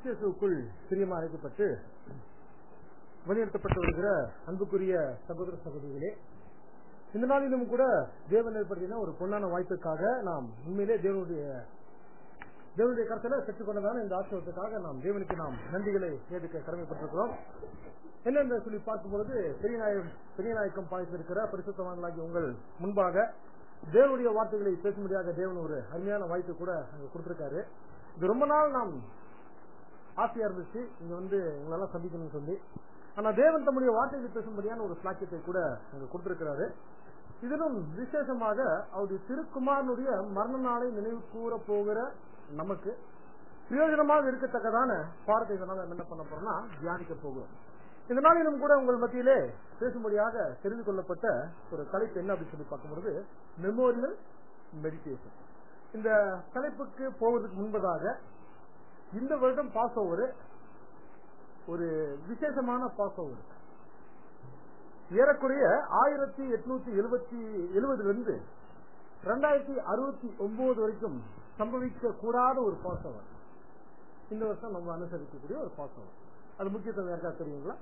கிறிஸ்தியசுக்குள் பிரியமா அழைக்கப்பட்டு வழிநடத்தப்பட்டு வருகிற அன்புக்குரிய சகோதர சகோதரிகளே இந்த நாளிலும் கூட தேவன் ஏற்படுத்தின ஒரு பொன்னான வாய்ப்புக்காக நாம் உண்மையிலே தேவனுடைய தேவனுடைய கருத்துல பெற்றுக்கொண்டதான இந்த ஆசிரியத்துக்காக நாம் தேவனுக்கு நாம் நன்றிகளை ஏதுக்க கடமைப்பட்டிருக்கிறோம் என்னென்று சொல்லி பார்க்கும்பொழுது பெரியநாயகம் பெரியநாயக்கம் பாய்த்திருக்கிற பரிசுத்தவான்களாகி உங்கள் முன்பாக தேவனுடைய வார்த்தைகளை பேசும்படியாக தேவன் ஒரு அருமையான வாய்ப்பு கூட அங்க கொடுத்திருக்காரு இது ரொம்ப நாள் நாம் ஆசையா இருந்துச்சு இங்க வந்து உங்களெல்லாம் சந்திக்கணும்னு சொல்லி ஆனா தேவன் தம்முடைய வார்த்தைகளை பேசும்படியான ஒரு சாக்கியத்தை கூட அங்க கொடுத்திருக்கிறாரு இதிலும் விசேஷமாக அவருடைய திருக்குமாரனுடைய மரண நாளை நினைவு கூற போகிற நமக்கு பிரயோஜனமாக இருக்கத்தக்கதான பாடத்தை இதனால நம்ம என்ன பண்ண போறோம்னா தியானிக்க போகிறோம் இந்த நாளிலும் கூட உங்கள் மத்தியிலே பேசும்படியாக தெரிந்து கொள்ளப்பட்ட ஒரு தலைப்பு என்ன அப்படின்னு சொல்லி பார்க்கும்போது மெமோரியல் மெடிடேஷன் இந்த தலைப்புக்கு போவதற்கு முன்பதாக இந்த வருடம் பாஸ் ஓவர் ஒரு விசேஷமான பாஸ் ஓவர் ஏறக்குறைய ஆயிரத்தி எட்நூத்தி எழுபத்தி எழுபதுல இருந்து ரெண்டாயிரத்தி அறுபத்தி ஒன்பது வரைக்கும் சம்பவிக்க கூடாத ஒரு பாஸ் ஓவர் இந்த வருஷம் நம்ம அனுசரிக்கக்கூடிய ஒரு பாஸ் ஓவர் அது முக்கியத்துவம் யாருக்கா தெரியுங்களா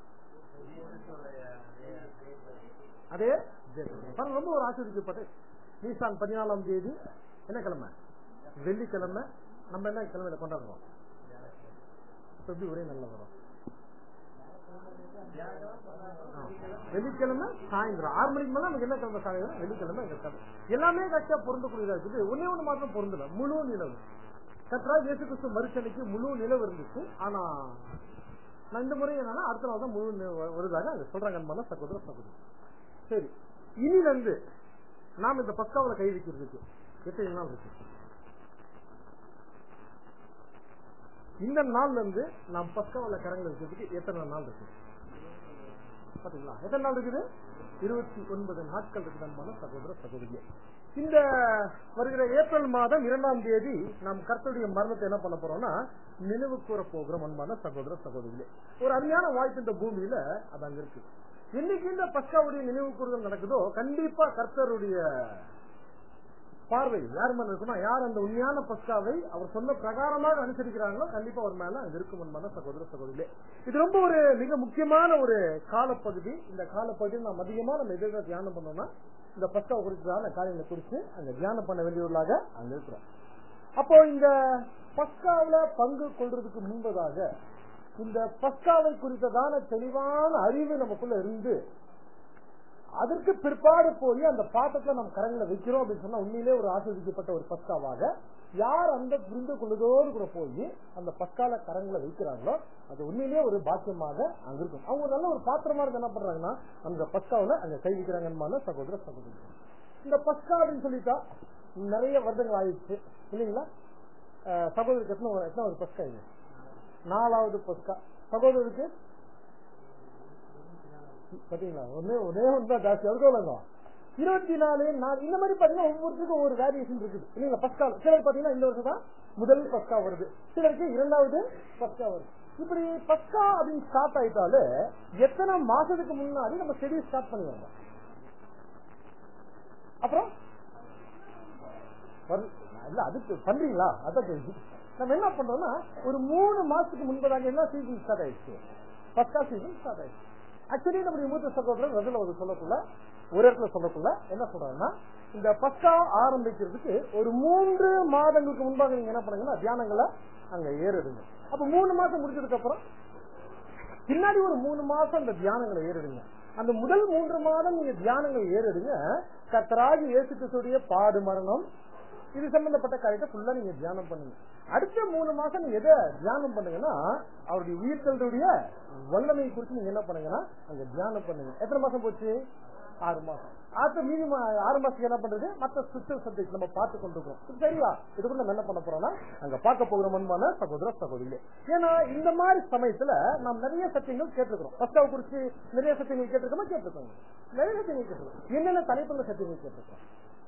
அதே பாருங்க, ரொம்ப ஒரு ஆச்சரியப்பட்டு நீசான் பதினாலாம் தேதி என்ன கிழமை வெள்ளிக்கிழமை நம்ம என்ன கிழமையில கொண்டாடுறோம் எப்படி ஒரே நல்ல வரும் ஆ. வெள்ளிக்கிழமை சாயந்தரம் ஆறு மணிக்கு மேல நமக்கு என்ன கிழமை சாயந்தரம் வெள்ளிக்கிழமை இந்த கிழமை எல்லாமே கரெக்டா பொருந்தக்கூடியதா இருக்குது ஒன்னே ஒண்ணு மாத்திரம் பொருந்தல முழு நிலவு கத்ரா இயேசு கிறிஸ்து மறுச்சனைக்கு முழு நிலவு இருந்துச்சு ஆனா நான் இந்த முறை என்னன்னா அடுத்த நாள் தான் முழு நிலவு வருதாக அங்க சொல்றாங்க அன்பான சகோதர சகோதரி சரி இனில இருந்து நாம் இந்த பஸ்காவில கை வைக்கிறதுக்கு எத்தனை நாள் இருக்கு இந்த நாள்ல இருந்து நாம் பஸ்காவில கரங்கள் வைக்கிறதுக்கு எத்தனை நாள் இருக்கு பாத்தீங்களா எத்தனை நாள் இருக்குது இருபத்தி ஒன்பது நாட்கள் இருக்கு அன்பான சகோதர சகோதரி இந்த வருகிற ஏப்ரல் மாதம் இரண்டாம் தேதி நாம் கர்த்தருடைய மரணத்தை என்ன பண்ண போறோம்னா நினைவு கூற போகிறோம் அன்பான சகோதர சகோதரிகளே ஒரு அருமையான வாய்ப்பு இந்த பூமியில அது அங்க இருக்கு என்னைக்கு இந்த பஸ்காவுடைய நினைவு கூறுதல் நடக்குதோ கண்டிப்பா கர்த்தருடைய பார்வை யார் மேல இருக்குன்னா யார் அந்த உண்மையான பஸ்காவை அவர் சொன்ன பிரகாரமாக அனுசரிக்கிறாங்களோ கண்டிப்பா அவர் மேல அங்க இருக்கும் என்பன சகோதர சகோதரிகளே இது ரொம்ப ஒரு மிக முக்கியமான ஒரு காலப்பகுதி இந்த காலப்பகுதியில் நாம் அதிகமா நம்ம எதிர்க்க தியானம் பண்ணோம்னா இந்த பஸ்காவை குறித்ததான காரியங்களை குறித்து அங்க தியானம் பண்ண வேண்டியவர்களாக அங்க இருக்கிறோம் அப்போ இந்த பஸ்காவில பங்கு கொள்றதுக்கு முன்பதாக இந்த பஸ்காவை குறித்ததான தெளிவான அறிவு நமக்குள்ள இருந்து அதற்கு பிற்பாடு போய் அந்த பாத்திரத்துல நம்ம கரங்களை வைக்கிறோம் அப்படின்னு சொன்னா உண்மையிலே ஒரு ஆஸ்வதிக்கப்பட்ட ஒரு பஸ்காவாக யார் அந்த புரிந்து கொள்ளுதோடு கூட போய் அந்த பஸ்கால கரங்களை வைக்கிறாங்களோ அது உண்மையிலேயே ஒரு பாக்கியமாக அங்க இருக்கும் அவங்க ஒரு நல்ல ஒரு பாத்திரமா இருந்து என்ன பண்றாங்கன்னா அந்த பஸ்காவில அங்க கை வைக்கிறாங்கன்னு சகோதர சகோதரி இந்த பஸ்கா அப்படின்னு சொல்லிட்டா நிறைய வருடங்கள் ஆயிடுச்சு இல்லைங்களா அஹ் சகோதரருக்கு எத்தனை ஒரு- எத்தனை ஒரு பஸ்கா இது நாலாவது பஸ்கா சகோதரருக்கு பாத்தீங்களா ஒன்னே ஒரே ஒன்று தான் ஜாஸ்தி அதுக்கு எவ்வளவுங்க இருபத்தி நாலு நாலு இந்த மாதிரி பாத்தீங்கன்னா ஒவ்வொருத்தருக்கும் ஒவ்வொரு வேரியேஷன் இருக்குது இல்லைங்களா பஸ்கா சிலர் பாத்தீங்கன்னா இந்த வருஷம் தான் முதல் பஸ்கா வருது சிலருக்கு இரண்டாவது பஸ்கா வருது இப்படி பஸ்கா அப்படின்னு ஸ்டார்ட் ஆயிட்டாலே எத்தனை மாசத்துக்கு முன்னாடி நம்ம செடி ஸ்டார்ட் பண்ணுவாங்க அப்புறம் வரு- இல்ல அதுக்கு பண்றீங்களா அதான் கேள்வி. நம்ம என்ன பண்றோம்னா ஒரு மூணு மாசத்துக்கு முன்பதாக என்ன சீசன் ஸ்டார்ட் ஆயிடுச்சு பஸ்கா சீசன் ஸ்டார்ட் ஆயிடுச்சு ஆக்சுவலி நம்முடைய மூத்த சகோதரர் ரகுல ஒரு சொல்லக்குள்ள ஒரு இடத்துல சொல்லக்குள்ள என்ன சொல்றாங்கன்னா இந்த பஸ்கா ஆரம்பிக்கிறதுக்கு ஒரு மூன்று மாதங்களுக்கு முன்பாக நீங்க என்ன பண்ணுங்கன்னா தியானங்களை அங்க ஏறிடுங்க அப்ப மூணு மாசம் முடிஞ்சதுக்கு அப்புறம் பின்னாடி ஒரு மூணு மாசம் அந்த தியானங்களை ஏறிடுங்க அந்த முதல் மூன்று மாதம் நீங்க தியானங்கள் ஏறிடுங்க கத்தராகி இயேசு கிறிஸ்துடைய பாடு மரணம் இது சம்பந்தப்பட்ட காரியத்தை ஃபுல்லா நீங்க தியானம் பண்ணுங்க அடுத்த மூணு மாசம் நீங்க எதை தியானம் பண்ணுங்கன்னா அவருடைய உயிர்த்தலுடைய வல்லமை குறித்து நீங்க என்ன பண்ணுங்கன்னா அங்க தியானம் பண்ணுங்க எத்தனை மாசம் போச்சு ஆறு மாசம் அடுத்த மீதி மா- ஆறு மாசத்துக்கு என்ன பண்றது மத்த ஸ்பிரிச்சுவல் சப்ஜெக்ட் நம்ம பார்த்து கொண்டிருக்கோம் இது சரியா இதுக்கு நம்ம என்ன பண்ண போறோம்னா அங்க பார்க்க போகிறோம் அன்பான சகோதர சகோதரி ஏன்னா இந்த மாதிரி சமயத்துல நாம் நிறைய சத்தியங்கள் கேட்டிருக்கிறோம் பஸ்டாவை குறிச்சு நிறைய சத்தியங்கள் கேட்டிருக்கோமா கேட்டிருக்கோம் நிறைய சத்தியங்கள் கேட்டிருக்கோம் என்னென்ன தலைப்புல சத்தியங்கள் கேட்டிருக்கோம்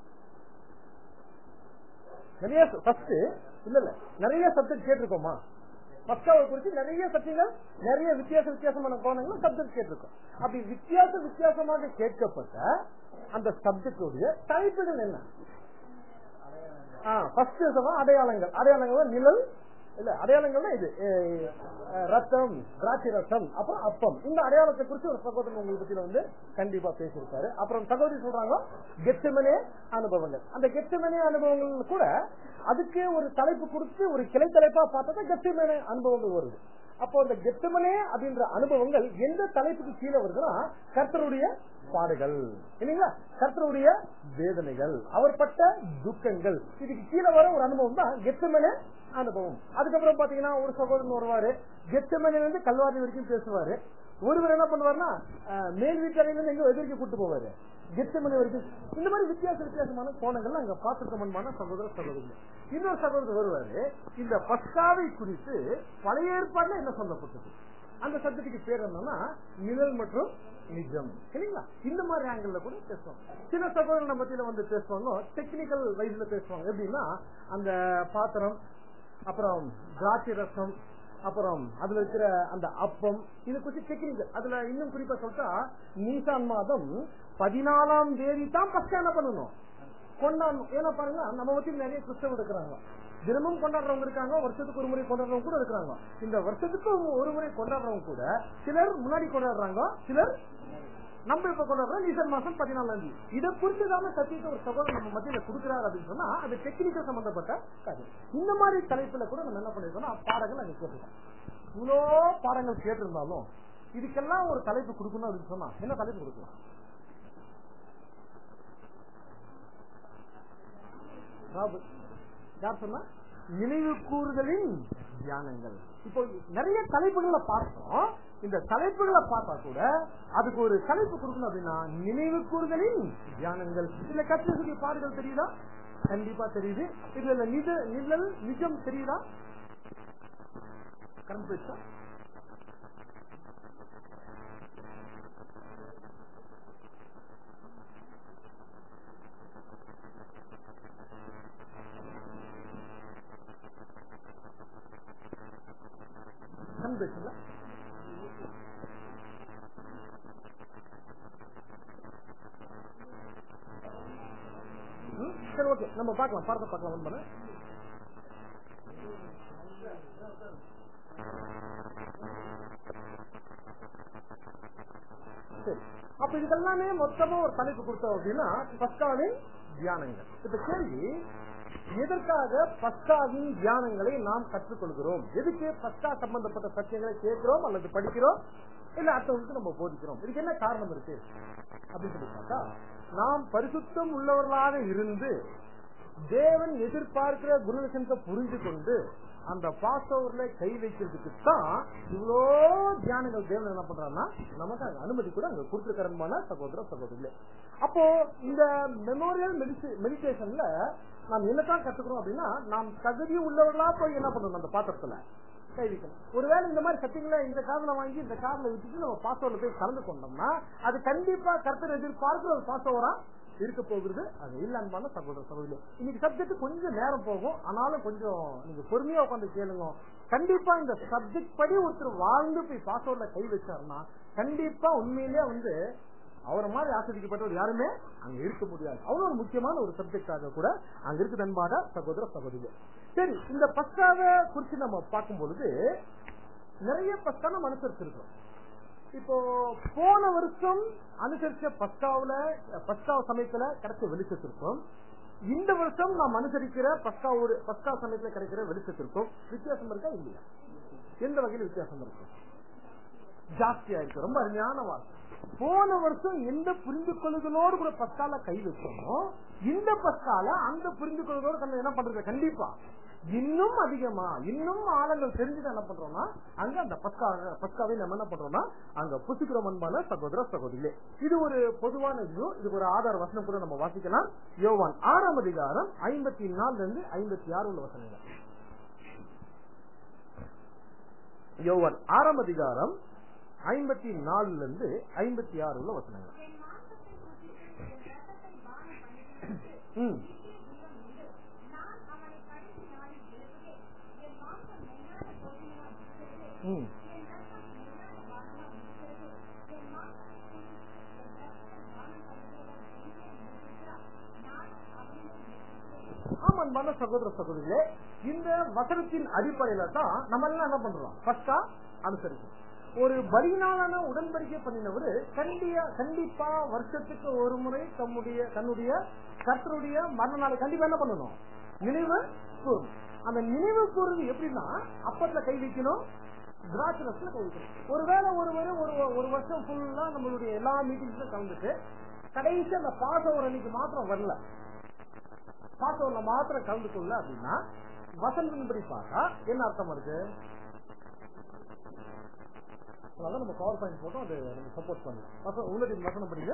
நிறைய ஃபர்ஸ்ட் இல்ல இல்ல நிறைய சப்ஜெக்ட் கேட்டிருக்கோமா பஸ்காவை குறித்து நிறைய சத்தியங்கள் நிறைய வித்தியாச வித்தியாசமான கோணங்கள் சப்ஜெக்ட் கேட்டிருக்கோம் அப்படி வித்தியாச வித்தியாசமாக கேட்கப்பட்ட அந்த சப்ஜெக்டுடைய தலைப்புகள் என்ன ஃபர்ஸ்ட் அடையாளங்கள் அடையாளங்கள் நிழல் இல்ல அடையாளங்கள்னா இது அஹ், அஹ், ரத்தம் திராட்சை ரத்தம் அப்புறம் அப்பம் இந்த அடையாளத்தை குறித்து ஒரு சகோதரன் உங்களுக்கு பத்தியில வந்து கண்டிப்பா பேசியிருக்காரு அப்புறம் சகோதரி சொல்றாங்க கெச்சமனே அனுபவங்கள் அந்த கெச்சமனே அனுபவங்கள் கூட அதுக்கு ஒரு தலைப்பு கொடுத்து ஒரு கிளை தலைப்பா பார்த்தா கெச்சமனே அனுபவங்கள் வருது அப்போ அந்த கெத்தமனே அப்படின்ற அனுபவங்கள் எந்த தலைப்புக்கு கீழே வருதுன்னா கர்த்தருடைய பாடுகள் இல்லைங்களா கர்த்தருடைய வேதனைகள் அவர் பட்ட துக்கங்கள் இதுக்கு கீழே வர ஒரு அனுபவம் தான் கெத்தமனே அனுபவம் அதுக்கப்புறம் பாத்தீங்கன்னா ஒரு சகோதரன் வருவாரு கெத்தமனே வந்து கல்வாரி வரைக்கும் பேசுவாரு ஒருவர் என்ன பண்ணுவாருன்னா அஹ், மேல் வீட்டாரையில இருந்து எங்க எதிர்க்கு கூட்டு போவாரு கெத்தமனே வரைக்கும் இந்த மாதிரி வித்தியாச வித்தியாசமான கோணங்கள் அங்க பார்த்துக்கமான சகோதர சகோதரி இன்னொரு சகோதரர் வருவாரு இந்த பஸ்காவை குறித்து பழைய ஏற்பாடுல என்ன சொல்லப்பட்டது அந்த சப்ஜெக்டுக்கு பேர் என்னன்னா நிழல் மற்றும் நிஜம் சரிங்களா இந்த மாதிரி ஆங்கிள் கூட பேசுவாங்க சில சகோதரர் மத்தியில வந்து பேசுவாங்க டெக்னிக்கல் வைஸ்ல பேசுவாங்க எப்படின்னா அந்த பாத்திரம் அப்புறம் திராட்சை ரசம் அப்புறம் அதுல இருக்கிற அந்த அப்பம் இது கொஞ்சம் டெக்னிக்கல் அதுல இன்னும் குறிப்பா சொல்லிட்டா நீசான் மாதம் பதினாலாம் தேதி தான் பஸ்கா என்ன பண்ணணும் கொண்டாடணும் ஏன்னா பாருங்க நம்ம பத்தி நிறைய கிறிஸ்தவ இருக்கிறாங்க தினமும் கொண்டாடுறவங்க இருக்காங்க வருஷத்துக்கு ஒரு முறை கொண்டாடுறவங்க கூட இருக்கிறாங்க இந்த வருஷத்துக்கு ஒரு முறை கொண்டாடுறவங்க கூட சிலர் முன்னாடி கொண்டாடுறாங்க சிலர் நம்ம இப்ப கொண்டாடுறோம் நீசன் மாசம் பதினாலாம் தேதி இதை குறித்துதான சத்தியத்தை ஒரு சகோதரர் நம்ம மத்தியில கொடுக்கிறார் அப்படின்னு சொன்னா அது டெக்னிக்கல் சம்பந்தப்பட்ட காரியம் இந்த மாதிரி தலைப்புல கூட நம்ம என்ன பண்ணிருக்கோம்னா பாடங்கள் அங்க கேட்டிருக்கோம் இவ்வளோ பாடங்கள் கேட்டிருந்தாலும் இதுக்கெல்லாம் ஒரு தலைப்பு கொடுக்கணும் அப்படின்னு சொன்னா என்ன தலைப்பு கொடுக்கலாம் ராபு. யார் சொன்னா நினைவு கூறுதலின் தியானங்கள் இப்போ நிறைய தலைப்புகளை பார்த்தோம் இந்த தலைப்புகளை பார்த்தா கூட அதுக்கு ஒரு தலைப்பு கொடுக்கணும் அப்படின்னா நினைவு கூறுதலின் தியானங்கள் இதுல கத்திரக்கூடிய பாடுகள் தெரியுதா கண்டிப்பா தெரியுது இதுல நிஜ நிழல் நிஜம் தெரியுதா கரண்ட் போயிடுச்சா கரண்ட் போயிடுச்சுங்களா ம், சரி ஓகே நம்ம பார்க்கலாம் படத்தை பார்க்கலாம் ஒன்று பண்ணு. சரி அப்ப இதுக்கெல்லாமே மொத்தமா ஒரு தலைப்பு கொடுத்தோம் அப்படின்னா பஸ்காவின் தியானங்கள் இப்ப கேள்வி எதற்காக பஸ்காவின் தியானங்களை நாம் கற்றுக்கொள்கிறோம் எதுக்கு பஸ்கா சம்பந்தப்பட்ட சத்தியங்களை கேட்கிறோம் அல்லது படிக்கிறோம் இல்ல அடுத்தவங்களுக்கு நம்ம போதிக்கிறோம் இதுக்கு என்ன காரணம் இருக்கு அப்படின்னு சொல்லி பார்த்தா நாம் பரிசுத்தம் உள்ளவர்களாக இருந்து தேவன் எதிர்பார்க்கிற குருலட்சணத்தை புரிந்து கொண்டு அந்த பாஸ்டோவர்ல கை வைக்கிறதுக்கு தான் இவ்வளோ தியானங்கள் தேவன் என்ன பண்றாருன்னா நமக்கு அங்க அனுமதி கூட அங்க கொடுத்துருக்கிறமான சகோதர சகோதரிகளே அப்போ இந்த மெமோரியல் மெடிடேஷன்ல நாம் என்னத்தான் கத்துக்கிறோம் அப்படின்னா நாம் தகுதி உள்ளவர்களா போய் என்ன பண்ணணும் அந்த பாத்திரத்துல கை வைக்கணும் ஒருவேளை இந்த மாதிரி சத்தியங்களை இந்த கார்ல வாங்கி இந்த கார்ல விட்டுட்டு நம்ம பாஸ்டோர்ல போய் கலந்து கொண்டோம்னா அது கண்டிப்பா கர்த்தர் எதிர்பார்க்கிற ஒரு பாஸ்டோரா இருக்க போகிறது அது இல்ல அன்பான சகோதர சகோதரி இன்னைக்கு சப்ஜெக்ட் கொஞ்சம் நேரம் போகும் ஆனாலும் கொஞ்சம் நீங்க பொறுமையா உட்காந்து கேளுங்க கண்டிப்பா இந்த சப்ஜெக்ட் படி ஒருத்தர் வாழ்ந்து போய் பாஸ்வேர்ட்ல கை வச்சாருன்னா கண்டிப்பா உண்மையிலேயே வந்து அவரை மாதிரி ஆசிரியப்பட்டவர் யாருமே அங்க இருக்க முடியாது அவ்வளவு ஒரு முக்கியமான ஒரு சப்ஜெக்டாக கூட அங்க இருக்கு அன்பான சகோதர சகோதரி சரி இந்த பஸ்காவை குறித்து நம்ம பார்க்கும் பொழுது நிறைய பஸ்கா நம்ம அனுசரிச்சிருக்கோம் இப்போ போன வருஷம் அனுசரிச்ச பஸ்காவுல பஸ்கா சமயத்துல கிடைச்ச வெளிச்சத்திற்கும் இந்த வருஷம் நாம் அனுசரிக்கிற பஸ்கா ஒரு பஸ்கா சமயத்துல கிடைக்கிற வெளிச்சத்திற்கும் வித்தியாசம் இருக்கா இல்லையா எந்த வகையில் வித்தியாசம் இருக்கு ஜாஸ்தியா இருக்கு ரொம்ப அருமையான வார்த்தை போன வருஷம் எந்த புரிந்து கொள்ளுதலோடு கூட பஸ்கால கை வச்சோமோ இந்த பஸ்கால அந்த புரிந்து கொள்ளுதலோடு கண்ணு என்ன பண்றது கண்டிப்பா இன்னும் அதிகமா இன்னும் ஆழங்கள் தெரிஞ்சுட்டு என்ன பண்றோம்னா அங்க அந்த பஸ்கா பஸ்காவை நம்ம என்ன பண்றோம்னா அங்க புசுக்கிறோம் அன்பான சகோதர சகோதரிகளே இது ஒரு பொதுவான வியூ இதுக்கு ஒரு ஆதார வசனம் கூட நம்ம வாசிக்கலாம் யோவான் ஆறாம் அதிகாரம் ஐம்பத்தி நாலுல இருந்து ஐம்பத்தி ஆறு உள்ள வசனங்கள் யோவான் ஆறாம் அதிகாரம் ஐம்பத்தி நாலுல இருந்து ஐம்பத்தி ஆறு உள்ள வசனங்கள் என் மாம்சத்தை புசித்து என் இரத்தத்தை பானம் பண்ணுகிறவனுக்கு ம் நித்திய ஜீவன் உண்டு. நான் அவனை கடைசி நாளில் எழுப்புவேன். என் மாம்சம் மெய்யான போஜனமாய் இருக்கிறது. ம் என் இரத்தம் மெய்யான பானமாய் இருக்கிறது. என் மாம்சத்தை புசித்து என் இரத்தத்தை பானம் பண்ணுகிறவன் எங்கே இருக்கிறான்? நான் அவனில் இருக்கிறேன். ஆமா அன்பான சகோதர சகோதரிகளே இந்த வசனத்தின் அடிப்படையில தான் நம்ம எல்லாம் என்ன பண்றோம் ஃபர்ஸ்டா அனுசரிக்கும் ஒரு பலியினாலான உடன்படிக்கை பண்ணினவர் கண்டியா கண்டிப்பா வருஷத்துக்கு ஒரு முறை தம்முடைய தன்னுடைய கர்த்தருடைய மரண நாளை கண்டிப்பா என்ன பண்ணணும் நினைவு கூறும் அந்த நினைவு கூறுது எப்படின்னா அப்பத்துல கை வைக்கணும் திராட்சரத்துல கை வைக்கணும் ஒருவேளை ஒருவர் ஒரு ஒரு வருஷம் ஃபுல்லா நம்மளுடைய எல்லா மீட்டிங்ஸ்ல கலந்துட்டு கடைசி அந்த பாச ஒரு அன்னைக்கு மாத்திரம் வரல பாசவர்ல மாத்திரம் கலந்து கொள்ள அப்படின்னா வசனத்தின்படி பார்த்தா என்ன அர்த்தம் இருக்கு அதனால நம்ம பவர் பாயிண்ட் போட்டோம் அது நம்ம சப்போர்ட் பண்ணும் வசனம் உள்ளது வசனம் படிங்க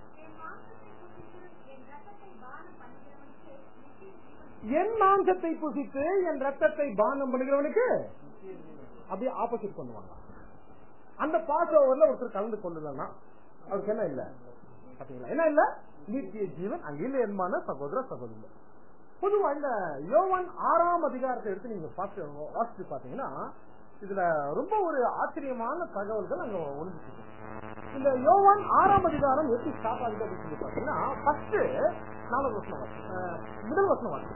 என் மாம்சத்தை புசித்து என் ரத்தத்தை பானம் பண்ணுகிறவனுக்கு என் மாம்சத்தை புசித்து என் ரத்தத்தை பானம் பண்ணுகிறவனுக்கு அப்படியே ஆப்போசிட் பண்ணுவாங்க அந்த பாஸ் ஓவர்ல ஒருத்தர் கலந்து கொள்ளலன்னா அவருக்கு என்ன இல்ல பாத்தீங்களா என்ன இல்ல நித்திய ஜீவன் அங்க இல்ல என்பான சகோதர சகோதரி பொதுவா இந்த யோவான் ஆறாம் அதிகாரத்தை எடுத்து நீங்க பார்த்து வாசிச்சு பாத்தீங்கன்னா இதுல ரொம்ப ஒரு ஆச்சரியமான தகவல்கள் அங்க ஒளிஞ்சிருக்கு இந்த யோவான் ஆறாம் அதிகாரம் எப்படி ஸ்டார்ட் ஆகுது அப்படின்னு சொல்லி பாத்தீங்கன்னா ஃபர்ஸ்ட் நாலாவது வசனம் வாசி. அஹ், முதல் வசனம் வாசி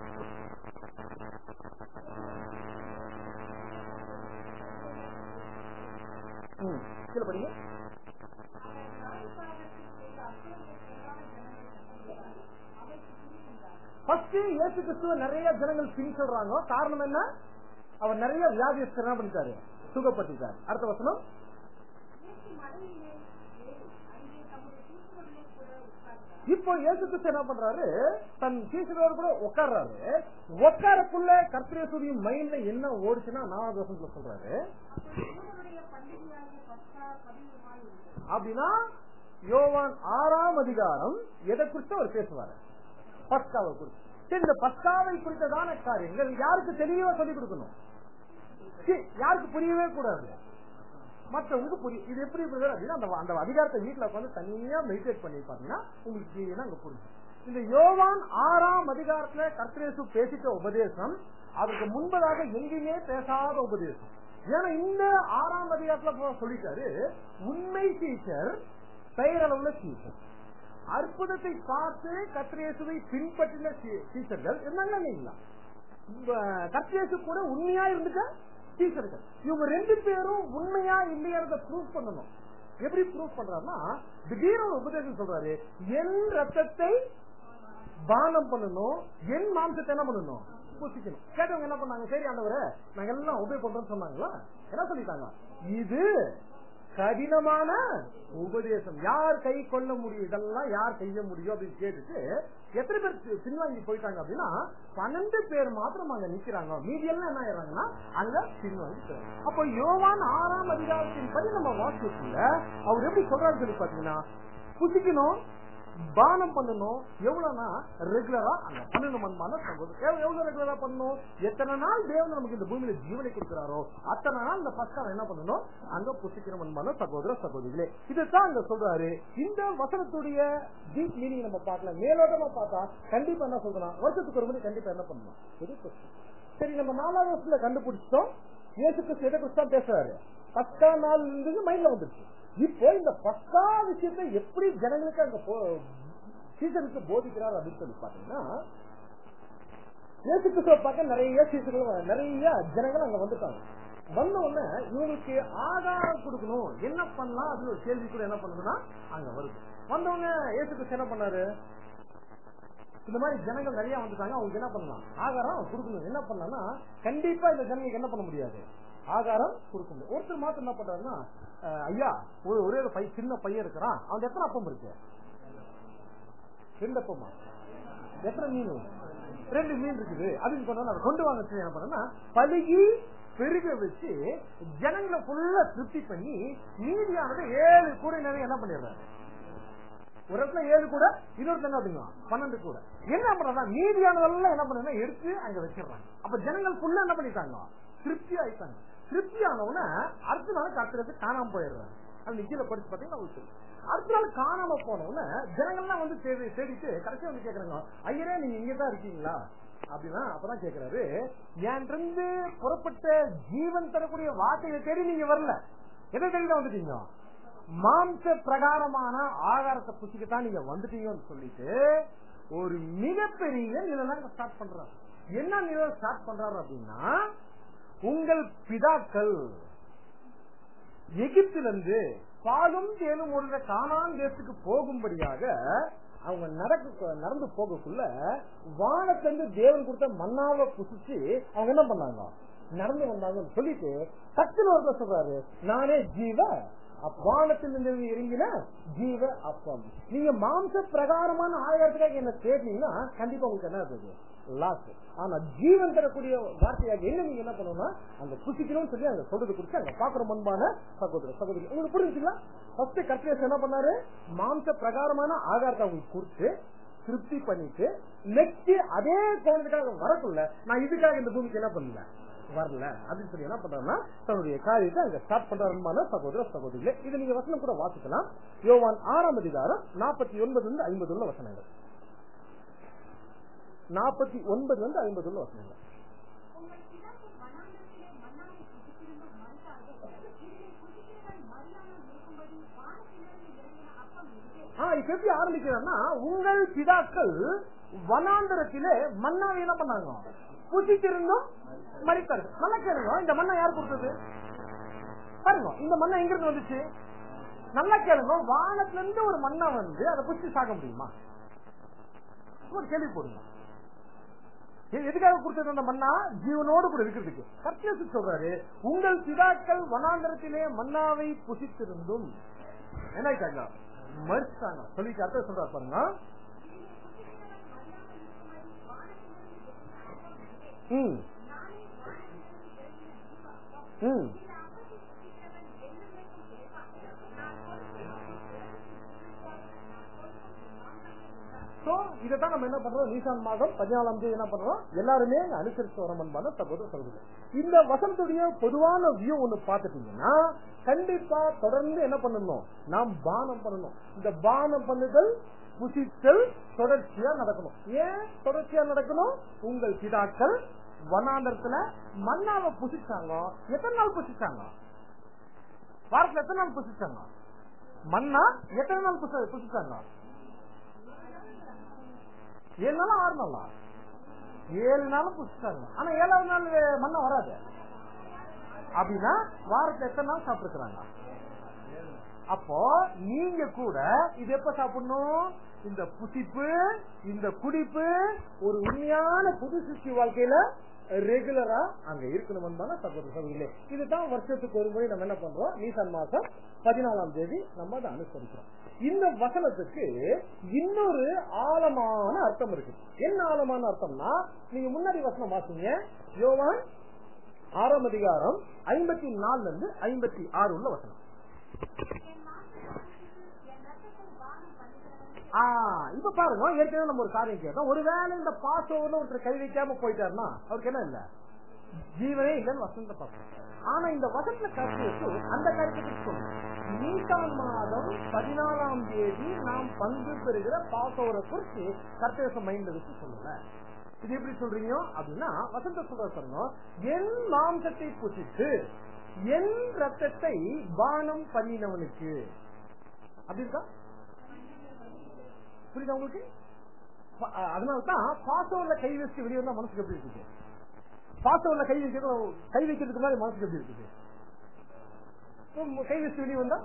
ம், கீழே படிங்க அவர் தாய்ப்பாகத்தில் செய்த அக்கிரமத்தையெல்லாம் ஜனங்கள் கண்டபடியால் அவைக்கு பிரிக்கின்றார் ஃபர்ஸ்ட் இயேசு கிறிஸ்துவ நிறைய ஜனங்கள் பின் சொல்றாங்க காரணம் என்ன அவர் நிறைய வியாதியஸ்தர் என்ன பண்ணிட்டாரு சுகப்பட்டுட்டார் அடுத்த வசனம் இயேசு மலையிலே ஏறி அங்கே தம்முடைய சீசர்களோடு கூட உட்கார்ந்தார் இப்போ இயேசு கிறிஸ்து என்ன பண்றாரு தன் சீசரோடு கூட உட்கார்றாரு உட்காரக்குள்ள கர்த்தரேசுடைய மைண்ட்ல என்ன ஓடுச்சுன்னா நாலாவது வசனத்துல சொல்றாரு அப்பொழுது யூதருடைய பண்டிகையாகிய பஸ்கா பதிவுமாய் இருந்தது அப்படின்னா யோவான் ஆறாம் அதிகாரம் எதை குறித்து அவர் பேசுவாரு பஸ்காவை குறித்து சரி இந்த பஸ்காவை குறித்ததான காரியங்கள் யாருக்கு தெளிவா சொல்லிக் கொடுக்கணும் சரி, யாருக்கு புரியவே கூடாது மற்றவங்களுக்கு புரியும் இது எப்படி புரியுது அப்படின்னா அந்த அந்த அதிகாரத்தை வீட்டுல உட்காந்து தனியா மெடிடேட் பண்ணி பாத்தீங்கன்னா உங்களுக்கு clear ஆ அங்க புரியும் இந்த யோவான் ஆறாம் அதிகாரத்துல கர்த்தரேசு பேசிட்ட உபதேசம் அதற்கு முன்பதாக எங்கேயுமே பேசாத உபதேசம் ஏன்னா இந்த ஆறாம் அதிகாரத்துல போ- சொல்லிட்டாரு உண்மை டீச்சர் பெயரளவுல டீச்சர் அற்புதத்தை பார்த்து கத்திரேசுவை பின்பற்றின டீச்சர்கள் இருந்தாங்க இல்லைங்களா கத்திரேசு கூட உண்மையா இருந்துட்ட டீச்சர்கள் இவங்க ரெண்டு பேரும் உண்மையா இல்லையாறத ப்ரூவ் பண்ணணும் எப்படி ப்ரூவ் பண்றாருன்னா திடீர்னு ஒரு உபதேசம் சொல்றாரு என் ரத்தத்தை பானம் பண்ணணும் என் மாம்சத்தை என்ன பண்ணணும் பூசிக்கணும் கேட்டவங்க என்ன பண்ணாங்க சரி ஆண்டவரே நாங்க எல்லாம் உபயோக பண்றோம்னு சொன்னாங்களா என்ன சொல்லிட்டாங்க இது கடினமான உபதேசம் யார் கை கொள்ள முடியும் இதெல்லாம் யார் செய்ய முடியும் அப்படின்னு கேட்டுட்டு எத்தனை பேர் பி- பின்வாங்கி போயிட்டாங்க அப்படின்னா பன்னெண்டு பேர் மாத்திரம் அங்க நிக்கிறாங்க மீதி எல்லாம் என்ன ஆயிடுறாங்கன்னா அங்க பின்வாங்கி போயிடுறாங்க. அப்போ யோவான் ஆறாம் அதிகாரத்தின் படி நம்ம வாசிக்கல அவர் எப்படி சொல்றாரு சொல்லி பாத்தீங்கன்னா புசிக்கணும் பானம் பண்ணணும் எவ்வளவுனா ரெகுலரா அங்க பண்ணணும் அன்பான சகோதரர் எவ்வ- எவ்வளவு ரெகுலரா பண்ணணும் எத்தனை நாள் தேவன் நமக்கு இந்த பூமியில ஜீவனை கொடுக்கிறாரோ அத்தனை நாள் இந்த பஸ்காவை என்ன பண்ணணும் அங்க புசிக்கணும் அன்பான சகோதர சகோதரிகளே இதுதான் அங்க சொல்றாரு இந்த வசனத்துடைய டீப் மீனிங் நம்ம பார்க்கலாம் மேலோட்டமா பார்த்தா கண்டிப்பா என்ன சொல்றோம் வருஷத்துக்கு ஒரு முறை கண்டிப்பா என்ன பண்ணணும் இது question. சரி நம்ம நாலாவது வருஷத்துல கண்டுபிடிச்சிட்டோம் இயேசு கிறிஸ்து எதை குறித்து தான் பேசுறாரு பஸ்கா நாள் இருந்தது மைண்ட்ல வந்துருச்சு இப்போ இந்த பஸ்கா விஷயத்தை எப்படி ஜனங்களுக்கு அங்க சீசனுக்கு போதிக்கிறார் அப்படின்னு சொல்லி பாத்தீங்கன்னா இயேசு கிறிஸ்துவ பார்க்க நிறைய சீசர்கள் நிறைய ஜனங்கள் அங்க வந்துட்டாங்க வந்த உடனே இவங்களுக்கு ஆதாரம் கொடுக்கணும் என்ன பண்ணலாம் அப்படின்னு ஒரு கேள்வி கூட என்ன பண்ணுதுன்னா அங்க வருது வந்தவங்க இயேசு கிறிஸ்து என்ன பண்ணாரு இந்த மாதிரி ஜனங்கள் நிறைய வந்துட்டாங்க அவங்களுக்கு என்ன பண்ணலாம் ஆகாரம் கொடுக்கணும் என்ன பண்ணலாம்னா கண்டிப்பா இந்த ஜனங்களுக்கு என்ன பண்ண முடியாது ஆகாரம் கொடுக்க முடியும் ஒருத்தர் மாத்திரம் என்ன பண்றாருன்னா அஹ், ஐயா ஒரு ஒரே ஒரு பையன் சின்ன பையன் இருக்கிறான் அவன் எத்தனை அப்பம் இருக்கு ரெண்டு அப்பமா எத்தனை மீன் ரெண்டு மீன் இருக்குது அப்படின்னு சொன்னா அதை கொண்டு வாங்க சொல்லி என்ன பண்ணா பழுகி பெருக வச்சு ஜனங்களை ஃபுல்லா திருப்தி பண்ணி மீதியானது ஏழு கூட நிறைய என்ன பண்ணிடுறாரு ஒரு இடத்துல ஏழு கூட இன்னொரு என்ன அப்படிங்க பன்னெண்டு கூட என்ன பண்றாங்க மீதியானதெல்லாம் என்ன பண்ணா எடுத்து அங்க வச்சிடுறாங்க அப்ப ஜனங்கள் ஃபுல்லா என்ன பண்ணிட்டாங்க திருப்தி ஆயிட்டாங்க திருப்தி ஆனவுடனே அடுத்த நாள் கத்துறது காணாம போயிடுறாங்க அது நிக்கில படிச்சு பாத்தீங்கன்னா உங்களுக்கு தெரியும். அடுத்த நாள் காணாம போனவுடனே ஜனங்கள்லாம் வந்து தேடி தேடிட்டு கடைசியா வந்து கேக்குறாங்க ஐயரே நீங்க இங்கதான் இருக்கீங்களா அப்படின்னா அப்பதான் கேக்குறாரு என் இருந்து புறப்பட்ட ஜீவன் தரக்கூடிய வார்த்தையை தேடி நீங்க வரல எதை தேடி தான் வந்துட்டீங்க மாம்ச பிரகாரமான ஆகாரத்தை புசிக்கத்தான் நீங்க வந்துட்டீங்கன்னு சொல்லிட்டு ஒரு மிகப்பெரிய நிலைலாம் ஸ்டார்ட் பண்றாங்க என்ன நிலம் ஸ்டார்ட் பண்றாரு அப்படின்னா உங்கள் பிதாக்கள் எகிப்திலிருந்து பாலும் தேனும் ஒரு காணான் தேசத்துக்கு போகும்படியாக அவங்க நடக்க நடந்து போகக்குள்ள வானத்திலிருந்து தேவன் கொடுத்த மண்ணாவை புசிச்சு அவங்க என்ன பண்ணாங்க நடந்து வந்தாங்கன்னு சொல்லிட்டு டக்குன்னு ஒரு சொல்றாரு நானே ஜீவ அப்~ வானத்திலிருந்து இறங்கின ஜீவ அப்பம் நீங்க மாம்ச பிரகாரமான ஆகாரத்துக்காக என்ன தேடினீங்கன்னா கண்டிப்பா உங்களுக்கு என்ன இருக்குது லாஸ் ஆனா ஜீவன் தரக்கூடிய வார்த்தையாக என்ன நீங்க என்ன பண்ணணும்னா அந்த புசிக்கணும்னு சொல்லி அங்க சொல்றது குறிச்சு அங்க பாக்குற முன்பான சகோதர சகோதரி உங்களுக்கு புரிஞ்சுங்களா ஃபர்ஸ்ட் கர்த்தேஸ் என்ன பண்ணாரு மாம்ச பிரகாரமான ஆகாரத்தை அவங்களுக்கு கொடுத்து திருப்தி பண்ணிட்டு நெக்ஸ்ட் அதே கோணத்துக்காக வரக்குள்ள நான் இதுக்காக இந்த பூமிக்கு என்ன பண்ணல வரல அப்படின்னு சொல்லி என்ன பண்றாருன்னா தன்னுடைய காரியத்தை அங்க ஸ்டார்ட் பண்றாருமான சகோதர சகோதரிகளே இது நீங்க வசனம் கூட வாசிக்கலாம் யோவான் ஆறாம் அதிகாரம் நாற்பத்தி ஒன்பதுல இருந்து ஐம்பது உள்ள வசனங்கள் நாற்பத்தி ஒன்பதுல இருந்து ஐம்பது உள்ள வசனங்கள் உங்கள் பிதாக்கள் வனாந்தரத்திலே மன்னாவை புசித்திருந்தும் மறித்தார்கள். இதிலே புசிக்கிறவன் மறியாமல் இருக்கும்படி வானத்திலிருந்து இறங்கின அப்பம் இதுவே. ஆ, இப்ப எப்படி ஆரம்பிக்கிறான்னா உங்கள் பிதாக்கள் வனாந்தரத்திலே மன்னாவை என்ன பண்ணாங்க புசித்திருந்தும் மறித்தார்கள் மண்ணை கேளுங்க இந்த மண்ணை யார் கொடுத்தது பாருங்க இந்த மண்ணை எங்க இருந்து வந்துச்சு நல்லா கேளுங்க வானத்துல இருந்து ஒரு மண்ணை வந்து அதை புடிச்சு சாக்க முடியுமா ஒரு கேள்வி போடுங்க எ- எதுக்காக கொடுத்தது அந்த மண்ணா ஜீவனோடு கூட இருக்கிறதுக்கு கர்த்தேசு சொல்றாரு உங்கள் பிதாக்கள் வனாந்தரத்திலே மன்னாவை புசித்திருந்தும் என்ன ஆயிட்டாங்க மறுத்தாங்க சொல்லிட்டு அர்த்தம் சொல்றாரு பாருங்க இதிலே ம் புசிக்கிறவன் மறியாமல் இருக்கும்படி வானத்திலிருந்து இறங்கின அப்பம் இதுவே. நானே வானத்திலிருந்து இறங்கின ஜீவ அப்பம். ம் இந்த அப்பத்தை புசிக்கிறவன் என்றென்றைக்கும் பிழைப்பான். நான் கொடுக்கும் அவனுக்கு நான் கொடுக்கும் மாம்சத்தை உண்டார். சோ இதைத்தான் நம்ம என்ன பண்றோம் நீசான் மாதம் பதினாலாம் தேதி என்ன பண்றோம் எல்லாருமே இங்க அனுசரிச்சு வரோம் என்பதை சகோதர சொல்றது இந்த வசனத்துடைய பொதுவான வியூ ஒண்ணு பாத்துட்டீங்கன்னா கண்டிப்பா தொடர்ந்து என்ன பண்ணணும் நாம் பானம் பண்ணணும் இந்த பானம் பண்ணுதல் புசித்தல் தொடர்ச்சியா நடக்கணும் ஏன் தொடர்ச்சியா நடக்கணும் உங்கள் பிதாக்கள் வனாந்தரத்துல மண்ணாவை புசிச்சாங்க எத்தனை நாள் புசிச்சாங்க வாரத்துல எத்தனை நாள் புசிச்சாங்க மண்ணா எத்தனை நாள் புசி- புசிச்சாங்க ஏழு நாளா ஆறு நாளா ஏழு நாளும் புடிச்சிட்டாங்க ஆனா ஏழாவது நாள் மண்ணா வராது அப்படின்னா வாரத்துல எத்தனை நாள் சாப்பிட்டுருக்காங்க அப்போ நீங்க கூட இது எப்ப சாப்பிடணும் இந்த புசிப்பு இந்த குடிப்பு ஒரு உண்மையான புது சிருஷ்டி வாழ்க்கையில ரெகுலரா அங்க இருக்கணும் தானே சகோதர சகோதரிகளே இதுதான் வருஷத்துக்கு ஒரு முறை நம்ம என்ன பண்றோம் நீசன் மாசம் பதினாலாம் தேதி நம்ம அதை அனுசரிக்கிறோம் இந்த வசனத்துக்கு இன்னொரு ஆழமான அர்த்தம் இருக்கு என்ன ஆழமான அர்த்தம்னா நீங்க முன்னாடி வசனம் வாசிங்க யோவான் ஆறாம் அதிகாரம் ஐம்பத்தி நாலுல இருந்து ஐம்பத்தி ஆறு உள்ள வசனம் என் மாம்சத்தை புசித்து என் ரத்தத்தை பானம் பண்ணுகிறவன் ஆ, இப்ப பாருங்க ஏற்கனவே நம்ம ஒரு காரியம் கேட்டோம் ஒருவேளை இந்த பாஸ் ஓவர்ல ஒருத்தர் கை வைக்காம போயிட்டாருன்னா அவருக்கு என்ன இல்ல ஜீவனே இல்லைன்னு வசனத்தை பார்க்கணும் ஆனா இந்த வசனத்துல கருத்து அந்த கருத்துக்கு சொல்லுங்க நீட்டாம் மாதம் பதினாலாம் தேதி நாம் பங்கு பெறுகிற பாஸ் ஓவரை குறித்து கர்த்தேசம் மைண்ட்ல வச்சு சொல்லுங்க இது எப்படி சொல்றீங்க அப்படின்னா வசந்த சொல்ற சொன்னோம் என் மாம்சத்தை புசித்து என் ரத்தத்தை பானம் பண்ணினவனுக்கு அப்படி இருக்கா புரியுதா உங்களுக்கு ப- அ- அதனாலதான் பாசவர்ல கை வச்சு வெளியே வந்தா மனசுக்கு எப்படி இருக்குது பாசவர்ல கை வைக்கிறது கை வைக்கிறதுக்கு முன்னாடி மனசுக்கு எப்படி இருக்குது உம், கை வச்சு வெளியே வந்தா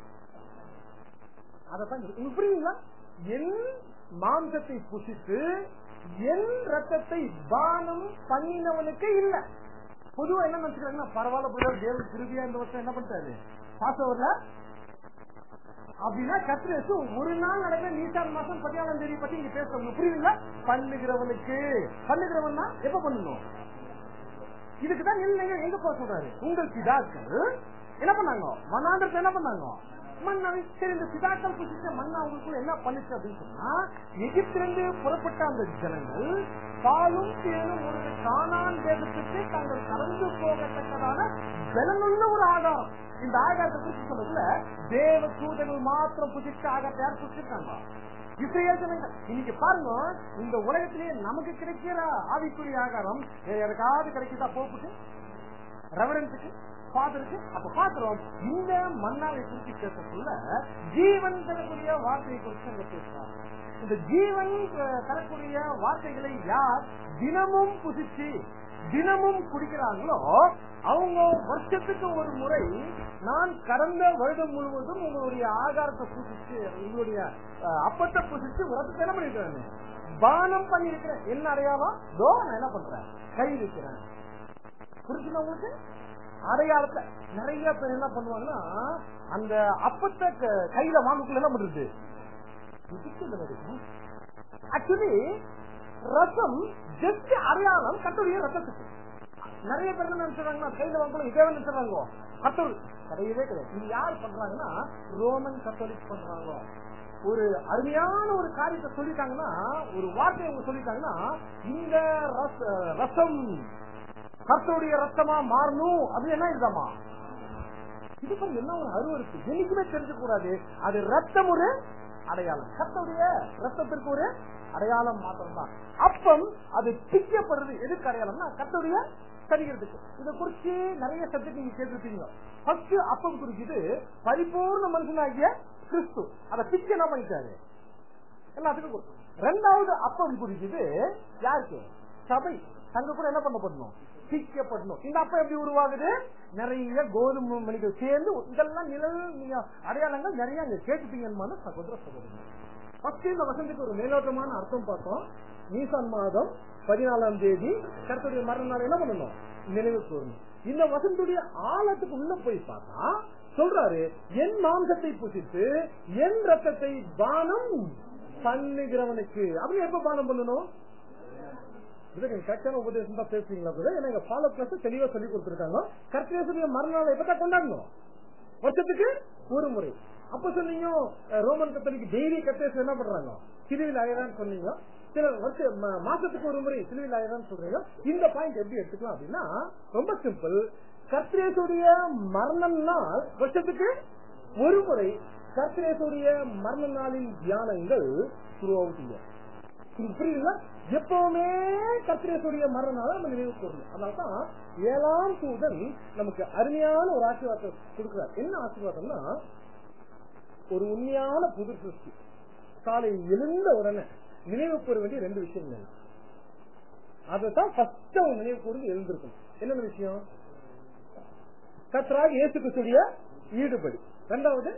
அதத்தான் இது. உங்களுக்கு புரியுங்களா என் மாம்சத்தை புசித்து என் ரத்தத்தை பானம் பண்ணினவனுக்கு இல்ல பொதுவா என்ன நினைச்சுக்கிறாங்கன்னா பரவாயில்ல போய் தேவன் திருப்பியா இந்த வருஷம் என்ன பண்ணிட்டாரு பாசவர்ல அப்படின்னா கத்திரேசு ஒரு நாள் நடக்கிற நீசான் மாசம் பதினாலாம் தேதி பத்தி இங்க பேசுறவங்க புரியுதுங்களா பண்ணுகிறவனுக்கு பண்ணுகிறவன்னா எப்ப பண்ணணும் இதுக்குதான் இல்லைங்க எங்க போக சொல்றாரு உங்கள் பிதாக்கள் என்ன பண்ணாங்க வனாந்திரத்தை என்ன பண்ணாங்க மண்ணாவை சரி இந்த பிதாக்கள் புசிச்ச மண்ணா அவங்களுக்குள்ள என்ன பண்ணுச்சு அப்படின்னு சொன்னா எகிப்திலிருந்து புறப்பட்ட அந்த ஜனங்கள் பாலும் தேனும் ஒரு காணான் தேசத்துக்கு தாங்கள் கடந்து போகத்தக்கதான பலனுள்ள ஒரு ஆதாரம் இந்த ஆகாரத்தை குறித்து சொல்றதுல தேவ தூதர்கள் மாத்திரம் புதிச்ச ஆகாரத்தை யார் புதிச்சிருக்காங்க இஸ்ரேல் ஜனங்கள் இன்னைக்கு பாருங்க இந்த உலகத்திலேயே நமக்கு கிடைக்கிற ஆவிக்குரிய ஆகாரம் வேற யாருக்காவது கிடைக்குதா போப்புக்கு ரெவரன்ஸுக்கு ஃபாதருக்கு அப்ப பாக்குறோம் இந்த மன்னாவை குறித்து பேசக்குள்ள ஜீவன் தரக்கூடிய வார்த்தையை குறித்து அங்க பேசுறாங்க இந்த ஜீவன் அஹ், தரக்கூடிய வார்த்தைகளை யார் தினமும் புசிச்சு தினமும் குடிக்கிறாங்களோ அவங்க வருஷத்துக்கு ஒரு முறை நான் கடந்த வருடம் முழுவதும் உங்களுடைய ஆகாரத்தை புசிச்சு உங்களுடைய அஹ், அப்பத்தை புசிச்சு உரத்தை என்ன பண்ணிருக்கிறேன் பானம் பண்ணிருக்கிறேன் என்ன அடையாளம் தோ நான் என்ன பண்றேன் கை வைக்கிறேன் புரிஞ்சுங்க உங்களுக்கு அடையாளத்தை நிறைய பேர் என்ன பண்ணுவாங்கன்னா அந்த அப்பத்தை க- கையில வாங்கக்குள்ள என்ன பண்றது ஆக்சுவலி ரசம் ஜஸ்ட் அடையாளம் கட்டுடைய ரத்தத்துக்கு நிறைய பேர் என்ன நினைச்சாங்கன்னா கையில வாங்கல இதே நினைச்சாங்க கத்தோல் கிடையவே கிடையாது இது யார் பண்றாங்கன்னா ரோமன் கத்தோலிக் பண்றாங்க ஒரு அருமையான ஒரு காரியத்தை சொல்லிட்டாங்கன்னா ஒரு வார்த்தையை அவங்க சொல்லிட்டாங்கன்னா இந்த ரச- ரசம் கர்த்தருடைய ரத்தமா மாறணும் அது என்ன இதுதாமா இது பாருங்க என்ன ஒரு அருவருக்கு என்னைக்குமே தெரிஞ்ச கூடாது அது ரத்தம் ஒரு அடையாளம் கர்த்தருடைய ரத்தத்திற்கு ஒரு அடையாளம் மாத்திரம் தான் அப்பம் அது பிக்கப்படுறது எதுக்கு அடையாளம்னா கர்த்தருடைய சரீரத்துக்கு இதை குறிச்சு நிறைய சப்ஜெக்ட் நீங்க கேட்டிருப்பீங்க ஃபர்ஸ்ட் அப்பம் குறிக்குது பரிபூர்ண மனுஷனாகிய கிறிஸ்து அதை பிச்சை என்ன பண்ணிட்டாரு எல்லாத்துக்கும் கொடுக்கும். ரெண்டாவது அப்பம் குறிக்குது யாருக்கு சபை தங்க கூட என்ன பண்ணப்படணும் பிக்கப்படணும் இந்த அப்பம் எப்படி உருவாகுது நிறைய கோதுமை மணிகள் சேர்ந்து இதெல்லாம் நிழல் நீங்க அடையாளங்கள் நிறைய அங்க கேட்டுட்டீங்கன்னு சகோதர சகோதரி ஃபர்ஸ்ட் இந்த வசந்துக்கு ஒரு மேலோட்டமான அர்த்தம் பார்த்தோம் நீசான் மாதம் பதினாலாம் தேதி கருத்துடைய மரண நாள் என்ன பண்ணணும் நினைவு கூறணும் இந்த வசந்துடைய ஆழத்துக்கு உள்ள போய் பார்த்தா சொல்றாரு என் மாம்சத்தை புசித்து என் ரத்தத்தை பானம் பண்ணுகிறவனுக்கு அப்படி எப்ப பானம் பண்ணணும் இதுக்கு கரெக்டான உபதேசம் தான் பேசுறீங்களா கூட ஏன்னா எங்க ஃபாலோ கிளாஸ் தெளிவா சொல்லி கொடுத்துருக்காங்க கர்த்தேசுடைய மறுநாள் எப்பதான் கொண்டாடணும் வருஷத்துக்கு ஒரு முறை அப்ப சொன்னீங்க அஹ், ரோமன் கத்தலிக்கு டெய்லி கத்தேசு என்ன பண்றாங்க சிலுவில் ஆயிரம் சொன்னீங்க சில வருஷ ம- மாசத்துக்கு ஒரு முறை சிலுவில் ஆயிரம் சொல்றீங்க இந்த பாயிண்ட் எப்படி எடுத்துக்கலாம் அப்படின்னா ரொம்ப சிம்பிள் கர்த்தேசுடைய மரண நாள் வருஷத்துக்கு ஒரு முறை கர்த்தேசுடைய மரண நாளின் தியானங்கள் த்ரூ அவுட் உங்களுக்கு புரியுதுங்களா எப்பவுமே கத்திரேசுடைய மரணால நம்ம நினைவு கூறணும் அதனால்தான் ஏழாம் தூதன் நமக்கு அருமையான ஒரு ஆசீர்வாதத்தை கொடுக்கிறார் என்ன ஆசீர்வாதம்னா ஒரு உண்மையான புது சிருஷ்டி காலை எழுந்த உடனே நினைவு கூற வேண்டிய ரெண்டு விஷயங்கள் அதைத்தான் ஃபர்ஸ்ட் அவன் நினைவு கூர்ந்து எழுந்திருக்கணும் என்னென்ன விஷயம் கத்ராக இயேசு கிறிஸ்துடைய ஈடுபடி ரெண்டாவது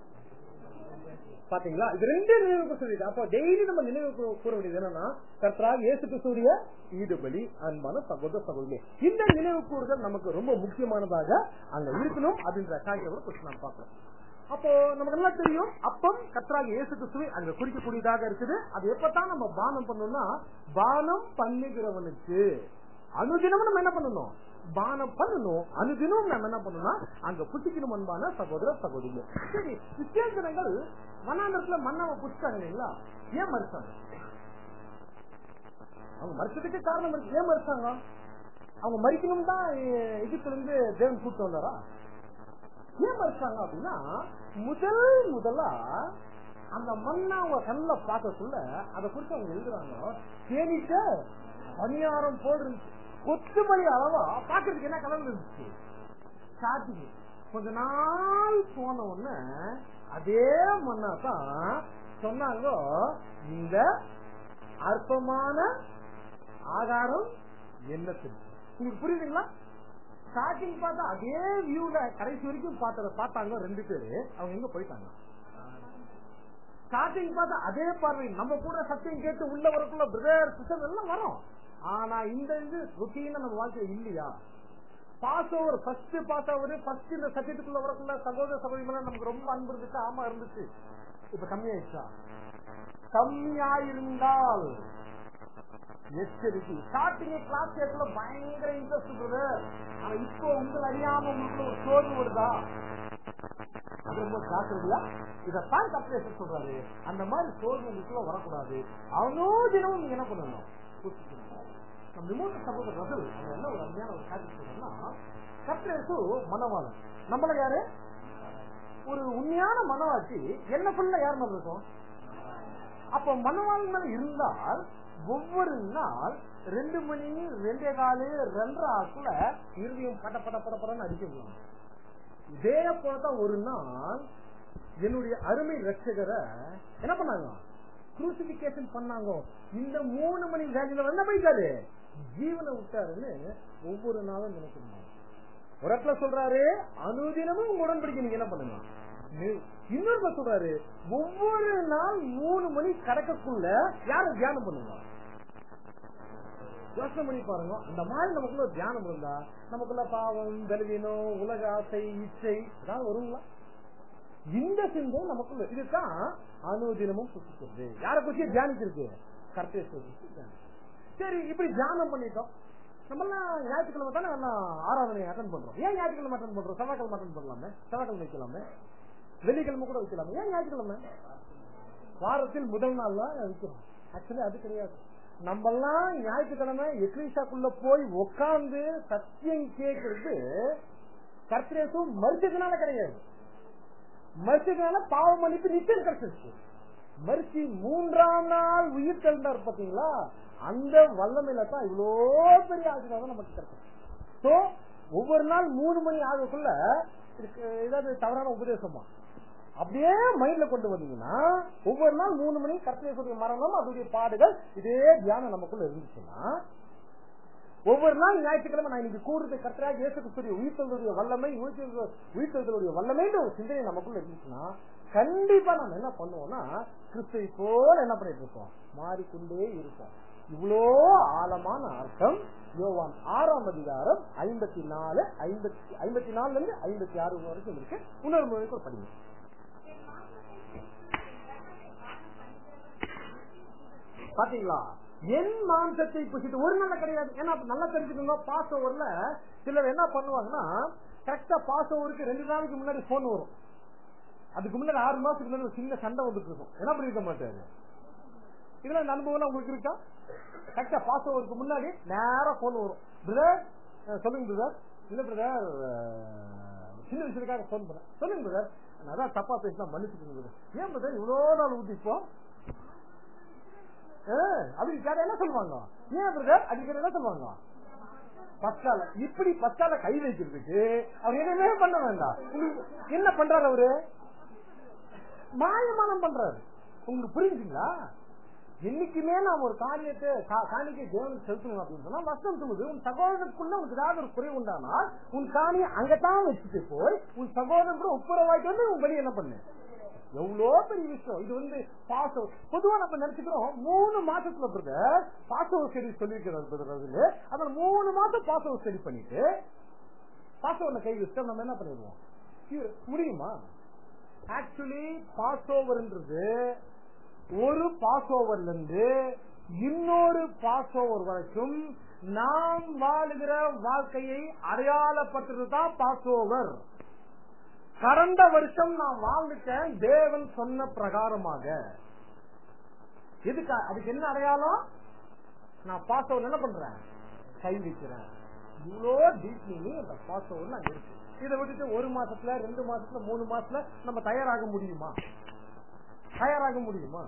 பாத்தீங்களா இது ரெண்டு நினைவு சொல்லிட்டு அப்ப டெய்லி நம்ம நினைவு கூ- கூற வேண்டியது என்னன்னா கர்த்தராக இயேசு கிறிஸ்துடைய ஈடுபடி அன்பான சகோதர சகோதரி இந்த நினைவு கூறுதல் நமக்கு ரொம்ப முக்கியமானதாக அங்க இருக்கணும் அப்படின்ற காரியத்தை குறித்து நாம் பார்க்கலாம் அப்போ நமக்கு நல்லா தெரியும் அப்பம் கர்த்தராக இயேசு கிறிஸ்துவை அங்க குறிக்கக்கூடியதாக இருக்குது அது எப்பதான் நம்ம பானம் பண்ணணும்னா பானம் பண்ணுகிறவனுக்கு அனுதினமும் நம்ம என்ன பண்ணணும் பானம் பண்ணணும் அனுதினமும் நம்ம என்ன பண்ணணும் அங்க புத்திக்கணும் அன்பான சகோதர சகோதரி சரி வித்தியாசனங்கள் மண்ணாண்டத்துல மண்ணாவை புடிச்சாங்க இல்லைங்களா ஏன் மறுத்தாங்க அவங்க மறுத்ததுக்கு காரணம் இருக்கு ஏன் மறுத்தாங்க அவங்க மறிக்கணும் தான் எகிப்துல இருந்து தேவன் கூட்டு வந்தாரா ஏன் மறுத்தாங்க அப்படின்னா முதல் முதலா அந்த மண்ணை அவங்க கண்ணுல பார்க்கக்குள்ள அதை குறித்து அவங்க எழுதுறாங்க தேனிட்ட பணியாரம் போல் இருந்துச்சு கொத்துமணி அளவா பாக்குறதுக்கு என்ன கலர் இருந்துச்சு ஸ்டார்டிங் கொஞ்ச நாள் போன உடனே அதே மண்ணா தான் சொன்னாங்க இந்த அற்பமான ஆகாரம் என்னத்துக்கு உங்களுக்கு புரியுதுங்களா ஸ்டார்டிங் பார்த்தா அதே வியூல கடைசி வரைக்கும் பார்த்தத பார்த்தாங்க ரெண்டு பேரு அவங்க எங்க போயிட்டாங்க ஸ்டார்டிங் பார்த்தா அதே பார்வை நம்ம கூட சத்தியம் கேட்டு உள்ள வரக்குள்ள பிரதர் சிஸ்டர் எல்லாம் வரும் ஆனா இந்த இது ருட்டீனா நம்ம வாழ்க்கையில இல்லையா Passover first Passover first இந்த சத்தியத்துக்குள்ள வரக்குள்ள சகோதர சகோதரி மேல நமக்கு ரொம்ப அன்பு இருந்துச்சு ஆமா இருந்துச்சு இப்ப கம்மியாயிடுச்சா கம்மியாயிருந்தால் எச்சரிக்கை ஸ்டார்டிங் கிளாஸ் கேட்கல பயங்கர இன்ட்ரெஸ்ட் பிரதர் ஆனா இப்போ உங்களை அறியாம உங்களுக்கு ஒரு சோர்வு வருதா அது ரொம்ப ஜாக்கிரதையா இதைத்தான் கப்ரேஷன் சொல்றாரு அந்த மாதிரி சோர்வு உங்களுக்குள்ள வரக்கூடாது அவனோ தினமும் நீங்க என்ன பண்ணணும் புரிஞ்சுக்கணும். நம்ம விமோச சகோதரர் ரசல் அவங்க என்ன ஒரு அருமையான ஒரு காட்சி சொல்றோம்னா கப்ரேசு மனவாளன் நம்மள யாரு ஒரு உண்மையான மனவாட்சி என்ன ஃபுல்லா யார் மேல இருக்கும் அப்ப மனவாளன் மேல இருந்தால் ஒவ்வொரு நாள் ரெண்டு மணி ரெண்டே காலு ரெண்டரை ஆக்குல இறுதியும் பட பட பட படன்னு அடிக்கலாம் இதே போலதான் ஒரு நாள் என்னுடைய அருமை ரட்சகரை என்ன பண்ணாங்க குரூசிபிகேஷன் பண்ணாங்க இந்த மூணு மணி வேலையில என்ன பண்ணிட்டாரு ஜீவனை விட்டாருன்னு ஒவ்வொரு நாளும் நினைக்கணும் ஒரு இடத்துல சொல்றாரு அனுதினமும் உங்க உடன்படிக்கை நீங்க என்ன பண்ணுங்க நி- இன்னொரு இடத்துல சொல்றாரு ஒவ்வொரு நாள் மூணு மணி கடக்கக்குள்ள யாரும் தியானம் பண்ணுங்க யோசனை பண்ணி பாருங்க இந்த மாதிரி நமக்குள்ள ஒரு தியானம் இருந்தா நமக்குள்ள பாவம் பலவீனம் உலக ஆசை இச்சை ஏதாவது வருங்களா இந்த சிந்தை நமக்குள்ள இதுதான் அனுதினமும் புசிக்கிறது யார பத்தியே தியானிச்சிருக்கு கர்த்தேஸ்வரி சரி இப்படி தியானம் பண்ணிட்டோம் நம்ம எல்லாம் ஞாயிற்றுக்கிழமை தானே எல்லாம் ஆராதனை அட்டன் பண்றோம் ஏன் ஞாயிற்றுக்கிழமை அட்டன் பண்றோம் செவ்வாய்க்கிழமை அட்டன் பண்ணலாமே செவ்வாய்க்கிழமை வைக்கலாமே வெள்ளிக்கிழமை கூட வைக்கலாமே ஏன் ஞாயிற்றுக்கிழமை வாரத்தில் முதல் நாள்ல வைக்கிறோம் ஆக்சுவலி அது கிடையாது நம்ம எல்லாம் ஞாயிற்றுக்கிழமை எக்லீஷாக்குள்ள போய் உட்கார்ந்து சத்தியம் கேட்கறது கர்த்தரேசும் மறுத்ததுனால கிடையாது மறுத்ததுனால பாவ மன்னிப்பு நிச்சயம் கிடைச்சிருச்சு மறுச்சி மூன்றாம் நாள் உயிர் தெழுந்தார் பாத்தீங்களா அந்த வல்லமையில தான் இவ்வளோ பெரிய ஆசீர்வாதம் நமக்கு கிடைக்கும் சோ ஒவ்வொரு நாள் மூணு மணி ஆகக்குள்ள இதுக்கு ஏதாவது தவறான உபதேசமா அப்படியே மைண்ட்ல கொண்டு வந்தீங்கன்னா ஒவ்வொரு நாள் மூணு மணி கர்த்தேசுடைய மரணம் அதோடைய பாடுகள் இதே தியானம் நமக்குள்ள இருந்துச்சுன்னா ஒவ்வொரு நாள் ஞாயிற்றுக்கிழமை நான் இன்னைக்கு கூடுறது கர்த்தராக இயேசு கிறிஸ்துடைய உயிர்த்தலுடைய வல்லமை உயிர்த்தலுடைய வல்லமைன்ற ஒரு சிந்தனை நமக்குள்ள இருந்துச்சுன்னா கண்டிப்பா நம்ம என்ன பண்ணுவோம்னா கிறிஸ்துவை போல என்ன பண்ணிட்டு இருப்போம் மாறிக்கொண்டே இருப்போம் இவ்வளோ ஆழமான அர்த்தம் யோவான் ஆறாம் அதிகாரம் ஐம்பத்தி நாலு ஐம்பத்தி ஐம்பத்தி நாலுல இருந்து ஐம்பத்தி ஆறு வரைக்கும் இருக்கு இன்னொரு முறைக்கு படிங்க பாத்தீங்களா என் மாம்சத்தை புசித்து ஒரு நல்ல கிடையாது ஏன்னா அப்ப நல்லா தெரிஞ்சுக்கணும் பாஸ் ஓவர்ல சிலர் என்ன பண்ணுவாங்கன்னா கரெக்டா பாஸ் ஓவருக்கு ரெண்டு நாளைக்கு முன்னாடி போன் வரும் அதுக்கு முன்னாடி ஆறு மாசத்துக்கு முன்னாடி ஒரு சின்ன சண்டை வந்துட்டு இருக்கும் என்ன பண்ணிருக்க மாட்டாரு இதெல்லாம் இந்த அனுபவம் உங்களுக்கு இருக்கா கரெக்டா பாஸ் ஓவருக்கு முன்னாடி நேரா போன் வரும் பிரதர் சொல்லுங்க பிரதர் இல்ல பிரதர் சின்ன விஷயத்துக்காக போன் பண்ண சொல்லுங்க பிரதர் நான் அதான் தப்பா பேசினா மன்னிச்சுக்கோங்க பிரதர் ஏன் பிரதர் இவ்வளவு நாள் ஊட்டிப்போம் அதுக்கு கேட்ட என்ன சொல்லுவாங்க ஏன் பிரதர் அதுக்கு என்ன சொல்லுவாங்க பஸ்டால இப்படி பஸ்டால கை வைக்கிறதுக்கு அவர் எதுவுமே பண்ண வேண்டாம் உங்களுக்கு என்ன பண்றாரு அவரு மாயமானம் பண்றாரு உங்களுக்கு புரியுதுங்களா என்னைக்குமே நாம் ஒரு காரியத்தை கா- காணிக்கை தேவனுக்கு செலுத்தணும் அப்படின்னு சொன்னா வசனம் சொல்லுது உன் சகோதரனுக்குள்ள உனக்கு ஏதாவது ஒரு குறை உண்டானால் உன் காணியை அங்கத்தான் வச்சுட்டு போய் உன் சகோதரன் கூட ஒப்புரவாய்க்கு வந்து உன் பலி என்ன பண்ணு எவ்வளோ பெரிய விஷயம் இது வந்து பாச பொதுவா நம்ம நினைச்சுக்கிறோம் மூணு மாசத்துல பிரதர் பாசவ ஸ்டடி சொல்லியிருக்கிறார் பிரதர் அதுல அதுல மூணு மாசம் பாசவ ஸ்டடி பண்ணிட்டு பாசவனை கை வச்சுட்டா நம்ம என்ன பண்ணிடுவோம் இது முடியுமா ஆக்சுவலி பாஸ் ஓவர்ன்றது ஒரு பாஸ் ஓவர்ல இருந்து இன்னொரு பாஸ் ஓவர் வரைக்கும் நாம் வாழுகிற வாழ்க்கையை அடையாளப்பட்டது தான் பாஸ் ஓவர் கடந்த வருஷம் நான் வாழ்ந்துட்டேன் தேவன் சொன்ன பிரகாரமாக எதுக்கு அதுக்கு என்ன அடையாளம் நான் பாஸ் ஓவர் என்ன பண்றேன் கை வைக்கிறேன் இவ்வளோ டீப் மீனிங் அந்த பாஸ் ஓவர் இருக்கு இதை விட்டுட்டு ஒரு மாசத்துல ரெண்டு மாசத்துல மூணு மாசத்துல நம்ம தயாராக முடியுமா தயாராக முடியுமா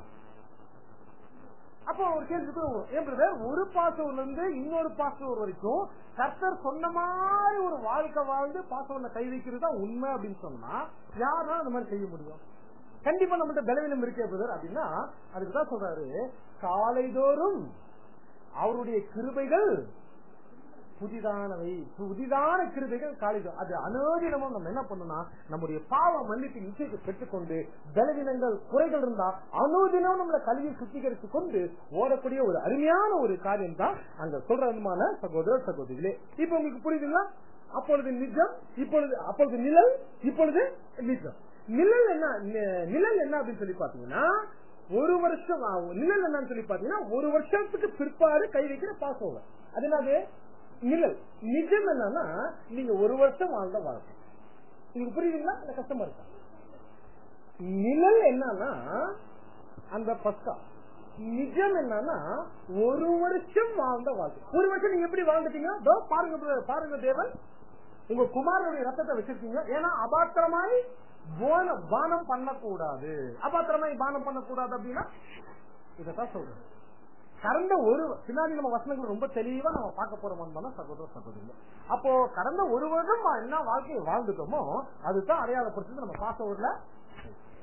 அப்போ ஒரு கேள்வி ஏன் பிரதர் ஒரு பாசவர்ல இருந்து இன்னொரு பாசவர் வரைக்கும் கர்த்தர் சொன்ன மாதிரி ஒரு வாழ்க்கை வாழ்ந்து பாசவர்ல கை வைக்கிறது தான் உண்மை அப்படின்னு சொன்னா யாராலும் அந்த மாதிரி செய்ய முடியும் கண்டிப்பா நம்மகிட்ட பலவீனம் இருக்கே பிரதர் அப்படின்னா அதுக்கு தான் சொல்றாரு காலைதோறும் அவருடைய கிருபைகள் புதிதானவை புதிதான கிருபைகள் காலைதோறும் அது அனோதினமும் நம்ம என்ன பண்ணணும்னா நம்முடைய பாவ மன்னிப்பு நிச்சயத்தை பெற்றுக்கொண்டு பலவீனங்கள் குறைகள் இருந்தா அனுதினம் நம்மளை கல்வியை சுத்திகரித்து கொண்டு ஓடக்கூடிய ஒரு அருமையான ஒரு காரியம் தான் அங்க சொல்ற விதமான சகோதர சகோதரிகளே இப்ப உங்களுக்கு புரியுதுங்களா அப்பொழுது நிஜம் இப்பொழுது அப்பொழுது நிழல் இப்பொழுது நிஜம் நிழல் என்ன நி- நிழல் என்ன அப்படின்னு சொல்லி பாத்தீங்கன்னா ஒரு வருஷம் ஆகும். நிழல் என்னன்னு சொல்லி பாத்தீங்கன்னா ஒரு வருஷத்துக்கு பிற்பாடு கை வைக்கிற பாஸ் ஓவர் அது என்னது நிழல் நிஜம் என்னன்னா நீங்க ஒரு வருஷம் வாழ்ந்த வாழ்க்கை உங்களுக்கு புரியுதுங்களா இல்ல கஷ்டமா இருக்கா நிழல் என்னன்னா அந்த பஸ்கா நிஜம் என்னன்னா ஒரு வருஷம் வாழ்ந்த வாழ்க்கை ஒரு வருஷம் நீங்க எப்படி வாழ்ந்துட்டீங்க தோ பாருங்க brother, பாருங்க தேவன் உங்க குமாரனுடைய ரத்தத்தை வச்சிருக்கீங்க ஏன்னா அபாத்திரமாய் போன- பானம் பண்ணக்கூடாது அபாத்திரமாய் பானம் பண்ணக்கூடாது அப்படின்னா இதான் சொல்றேன் கடந்த ஒரு பின்னாடி நம்ம வசனங்கள் ரொம்ப தெளிவா நம்ம பார்க்க போறோம் சகோதர சகோதரி அப்போ கடந்த ஒரு வருடம் என்ன வாழ்க்கையை வாழ்ந்துட்டோமோ அதுதான் அடையாளப்படுத்துறது நம்ம பாச ஊர்ல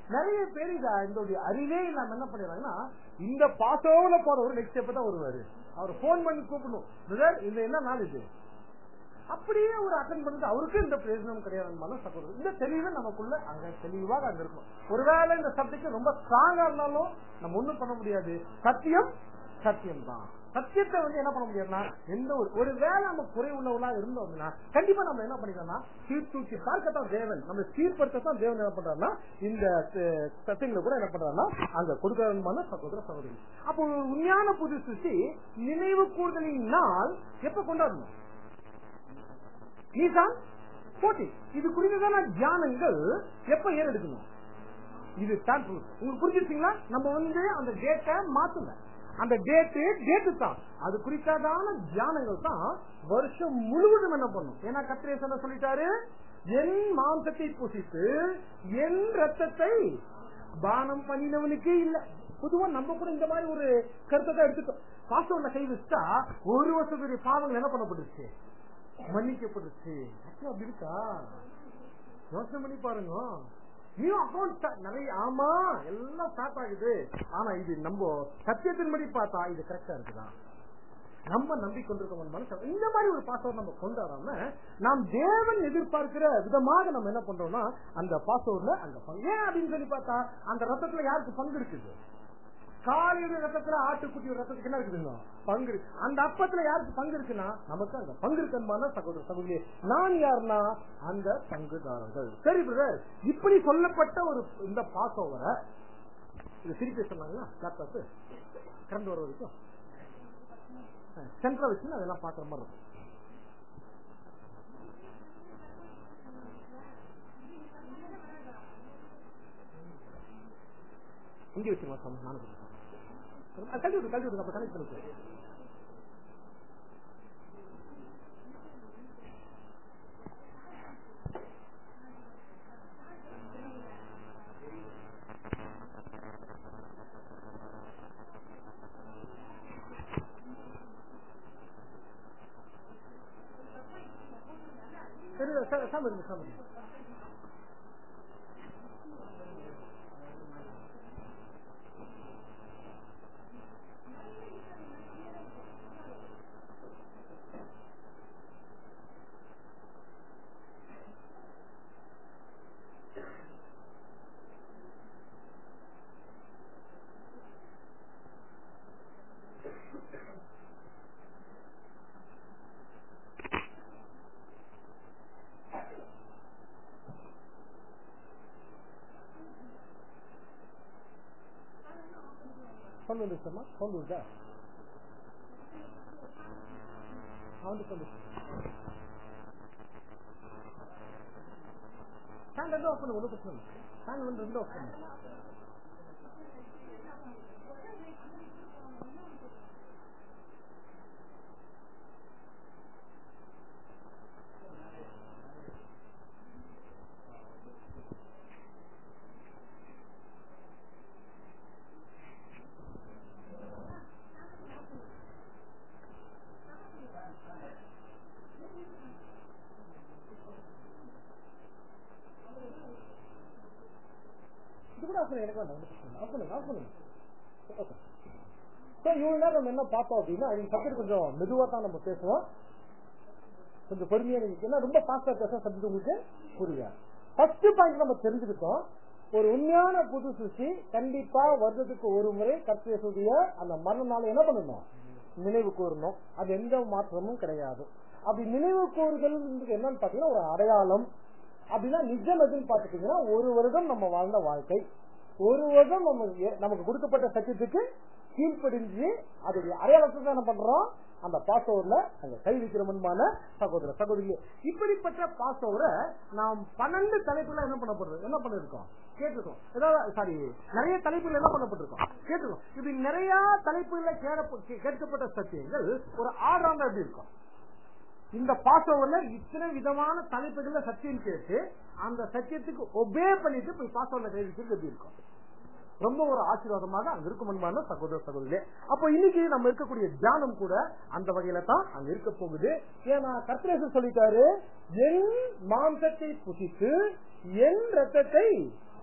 நிறைய பேர் இத இந்த அறிவே இல்லாம என்ன பண்ணிடுறாங்கன்னா இந்த பாசோல போறவர் நெக்ஸ்ட் ஸ்டெப் தான் வருவாரு அவர் போன் பண்ணி கூப்பிடணும் பிரதர் இந்த என்ன நாள் இது அப்படியே ஒரு அட்டன் பண்ணிட்டு அவருக்கு இந்த பிரயோஜனம் கிடையாது சகோதரர் இந்த தெளிவு நமக்குள்ள அங்க தெளிவாக அங்க இருக்கும் ஒருவேளை இந்த சப்ஜெக்ட் ரொம்ப ஸ்ட்ராங்கா இருந்தாலும் நம்ம ஒண்ணும் பண்ண முடியாது சத்தியம் சத்தியம் தான் சத்தியத்தை வந்து என்ன பண்ண முடியாதுன்னா எந்த ஒரு ஒரு வேலை நம்ம குறை உள்ளவங்களா இருந்தோம் அப்படின்னா கண்டிப்பா நம்ம என்ன பண்ணிக்கலாம்னா சீர்தூக்கி பார்க்கத்தான் தேவன் நம்ம சீர்படுத்தத்தான் தேவன் என்ன பண்றாருன்னா இந்த அஹ், சத்தியங்களை கூட என்ன பண்றாருன்னா அங்க கொடுக்கறமான சகோதர சகோதரி அப்போ ஒரு உண்மையான புது சிருஷ்டி நினைவு கூடுதலின் நாள் எப்ப கொண்டாடணும் நீதான் போட்டி இது குறித்ததான தியானங்கள் எப்ப ஏறெடுக்கணும் இது தான் truth. உங்களுக்கு புரிஞ்சிருச்சீங்களா நம்ம வந்து அந்த டேட்டை மாத்துங்க அந்த டேட்டு டேட்டு தான் அது குறித்ததான தியானங்கள் தான் வருஷம் முழுவதும் என்ன பண்ணும் ஏன்னா கத்திரேஸ் என்ன சொல்லிட்டாரு என் மாம்சத்தை புசித்து என் ரத்தத்தை பானம் பண்ணினவனுக்கு இல்ல பொதுவா நம்ம கூட இந்த மாதிரி ஒரு கருத்தை தான் எடுத்துட்டோம் பாஸ்டர்ல கை வச்சா ஒரு வருஷத்துடைய பாவங்கள் என்ன பண்ணப்பட்டுச்சு மன்னிக்கப்பட்டுச்சு actually அப்படி இருக்கா யோசனை பண்ணி பாருங்க நியூ அக்கௌண்ட் நிறைய ஆமா எல்லாம் ஸ்டார்ட் ஆகுது ஆனா இது நம்ம சத்தியத்தின்படி பார்த்தா இது கரெக்டா இருக்குதா நம்ம நம்பிக்கொண்டிருக்கோம் மனசு இந்த மாதிரி ஒரு பாஸ்வேர்ட் நம்ம கொண்டாடாம நாம் தேவன் எதிர்பார்க்கிற விதமாக நம்ம என்ன பண்றோம்னா அந்த பாஸ்வேர்ட்ல அந்த பங்கு ஏன் அப்படின்னு சொல்லி பார்த்தா அந்த ரத்தத்துல யாருக்கு பங்கு இருக்குது காலையுடைய ரத்தத்துல ஆட்டுக்குட்டியோட ரத்தத்துக்கு என்ன இருக்குதுங்க பங்கு இருக்கு. அந்த அப்பத்துல யாருக்கு பங்கு இருக்குன்னா நமக்கு அந்த பங்கு இருக்குமான சகோதர சகோதரி நான் யாருன்னா அந்த பங்குதாரர்கள் சரி பிரதர் இப்படி சொல்லப்பட்ட ஒரு இந்த பாஸ் ஓவரை இது திருப்பி சொன்னாங்களா லேப்டாப் கரண்ட் வர வரைக்கும் சென்ட்ரல் வச்சு அதெல்லாம் பாக்குற மாதிரி இருக்கும் இங்கே வச்சுருமா சாமி நானும் சொல்றேன். கல்வி விடு கல்வி விடுங்க அப்ப கனெக்ட் பண்ணிக்க சரி சரி, சாமி இருங்க சாமி இருங்க. சவுண்ட் வந்துருச்சம்மா சவுண்ட் வருதா சவுண்ட் சவுண்ட் ஃபேன் ரெண்டும் ஆஃப் பண்ணு ஒன்றும் பிரச்சனை இல்லை ஃபேன் வந்து ரெண்டும் ஆஃப் பண்ணு இது கூட ஆஃப் பண்ணு எனக்கு வேண்டாம் ஒன்றும் பிரச்சனை இல்லை ஆஃப் பண்ணுங்க ஆஃப் பண்ணுங்க ஓகே ஸோ இவ்வளவு நேரம் நம்ம என்ன பார்த்தோம் அப்படின்னா இந்த சப்ஜெக்ட் கொஞ்சம் மெதுவாக தான் நம்ம பேசுவோம் கொஞ்சம் பொறுமையா நீங்க ஏன்னா ரொம்ப ஃபாஸ்டா பேச சப்ஜெக்ட் உங்களுக்கு புரியாது ஃபர்ஸ்ட் பாயிண்ட் நம்ம தெரிஞ்சுக்கிட்டோம் ஒரு உண்மையான புது சிருஷ்டி கண்டிப்பா வருடத்துக்கு ஒரு முறை கர்த்தேசுடைய அந்த மரண நாள் என்ன பண்ணணும் நினைவு கூறணும் அது எந்த மாற்றமும் கிடையாது அப்படி நினைவு கூறுதல் என்னன்னு பாத்தீங்கன்னா ஒரு அடையாளம் அப்படின்னா நிஜம் எதுன்னு பாத்துட்டீங்கன்னா ஒரு வருடம் நம்ம வாழ்ந்த வாழ்க்கை ஒரு வருடம் நம்ம ஏ- நமக்கு கொடுக்கப்பட்ட சத்தியத்துக்கு கீழ்ப்படிஞ்சு அதோடைய அடையாளத்தை தான் என்ன பண்றோம் அந்த பாசோவர்ல அங்க கை வைக்கிறோமான சகோதர சகோதரி இப்படிப்பட்ட பாசோவரை நாம் பன்னெண்டு தலைப்புல என்ன பண்ணப்படுறோம் என்ன பண்ணிருக்கோம் கேட்டிருக்கோம் ஏதாவது சாரி நிறைய தலைப்புகள் என்ன பண்ணப்பட்டிருக்கோம் கேட்டிருக்கோம் இப்படி நிறைய தலைப்புகள்ல கேட்கப்ப- கே- கேட்கப்பட்ட சத்தியங்கள் ஒரு ஆறாம் எப்படி இருக்கும் இந்த பாசோவர்ல இத்தனை விதமான தலைப்புகள்ல சத்தியம் கேட்டு அந்த சத்தியத்துக்கு ஒபே பண்ணிட்டு போய் பாசோவர்ல கை வைக்கிறது எப்படி இருக்கும் ரொம்ப ஒரு ஆசீர்வாதமாக அங்க இருக்கும் அன்பான சகோதர சகோதரிகளே அப்போ இன்னைக்கு நம்ம இருக்கக்கூடிய தியானம் கூட அந்த வகையில தான் அங்க இருக்க போகுது ஏன்னா கர்த்தரேசன் சொல்லிட்டாரு என் மாம்சத்தை புசித்து என் ரத்தத்தை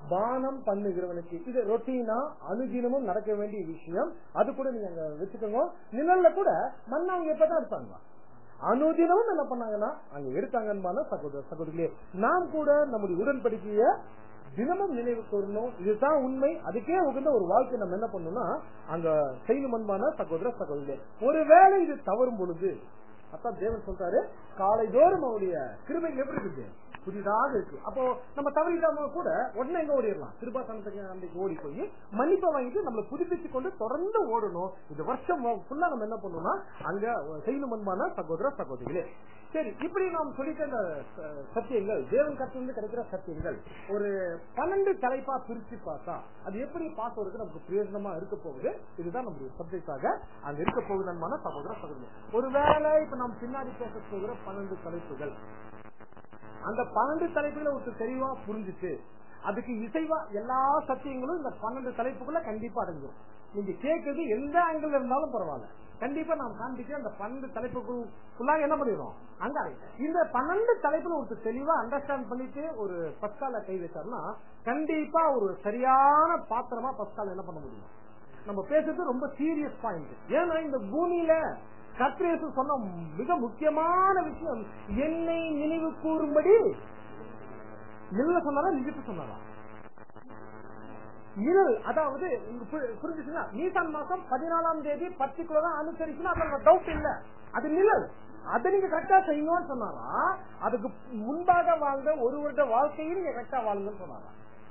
பானம் பண்ணுகிறவனுக்கு இது ரொட்டீனா அனுதினமும் நடக்க வேண்டிய விஷயம் அது கூட நீங்க அங்க வச்சுக்கோங்க நிழல்ல கூட மண்ணை அவங்க எப்பதான் எடுத்தாங்க அனுதினமும் என்ன பண்ணாங்கன்னா அங்க எடுத்தாங்கன்னு சகோதர சகோதரிகளே நாம் கூட நம்முடைய உடன்படிக்கைய தினமும் நினைவு கூறணும் இதுதான் உண்மை அதுக்கே உகந்த ஒரு வாழ்க்கை நம்ம என்ன பண்ணணும்னா அங்க செய்யணும் அன்பான சகோதர சகோதரிகளே ஒருவேளை இது தவறும் பொழுது அதான் தேவன் சொல்றாரு காலை தோறும் அவருடைய கிருபை எப்படி இருக்குது புதிதாக இருக்கு அப்போ நம்ம தவறிட்டாம கூட உடனே எங்க ஓடிடலாம் கிருபாசனத்துக்கு அன்றைக்கு ஓடி போய் மன்னிப்பை வாங்கிட்டு நம்மளை புதுப்பிச்சு கொண்டு தொடர்ந்து ஓடணும் இந்த வருஷம் ஃபுல்லா நம்ம என்ன பண்ணணும்னா அங்க செய்யணும் அன்பான சகோதர சகோதரிகளே சரி இப்படி நாம் சொல்லிட்ட இந்த ச- சத்தியங்கள் தேவன் கட்டிலிருந்து கிடைக்கிற சத்தியங்கள் ஒரு பன்னெண்டு தலைப்பா பிரிச்சு பார்த்தா அது எப்படி பாசவருக்கு நமக்கு பிரயோஜனமா இருக்க போகுது இதுதான் நம்முடைய சப்ஜெக்டாக அங்க இருக்க போகுது அன்பான சகோதர சகோதரி ஒருவேளை இப்ப நாம் பின்னாடி பேச போகிற பன்னெண்டு தலைப்புகள் அந்த பன்னெண்டு தலைப்புகளை ஒரு தெளிவா புரிஞ்சுட்டு அதுக்கு இசைவா எல்லா சத்தியங்களும் இந்த பன்னெண்டு தலைப்புக்குள்ள கண்டிப்பா அடங்கிடும் நீங்க கேட்கறது எந்த ஆங்கிள் இருந்தாலும் பரவாயில்ல கண்டிப்பா நாம் காண்பிக்க அந்த பன்னெண்டு தலைப்புக்குள்ளாக என்ன பண்ணிடுறோம் அங்க அடங்கிடும். இந்த பன்னெண்டு தலைப்புல ஒரு தெளிவா அண்டர்ஸ்டாண்ட் பண்ணிட்டு ஒரு பஸ்கால கை வச்சாருன்னா கண்டிப்பா ஒரு சரியான பாத்திரமா பஸ்கால என்ன பண்ண முடியும் நம்ம பேசுறது ரொம்ப சீரியஸ் பாயிண்ட் ஏன்னா இந்த பூமியில கத்திரேசு சொன்ன மிக முக்கியமான விஷயம் என்னை நினைவு கூறும்படி நில்ல சொன்னாரா நிஜத்து சொன்னாரா நிழல் அதாவது இங்க பு- புரிஞ்சுச்சுங்களா நீசான் மாசம் பதினாலாம் தேதி பர்டிகுலரா அனுசரிச்சுன்னா அதுல டவுட் இல்ல அது நிழல் அதை நீங்க கரெக்டா செய்யணும்னு சொன்னாரா அதுக்கு முன்பாக வாழ்ந்த ஒரு வருட வாழ்க்கையும் நீங்க கரெக்டா வாழுங்கன்னு சொன்னாரா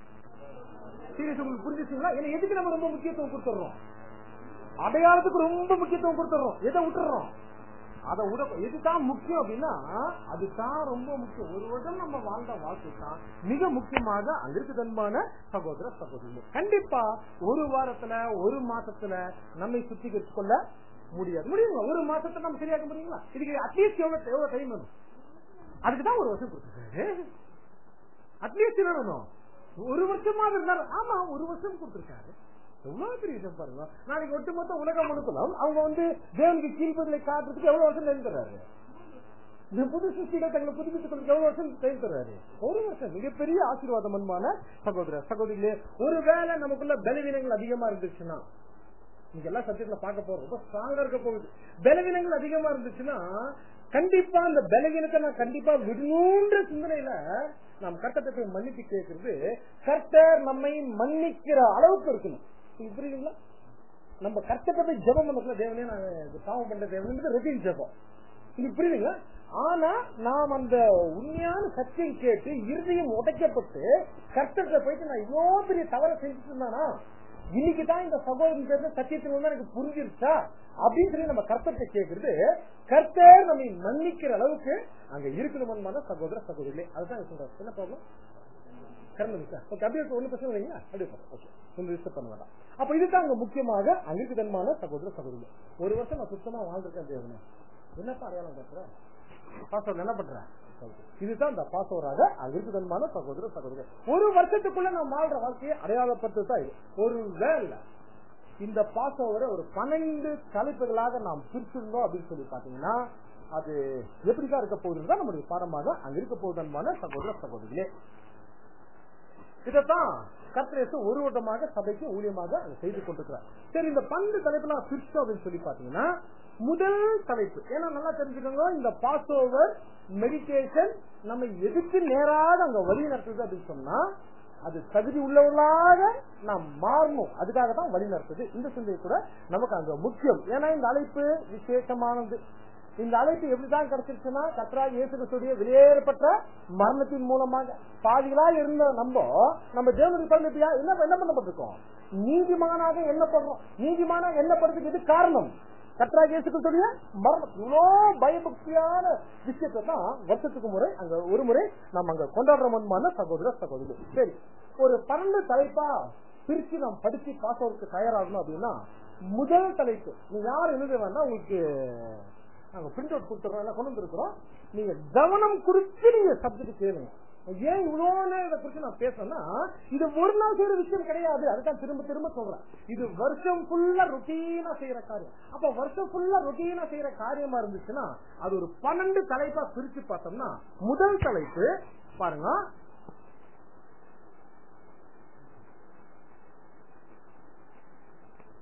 சீரியஸ் உங்களுக்கு புரிஞ்சுச்சுங்களா ஏன்னா எதுக்கு நம்ம ரொம்ப முக்கியத்துவம் கொடுத்துறோம் அடையாளத்துக்கு ரொம்ப முக்கியத்துவம் கொடுத்துறோம் எதை விட்டுறோம் அதை விட எதுதான் முக்கியம் அப்படின்னா அதுதான் ரொம்ப முக்கியம் ஒரு வருடம் நம்ம வாழ்ந்த வாழ்க்கை தான் மிக முக்கியமாக அங்கிருக்கு தன்பான சகோதர சகோதரி கண்டிப்பா ஒரு வாரத்துல ஒரு மாசத்துல நம்மை சுத்திகரித்து கொள்ள முடியாது முடியுங்களா ஒரு மாசத்துல நம்ம சரியாக்க முடியுங்களா இதுக்கு அட்லீஸ்ட் எவ்வளவு எவ்வளவு டைம் வேணும் அதுக்கு தான் ஒரு வருஷம் கொடுத்துருக்காரு அட்லீஸ்ட் என்ன வேணும் ஒரு வருஷமா இருந்தாரு ஆமா ஒரு வருஷம் கொடுத்திருக்காரு எவ்வளவு பெரிய விஷயம் பாருங்க நாளைக்கு ஒட்டுமொத்த உலகம் முழுக்கலாம் அவங்க வந்து தேவனுக்கு கீழ்ப்பதிலை காட்டுறதுக்கு எவ்வளவு வருஷம் டைம் தர்றாரு இந்த புது சிருஷ்டிகளை தங்களை புதுப்பித்துக் கொள்ள எவ்வளவு வருஷம் டைம் தர்றாரு ஒரு வருஷம் மிகப்பெரிய ஆசீர்வாதம் அன்பான சகோதர சகோதரிகளே ஒருவேளை நமக்குள்ள பலவீனங்கள் அதிகமா இருந்துச்சுன்னா நீங்க எல்லாம் சத்தியத்துல பார்க்க போறோம் ரொம்ப ஸ்ட்ராங்கா இருக்க போகுது பலவீனங்கள் அதிகமா இருந்துச்சுன்னா கண்டிப்பா அந்த பலவீனத்தை நான் கண்டிப்பா விடணுன்ற சிந்தனையில நாம் கர்த்தத்தை போய் மன்னிப்பு கேட்கறது கர்த்தர் நம்மை மன்னிக்கிற அளவுக்கு இருக்கணும் இது புரியுதுங்களா நம்ம கர்த்தத்தை போய் ஜெபம் பண்ணல தேவனே நான் இது பாவம் பண்ற தேவன் ரொட்டீன் ஜெபம் இது புரியுதுங்களா ஆனா நாம் அந்த உண்மையான சத்தியம் கேட்டு இருதயம் உடைக்கப்பட்டு கர்த்தத்தை போயிட்டு நான் இவ்வளவு பெரிய தவறை செஞ்சுட்டு இருந்தானா இன்னைக்கு தான் இந்த சகோதரன் பேர்ல சத்தியத்தின் வந்து எனக்கு புரிஞ்சிருச்சா அப்படின்னு சொல்லி நம்ம கர்த்தத்தை கேட்கறது கர்த்தர் நம்மை மன்னிக்கிற அளவுக்கு அங்க இருக்கணுமான சகோதர சகோதரிகளே அதுதான் சொல்றேன் என்ன ப்ராப்ளம் கர்மம் சார் ஓகே அப்படியே ஒண்ணு பிரச்சனை இல்லைங்களா அப்படியே போறோம் ஓகே ஒன்று டிஸ்டர்ப் பண்ண வேண்டாம் அப்ப இதுதான் அங்க முக்கியமாக அங்கிருக்கு தன்மான சகோதர சகோதரி ஒரு வருஷம் நான் சுத்தமா வாழ்ந்திருக்கேன் தேவனே என்னப்பா அடையாளம் பேசுறேன் பாஸ்வர் என்ன பண்றேன் இதுதான் இந்த பாசவராக அங்கிருக்கு தன்மான சகோதர சகோதரி ஒரு வருஷத்துக்குள்ள நான் வாழ்ற வாழ்க்கையை அடையாளப்படுத்து தான் இது ஒரு வேலை இந்த பாசோவரை ஒரு பன்னெண்டு தலைப்புகளாக நாம் பிரிச்சிருந்தோம் அப்படின்னு சொல்லி பாத்தீங்கன்னா அது எப்படிதான் இருக்க போகுதுன்னு தான் நம்முடைய பாடமாக அங்க இருக்க போகுதன்மான சகோதர சகோதரிகளே இதைத்தான் கர்த்தரேசு ஒரு வருடமாக சபைக்கு ஊழியமாக அதை செய்து கொண்டிருக்கிறார் சரி இந்த பன்னெண்டு தலைப்பு நான் பிரிச்சோம் அப்படின்னு சொல்லி பாத்தீங்கன்னா முதல் தலைப்பு ஏன்னா நல்லா தெரிஞ்சுக்கோங்க இந்த பாஸ் ஓவர் மெடிடேஷன் நம்ம எதுக்கு நேராக அங்க வழி நடத்துது அப்படின்னு சொன்னா அது தகுதி உள்ளவர்களாக நாம் மாறணும் அதுக்காக தான் வழி நடத்துது இந்த சிந்தை கூட நமக்கு அங்க முக்கியம் ஏன்னா இந்த அழைப்பு விசேஷமானது இந்த அழைப்பு எப்படிதான் கிடைச்சிருச்சுன்னா கத்ரா இயேசுடைய வெளியேறப்பட்ட மரணத்தின் மூலமாக பாதிகளா இருந்த நம்ம நம்ம தேவனுக்கு பல்லியா என்ன என்ன பண்ணப்பட்டிருக்கோம் நீதிமானாக எண்ணப்படுறோம் நீதிமானாக எண்ணப்படுறதுக்கு இது காரணம் கத்ரா இயேசுடைய மரணம் இவ்வளோ பயபக்தியான விஷயத்தை தான் வருஷத்துக்கு முறை அங்க ஒரு முறை நம்ம அங்க கொண்டாடுறோமான சகோதர சகோதரி சரி ஒரு பன்னெண்டு தலைப்பா பிரிச்சு நாம் படிச்சு பாசவருக்கு தயாராகணும் அப்படின்னா முதல் தலைப்பு நீங்க யாரும் எழுத வேண்டாம் உங்களுக்கு நாங்க பிரிண்ட் அவுட் கொடுத்துறோம் எல்லாம் கொண்டு வந்திருக்கிறோம் நீங்க கவனம் குறித்து நீங்க சப்ஜெக்ட் கேளுங்க ஏன் இவ்வளவு நேரம் இதை குறித்து நான் பேசுறேன்னா இது ஒரு நாள் செய்யற விஷயம் கிடையாது அதுதான் திரும்ப திரும்ப சொல்றேன் இது வருஷம் ஃபுல்லா ரொட்டீனா செய்யற காரியம் அப்ப வருஷம் ஃபுல்லா ரொட்டீனா செய்யற காரியமா இருந்துச்சுன்னா அது ஒரு பன்னெண்டு தலைப்பா பிரிச்சு பார்த்தோம்னா முதல் தலைப்பு பாருங்க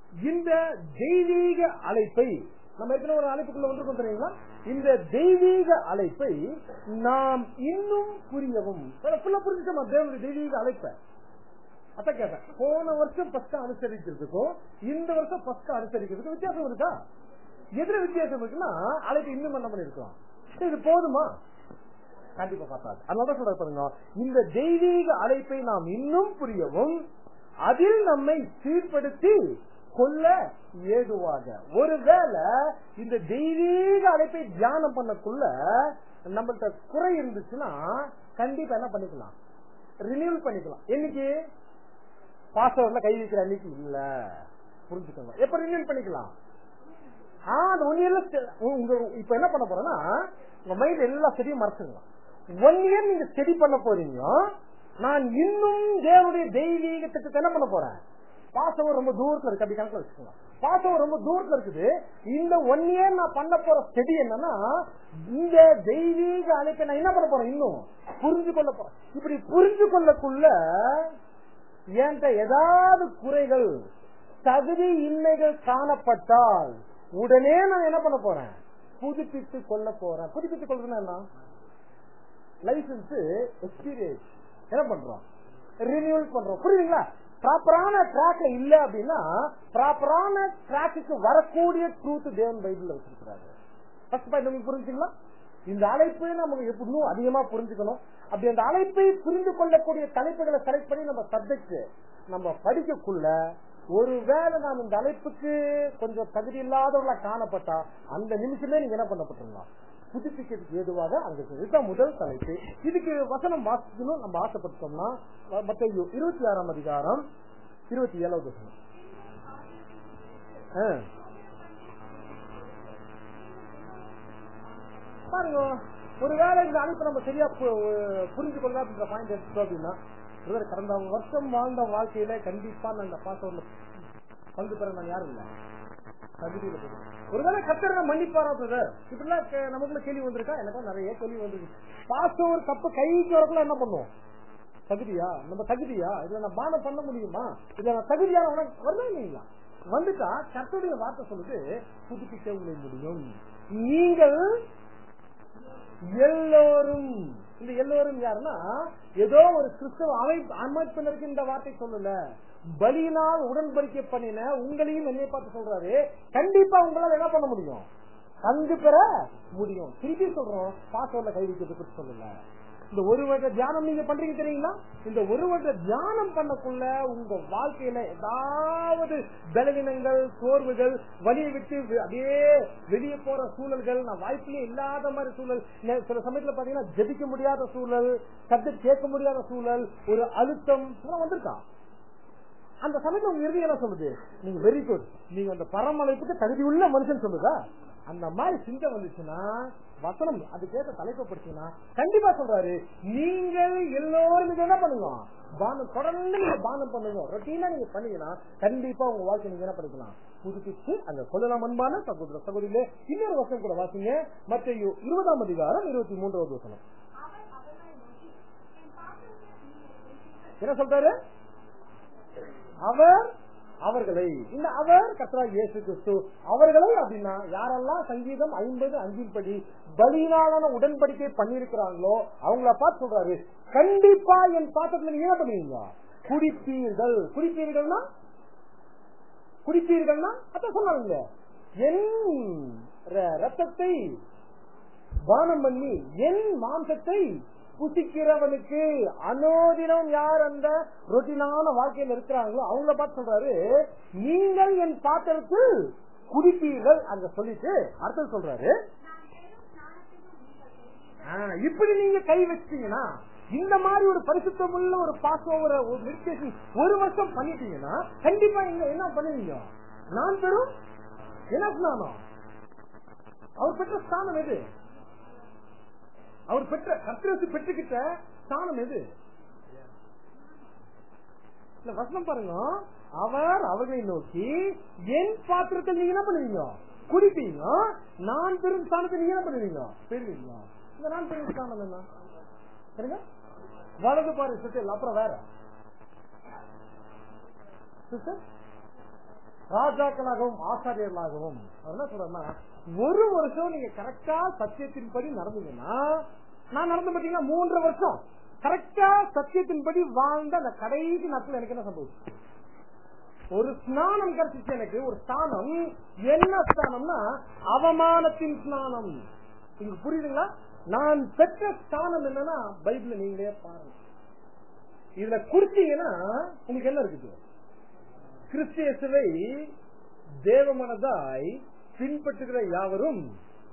இந்த தெய்வீக அழைப்பை நம்ம ஏற்கனவே ஒரு அழைப்புக்குள்ள வந்திருக்கோம் தெரியுங்களா இந்த தெய்வீக அழைப்பை நாம் இன்னும் புரியவும் ஃபுல்லா புரிஞ்சுக்கோமா தேவனுடைய தெய்வீக அழைப்பை அத கேட்டேன் போன வருஷம் பஸ்ட் அனுசரிக்கிறதுக்கும் இந்த வருஷம் பஸ்ட் அனுசரிக்கிறதுக்கும் வித்தியாசம் இருக்கா எதுல வித்தியாசம் இருக்குன்னா அழைப்பு இன்னும் என்ன பண்ணிருக்கோம் இது போதுமா கண்டிப்பா பார்த்தாது அதனால சொல்ற பாருங்க இந்த தெய்வீக அழைப்பை நாம் இன்னும் புரியவும் அதில் நம்மை சீர்படுத்தி கொள்ள ஏதுவாக ஒருவேளை இந்த தெய்வீக அழைப்பை தியானம் பண்ணக்குள்ள நம்மள்ட்ட குறை இருந்துச்சுன்னா கண்டிப்பா என்ன பண்ணிக்கலாம் ரினியூவல் பண்ணிக்கலாம் என்னைக்கு பாஸ்வேர்ட்ல கை வைக்கிற அன்னைக்கு இல்ல புரிஞ்சுக்கோங்க எப்ப ரினியூவல் பண்ணிக்கலாம் ஆ அந்த ஒன் இயர்ல உங்க இப்ப என்ன பண்ண போறேன்னா உங்க மைண்ட் எல்லா செடியும் மறைச்சிடலாம் ஒன் இயர் நீங்க ஸ்டடி பண்ண போறீங்க நான் இன்னும் தேவனுடைய தெய்வீக திட்டத்தை என்ன பண்ண போறேன் பாசவர் ரொம்ப தூரத்துல இருக்கு அப்படி கணக்குல வச்சுக்கோங்க பாசவர் ரொம்ப தூரத்துல இருக்குது இந்த ஒன் இயர் நான் பண்ண போற ஸ்டடி என்னன்னா இந்த தெய்வீக அழைப்பை நான் என்ன பண்ண போறேன் இன்னும் புரிஞ்சு கொள்ள போறேன் இப்படி புரிஞ்சு கொள்ளக்குள்ள என்கிட்ட ஏதாவது குறைகள் தகுதி இன்மைகள் காணப்பட்டால் உடனே நான் என்ன பண்ண போறேன் புதுப்பித்து கொள்ள போறேன் புதுப்பித்து கொள்றதுன்னா என்ன லைசன்ஸ் எக்ஸ்பீரியன்ஸ் என்ன பண்றோம் ரினியூவல் பண்றோம் புரியுதுங்களா ப்ராப்பரான ட்ராக்ல இல்ல அப்படின்னா ப்ராப்பரான ட்ராக்கு வரக்கூடிய ட்ரூத் தேவன் பைபிள்ல வச்சிருக்கிறாரு ஃபர்ஸ்ட் பாயிண்ட் உங்களுக்கு புரிஞ்சுங்களா இந்த அழைப்பு நமக்கு இன்னும் அதிகமா புரிஞ்சுக்கணும் அப்படி அந்த அழைப்பை புரிந்து கொள்ளக்கூடிய தலைப்புகளை செலக்ட் பண்ணி நம்ம சப்ஜெக்ட் நம்ம படிக்கக்குள்ள ஒருவேளை நாம் இந்த அழைப்புக்கு கொஞ்சம் தகுதி இல்லாதவர்களா காணப்பட்டா அந்த நிமிஷமே நீங்க என்ன பண்ணப்பட்டிருந்தோம் புதுப்பிக்கிறதுக்கு ஏதுவாக அங்க இதுதான் முதல் தலைப்பு இதுக்கு வசனம் வாசிக்கணும் நம்ம ஆசைப்பட்டோம்னா மற்ற இருபத்தி ஆறாம் அதிகாரம் இருபத்தி ஏழாவது வசனம் ஆ. பாருங்க ஒருவேளை இந்த அழைப்பு நம்ம சரியா பு- புரிஞ்சு கொள்ளலாம் அப்படின்ற பாயிண்ட் எடுத்துட்டோம் அப்படின்னா brother, கடந்த வருஷம் வாழ்ந்த வாழ்க்கையில கண்டிப்பா நான் இந்த பாசவர்ல பங்கு பெற நான் யாரும் இல்ல தகுதியில போறேன். ஒருவேளை கத்தரை மன்னிப்பாரா பிரதர் இப்படிலாம் கே- நமக்குள்ள கேள்வி வந்திருக்கா எனக்கும் நிறைய கேள்வி வந்திருக்கு பாசவர் தப்பு கைக்கு வரக்குள்ள என்ன பண்ணுவோம் தகுதியா நம்ம தகுதியா இதுல நான் பானம் பண்ண முடியுமா இதுல நான் தகுதியா வரவே இல்லைங்களா வந்துட்டா கர்த்தருடைய வார்த்தை சொல்லுது புதுப்பிக்க உங்களை முடியும் நீங்கள் எல்லோரும் இந்த எல்லோரும் யாருன்னா ஏதோ ஒரு கிறிஸ்தவ அமைப்பு அமைப்பினருக்கு இந்த வார்த்தை சொல்லல பலியினால் உடன்படிக்கை பண்ணின உங்களையும் என்னை பார்த்து சொல்றாரு கண்டிப்பா உங்களால என்ன பண்ண முடியும் பங்கு பெற முடியும் திருப்பி சொல்றோம் பாஸ்வேர்ட்ல கை வைக்கிறதுக்கு சொல்லல இந்த ஒரு வருட தியானம் நீங்க பண்றீங்க தெரியுங்களா இந்த ஒரு வருட தியானம் பண்ணக்குள்ள உங்க வாழ்க்கையில ஏதாவது பலவீனங்கள் சோர்வுகள் வழியை விட்டு வெ- அப்படியே வெளியே போற சூழல்கள் நான் வாய்ப்பிலே இல்லாத மாதிரி சூழல் நே- சில சமயத்துல பாத்தீங்கன்னா ஜெபிக்க முடியாத சூழல் சத்து கேட்க முடியாத சூழல் ஒரு அழுத்தம் இதெல்லாம் வந்திருக்கா அந்த சமயத்துல உங்க இறுதி என்ன சொல்லுது நீங்க வெரி குட் நீங்க அந்த பரமழைப்புக்கு தகுதி உள்ள மனுஷன் சொல்லுதா அந்த மாதிரி சிந்தை வந்துச்சுன்னா வசனம் அதுக்கேற்ற தலைப்பை படிச்சீங்கன்னா கண்டிப்பா சொல்றாரு நீங்கள் எல்லோரும் இதை என்ன பண்ணுங்க பானம் தொடர்ந்து நீங்க பானம் பண்ணுங்க ரொட்டீனா நீங்க பண்ணீங்கன்னா கண்டிப்பா உங்க வாழ்க்கை நீங்க என்ன பண்ணிக்கலாம் புதுப்பிச்சு அங்க கொள்ளலாம் அன்பான சகோதர சகோதரியிலே இன்னொரு வருஷம் கூட வாசிங்க மற்ற இருபதாம் அதிகாரம் இருபத்தி மூன்றாவது வசனம் அவர் அவர்களை நோக்கி என் பாத்திரத்தை நீங்கள் வைத்தீர்கள் என்ன சொல்றாரு அவர் அவர்களை இந்த அவர் கத்ரா இயேசு கிறிஸ்து அவர்களை அப்படின்னா யாரெல்லாம் சங்கீதம் ஐம்பது அஞ்சின் படி பலியினாலான உடன்படிக்கை பண்ணிருக்கிறாங்களோ அவங்கள பார்த்து சொல்றாரு கண்டிப்பா என் பாத்திரத்துல நீங்க என்ன பண்ணுவீங்க குடிப்பீர்கள் குடிப்பீர்கள்னா குடிப்பீர்கள்னா அதான் சொன்னாங்க என் ர- ரத்தத்தை பானம் பண்ணி என் மாம்சத்தை புசிக்கிறவனுக்கு அனோதினம் யார் அந்த ரொட்டினான வாழ்க்கையில் இருக்கிறாங்களோ அவங்கள பார்த்து சொல்றாரு நீங்கள் என் பாத்திரத்தில் குடிப்பீர்கள் அங்க சொல்லிட்டு அடுத்தது சொல்றாரு நான் பெரும் ஸ்நானத்திலும் நீங்கள் பெறுவீர்கள் ஆ, இப்படி நீங்க கை வச்சீங்கன்னா இந்த மாதிரி ஒரு பரிசுத்தம் உள்ள ஒரு பாசம் ஒரு மெடிடேஷன் ஒரு வருஷம் பண்ணிட்டீங்கன்னா கண்டிப்பா நீங்க என்ன பண்ணுவீங்க நான் பெரும் என்ன ஸ்நானம் அவர் பெற்ற ஸ்தானம் எது அவர் பெற்ற கத்திரசு பெற்றுக்கிட்ட ஸ்தானம் எது இல்ல வசனம் பாருங்க அவர் அவர்களை நோக்கி என் பாத்திரத்தில் நீங்க என்ன பண்ணுவீங்க குடிப்பீங்க நான் பெரும் ஸ்தானத்தை நீங்க என்ன பண்ணுவீங்க பெறுவீங்க இந்த நான் பெரும் ஸ்தானம் என்ன சரிங்க வலது பாரு சிஸ்டர் அப்புறம் வேற சிஸ்டர் ராஜாக்களாகவும் ஆசாரியர்களாகவும் அவர் என்ன சொல்றேன்னா ஒரு வருஷம் நீங்க கரெக்டா சத்தியத்தின்படி நடந்தீங்கன்னா நான் நடந்து பாத்தீங்கன்னா மூன்றரை வருஷம் கரெக்டா சத்தியத்தின்படி வாழ்ந்த அந்த கடைசி நாட்கள் எனக்கு என்ன சம்பவிச்சு ஒரு ஸ்நானம் கிடைச்சிச்சு எனக்கு ஒரு ஸ்தானம் என்ன ஸ்தானம்னா அவமானத்தின் ஸ்நானம் உங்களுக்கு புரியுதுங்களா நான் பெற்ற ஸ்தானம் என்னன்னா பைபிள நீங்களே பாருங்க இதுல குறிச்சீங்கன்னா உங்களுக்கு என்ன இருக்குது கிறிஸ்தியசுவை தேவமனதாய் பின்பற்றுகிற யாவரும்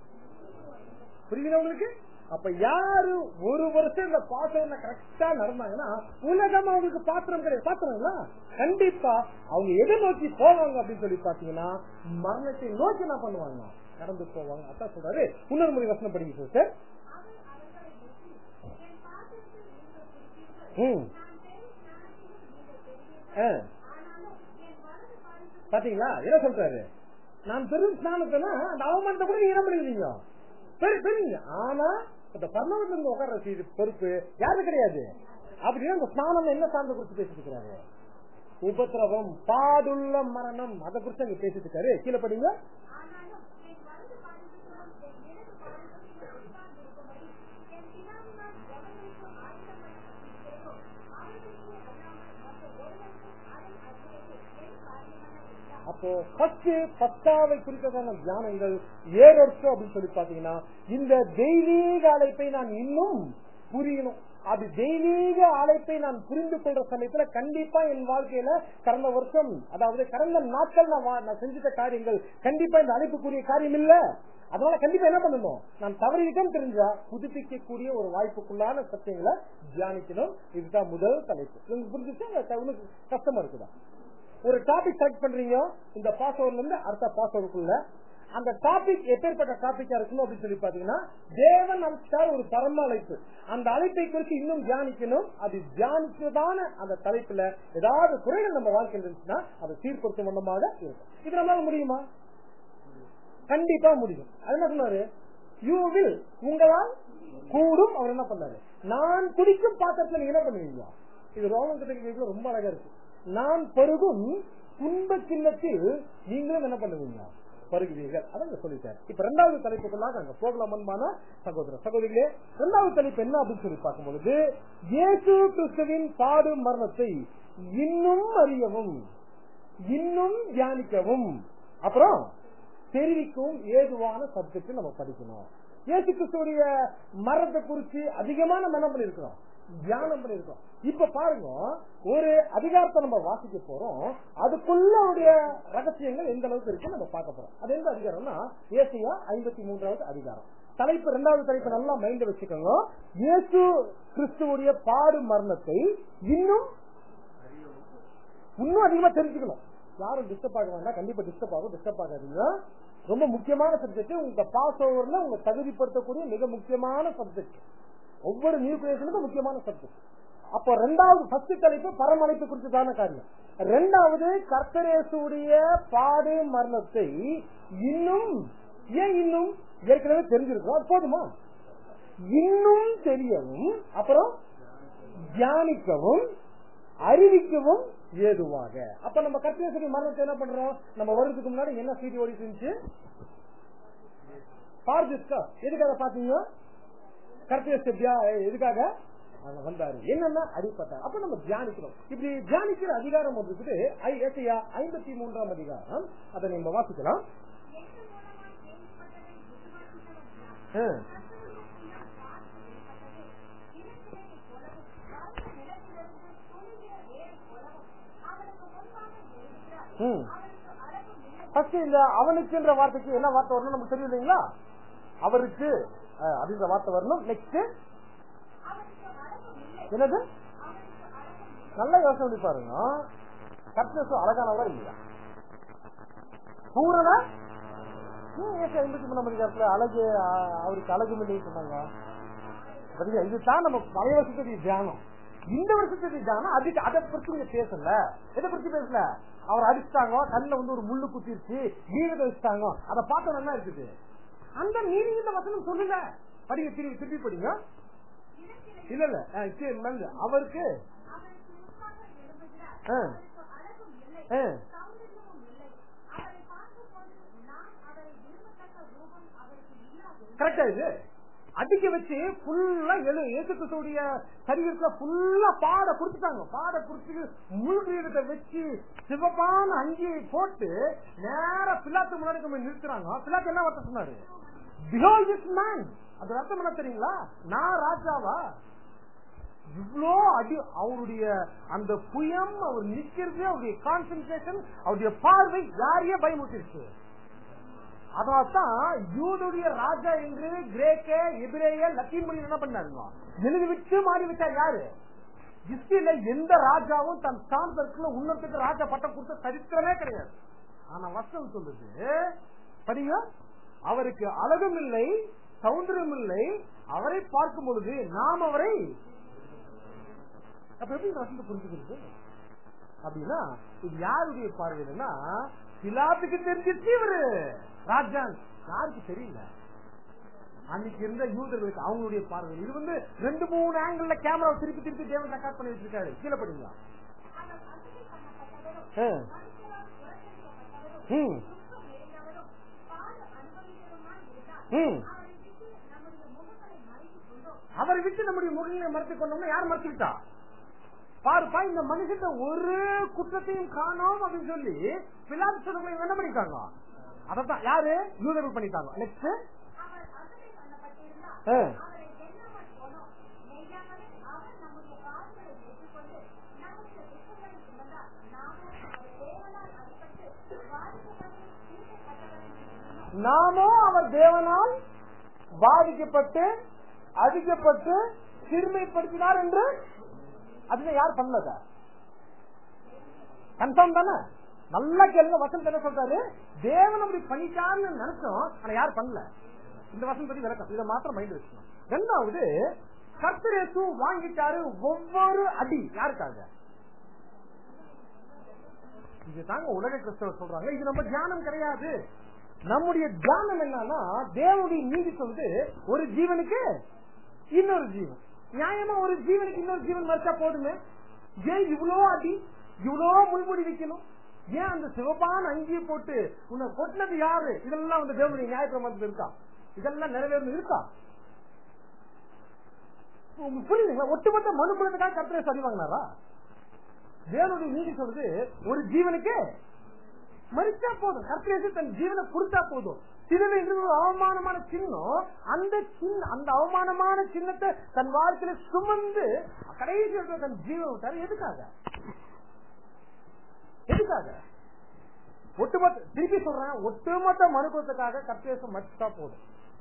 புரியுதுங்களா உங்களுக்கு அப்ப யாரு ஒரு வருஷம் இந்த பாத்திரம் கரெக்டா நடந்தாங்கன்னா உலகம் அவங்களுக்கு பாத்திரம் கிடையாது பாத்திரங்களா கண்டிப்பா அவங்க எதை நோக்கி போவாங்க அப்படின்னு சொல்லி பாத்தீங்கன்னா மரணத்தை நோக்கி என்ன பண்ணுவாங்க நடந்து போவாங்க அதான் சொல்றாரு இன்னொரு முறை வசனம் படிங்க சார் அவர் அவர்களை நோக்கி என் பாத்திரத்தில் நீங்கள் குடிப்பீர்கள் ம் நான் பெரும் ஞானத்திலும் நீங்கள் பெறுவீர்கள் ஆ. ஆனாலும் என் வலது பாதத்தில் பாத்தீங்களா என்ன சொல்றாரு நான் பெரும் ஸ்நானத்தைனா அந்த அவமானத்தை கூட நீங்க என்ன பண்ணிருக்கீங்க பெரு பெருங்க ஆனா இந்த பர்ணவத்துல இருந்து உட்கார செய்து பொறுப்பு யாரு கிடையாது அப்படின்னா அந்த ஸ்நானம் என்ன சார்ந்த குறித்து பேசிட்டு இருக்கிறாரு உபத்திரவம் பாடுள்ள மரணம் அதை குறித்து அங்க பேசிட்டு இருக்காரு கீழே படிங்க ஆனாலும் என் வலது பாதத்திலும் என் இடது பாதத்திலும் உட்கார்ந்திருக்கும்படி என் பிதாவினால் எவர்களுக்கு ஆயுதப்பட்டிருக்கிறதோ அவர்களுக்கே அல்லாமல் மற்ற ஒருவருக்கும் அதை அறிவித்து என் காரியமான என்றார் அப்போ ஃபர்ஸ்ட் பத்தாவை குறித்ததான தியானங்கள் ஏறொற்று அப்படின்னு சொல்லி பாத்தீங்கன்னா இந்த தெய்வீக அழைப்பை நான் இன்னும் புரியணும் அது தெய்வீக அழைப்பை நான் புரிந்து கொள்ற சமயத்துல கண்டிப்பா என் வாழ்க்கையில கடந்த வருஷம் அதாவது கடந்த நாட்கள் நான் வா- நான் செஞ்சுட்ட காரியங்கள் கண்டிப்பா இந்த அழைப்புக்குரிய காரியம் இல்ல அதனால கண்டிப்பா என்ன பண்ணணும் நான் தவறிவிட்டேன் தெரிஞ்சா புதுப்பிக்கக்கூடிய ஒரு வாய்ப்புக்குள்ளான சத்தியங்களை தியானிக்கணும் இதுதான் முதல் தலைப்பு உங்களுக்கு புரிஞ்சுச்சா உங்களுக்கு கஷ்டமா இருக்குதா ஒரு டாபிக் செலக்ட் பண்றீங்க இந்த பாஸ்வேர்ட்ல இருந்து அடுத்த பாஸ்வேர்டுக்குள்ள அந்த டாபிக் எப்பேற்பட்ட டாபிக்கா இருக்கணும் அப்படின்னு சொல்லி பாத்தீங்கன்னா தேவன் அழைச்சார் ஒரு பரம அழைப்பு அந்த அழைப்பை குறித்து இன்னும் தியானிக்கணும் அது தியானிச்சதான அந்த தலைப்புல ஏதாவது குறைகள் நம்ம வாழ்க்கையில் இருந்துச்சுன்னா அதை சீர்படுத்தும் வண்ணமாக இருக்கும் இது நம்மளால முடியுமா கண்டிப்பா முடியும் அது என்ன சொன்னாரு யூ வில் உங்களால் கூடும் அவர் என்ன பண்ணாரு நான் குடிக்கும் பாத்திரத்துல நீங்க என்ன பண்ணுவீங்க இது ரோமன் கதைக்கு ரொம்ப அழகா இருக்கு நான் பருகும் துன்ப சின்னத்தில் நீங்களும் என்ன பண்ணுவீங்க பருகுவீர்கள் அதான் சொல்லிட்டாரு இப்ப ரெண்டாவது தலைப்புக்குள்ளாக அங்க போகலாமன்பான சகோதர சகோதரிகளே ரெண்டாவது தலைப்பு என்ன அப்படின்னு சொல்லி பார்க்கும் பொழுது இயேசு கிறிஸ்துவின் பாடு மரணத்தை இன்னும் அறியவும் இன்னும் தியானிக்கவும் அப்புறம் தெரிவிக்கவும் ஏதுவான சப்ஜெக்ட் நம்ம படிக்கணும் இயேசு கிறிஸ்துடைய மரணத்தை குறித்து அதிகமா நம்ம என்ன பண்ணிருக்கிறோம் தியானம் பண்ணிருக்கோம் இப்ப பாருங்க ஒரு அதிகாரத்தை நம்ம வாசிக்க போறோம் அதுக்குள்ள அவருடைய ரகசியங்கள் எந்த அளவுக்கு இருக்கு நம்ம பார்க்க போறோம் அது எந்த அதிகாரம்னா ஏசியா ஐம்பத்தி மூன்றாவது அதிகாரம் தலைப்பு ரெண்டாவது தலைப்பு நல்லா மைண்ட வச்சுக்கோங்க இயேசு கிறிஸ்துவுடைய பாடு மரணத்தை இன்னும் இன்னும் அதிகமா தெரிஞ்சுக்கணும் யாரும் டிஸ்டர்ப் ஆக வேண்டாம் கண்டிப்பா டிஸ்டர்ப் ஆகும் டிஸ்டர்ப் ஆகாதீங்க ரொம்ப முக்கியமான சப்ஜெக்ட் உங்க பாஸ் ஓவர்ல உங்க தகுதிப்படுத்தக்கூடிய மிக முக்கியமான சப்ஜெக்ட் ஒவ்வொரு நியூ கிரியேஷனுக்கும் முக்கியமான சப்ஜெக்ட் அப்போ ரெண்டாவது ஃபர்ஸ்ட் தலைப்பு பரமழைப்பு குறித்ததான காரியம் ரெண்டாவது கர்த்தரேசுடைய பாடு மரணத்தை இன்னும் ஏன் இன்னும் ஏற்கனவே தெரிஞ்சிருக்கோம் அது போதுமா இன்னும் தெரியவும் அப்புறம் தியானிக்கவும் அறிவிக்கவும் ஏதுவாக அப்ப நம்ம கர்த்தரேசுடைய மரணத்தை என்ன பண்றோம் நம்ம வருவதுக்கு முன்னாடி என்ன சீடி ஓடிட்டு இருந்துச்சு பார்ஜிஸ்கா எதுக்காக பாத்தீங்க கர்த்தேசியா எதுக்காக அங்க வந்தாரு என்னன்னா அடிப்பட்டார் அப்ப நம்ம தியானிக்கிறோம் இப்படி தியானிக்கிற அதிகாரம் வந்துட்டு ஏசியா ஐம்பத்தி மூன்றாம் அதிகாரம் அதை நம்ம வாசிக்கலாம் எங்கள் மூலமாய் கேள்விப்பட்டதை விசுவாசித்தவன் யார்? ஆ. கர்த்தருடைய சினம் பார்த்து வெளிப்பட்டது. இளங்கிளையைப் போலவும், வறண்ட நிலத்திலிருந்து துணிகிற வேரைப் போலவும், அவனுக்கு முன்பாக எழுதுகிறார். ம். அவனுக்கு அளவும் இல்லை. ஃபர்ஸ்ட் இந்த அவனுக்குன்ற வார்த்தைக்கு என்ன வார்த்தை வரணும் நமக்கு தெரியும் இல்லைங்களா அவருக்கு அஹ், அப்படின்ற வார்த்தை வரணும் நெக்ஸ்ட் அவனுக்கு அளவும் இல்லை. என்னது அவனுக்கு அளவும் இல்லை. நல்லா யோசனை பண்ணி பாருங்க கர்த்தேசு அழகானவரா இல்லையா பூரண ஏன் ஏசு ஐம்பத்தி மூணாம் அதிகாரத்துல அழகு அஹ், அவருக்கு அழகு இல்லைன்னு சொன்னாங்க பாத்தீங்களா, இதுதான் நம்ம பழைய வருஷத்துடைய தியானம் இந்த வருஷத்துடைய தியானம் அதுக்கு அதை பத்தி நீங்க பேசல எதை பத்தி பேசல அவர் அடிச்சிட்டாங்க கண்ணுல வந்து ஒரு முள்ளு குத்திருச்சு வீரத்தை வச்சுட்டாங்க அதை பார்த்தோம் என்ன இருக்குது அந்த மீனிங் இந்த வசனம் சொல்லுங்க படிங்க திருப்பி திருப்பி படிங்க இளங்கிளை இல்ல இல்ல அஹ், சரி, நல்லது. அவருக்கு அவனுக்கு முன்பாக எழுதுகிறார். ஆ. அவனுக்கு அழகும் இல்லை. ஆ. சௌந்தரியமும் இல்லை. கரெக்டா இது அடிக்க வச்சு ஃபுல்லா எழு இயேசு கிறிஸ்துடைய சரீரத்துல ஃபுல்லா பாட கொடுத்துட்டாங்க பாட கொடுத்து முழுகிரீடத்தை வச்சு சிவப்பான அங்கியை போட்டு நேரா பிள்ளாத்து முன்னாடி கொண்டு போய் நிறுத்துறாங்க பிள்ளாத்து என்ன வார்த்தை சொன்னாரு பிஹோல் திஸ் மேன் அது அர்த்தம் என்ன தெரியுங்களா நான் ராஜாவா இவ்வளோ அடி அவருடைய அந்த புயம் அவர் நிக்கிறது அவருடைய கான்சென்ட்ரேஷன் அவருடைய பார்வை யாரையே பயமுட்டிருச்சு அதான் யூதுடைய ராஜா என்று கிரேக்க எபிரேய லத்தீன் மொழி என்ன பண்ணாருங்க எழுதி விட்டு மாறி விட்டார் யாரு ஹிஸ்டரியில எந்த ராஜாவும் தன் ஸ்தானத்திற்குள்ள உன்னத்துக்கு ராஜா பட்டம் கொடுத்த சரித்திரமே கிடையாது ஆனா வசனம் சொல்லுது படிங்க அவருக்கு அழகும் இல்லை சௌந்தரியம் இல்லை அவரை பார்க்கும் பொழுது நாம் அவரை அப்ப எப்படி இந்த வசனத்தை புரிஞ்சுக்கிறது அப்படின்னா இது யாருடைய பார்வையிலன்னா பிலாத்துக்கு தெரிஞ்சிருச்சு இவரு ராஜான் யாருக்கு தெரியல அன்னைக்கு இருந்த யூதர்களுக்கு அவங்களுடைய பார்வை இது வந்து ரெண்டு மூணு ஆங்கிள் கேமரா திருப்பி திருப்பி தேவன் ரெக்கார்ட் பண்ணி வச்சிருக்காரு கீழே படிங்களா அவர் அசட்டை பண்ணப்பட்டவரும் ஆ. மனுஷரால் புறக்கணிக்கப்பட்டவரும் ம். துக்கம் நிறைந்தவரும் பாடு அனுபவித்தவருமாய் இருந்தார் ம். அவரை விட்டு நம்முடைய முகங்களை மறைத்துக் கொண்டோம் அவரை விட்டு நம்முடைய முகங்களை மறைத்துக் கொண்டோம்னா யார் மறைச்சுக்கிட்டா பாருப்பா இந்த மனுஷன் ஒரு குற்றத்தையும் காணோம் அப்படின்னு சொல்லி பிலாத்து சொல்லுங்க என்ன பண்ணிட்டாங்க அதத்தான் யாரு யூதர்கள் பண்ணிட்டாங்க நெக்ஸ்ட் அவர் அசட்டை பண்ணப்பட்டிருந்தார் ஆ. அவரை எண்ணாமல் போனோம் மெய்யாகவே அவர் நம்முடைய கால்களை ஏற்றுக்கொண்டு நம்முடைய துக்கங்களை சுமந்தார் நாமும் அவர் தேவனால் அடிபட்டு பாதிக்கப்பட்டு தீர்க்கப்பட்டவர்கள் நாமோ அவர் தேவனால் பாதிக்கப்பட்டு அடிக்கப்பட்டு சிறுமைப்படுத்தினார் என்று அதுல யார் பண்ணத கன்ஃபார்ம் தானே நல்லா கேளுங்க வசனம் என்ன சொல்றாரு தேவன் அப்படி பண்ணிட்டான்னு நினைச்சோம் ஆனா யார் பண்ணல இந்த வசனம் பத்தி விளக்கம் இதை மாத்திரம் மைண்ட் வச்சுக்கணும் ரெண்டாவது கர்த்தரேசு வாங்கிட்டாரு ஒவ்வொரு அடி யாருக்காக இது தாங்க உலக கிறிஸ்தவர் சொல்றாங்க இது நம்ம தியானம் கிடையாது நம்முடைய தியானம் என்னன்னா தேவனுடைய நீதி சொல்றது ஒரு ஜீவனுக்கு இன்னொரு ஜீவன் நியாயமா ஒரு ஜீவனுக்கு இன்னொரு ஜீவன் மறைச்சா போதுமே ஏன் இவ்வளோ அடி இவ்வளோ முன்முடி வைக்கணும் ஏன் அந்த சிவப்பான அங்கியை போட்டு உன்னை கொட்டினது யாரு இதெல்லாம் வந்து தேவனுடைய நியாயப்பிரமாணத்தில் இருக்கா இதெல்லாம் நிறைவேறது இருக்கா உங்களுக்கு புரியுதுங்களா ஒட்டுமொத்த மனு குலத்துக்காக கர்த்தரை சரி வாங்கினாரா தேவனுடைய நீதி சொல்றது ஒரு ஜீவனுக்கு மறிச்சா போதும் கர்த்தரேசு தன் ஜீவனை கொடுத்தா போதும் சிலுவைங்கிறது ஒரு அவமானமான சின்னம் அந்த சின்ன அந்த அவமானமான சின்னத்தை தன் வாழ்க்கையில சுமந்து கடைசி இடத்துல தன் ஜீவனை விட்டாரு எதுக்காக எதுக்காக ஒட்டுமொத்த திருப்பி சொல்றேன் ஒட்டுமொத்த மனுக்குவத்துக்காக கர்த்தேசம் மறிச்சா போதும்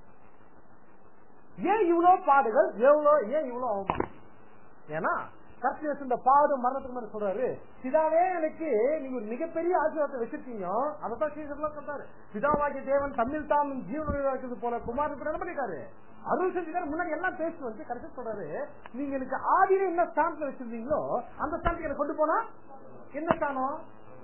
ஏன் இவ்வளவு பாடுகள் எவ்வளவு ஏன் இவ்வளவு அவமானம் ஏன்னா கர்த்தேசு இந்த பாடு மரணத்துக்கு மேல சொல்றாரு பிதாவே எனக்கு நீங்க ஒரு மிகப்பெரிய ஆசீர்வாதத்தை வச்சிருக்கீங்க அதான் சீசர்லாம் சொல்றாரு பிதாவாகிய தேவன் தமிழ் தாம் ஜீவனுடைய போல குமாரனுக்கு என்ன பண்ணிட்டாரு அருள் செஞ்சுக்காரு முன்னாடி எல்லாம் பேசி வந்து கடைசி சொல்றாரு நீங்க எனக்கு ஆதியில என்ன ஸ்தானத்துல வச்சிருந்தீங்களோ அந்த ஸ்தானத்துக்கு எனக்கு கொண்டு போனா என்ன ஸ்தானம்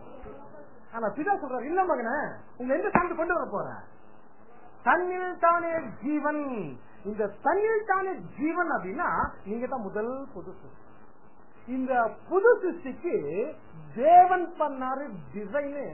ஆனா பிதா சொல்றாரு இல்ல மகனே உங்க எந்த ஸ்தானத்துக்கு கொண்டு வர போறேன் தன்னில் தானே ஜீவன் இந்த தன்னில் தானே ஜீவன் அப்படின்னா நீங்க தான் முதல் புது சிருஷ்டி இந்த புது சிருஷ்டிக்கு தேவன் பண்ணாரு டிசைனு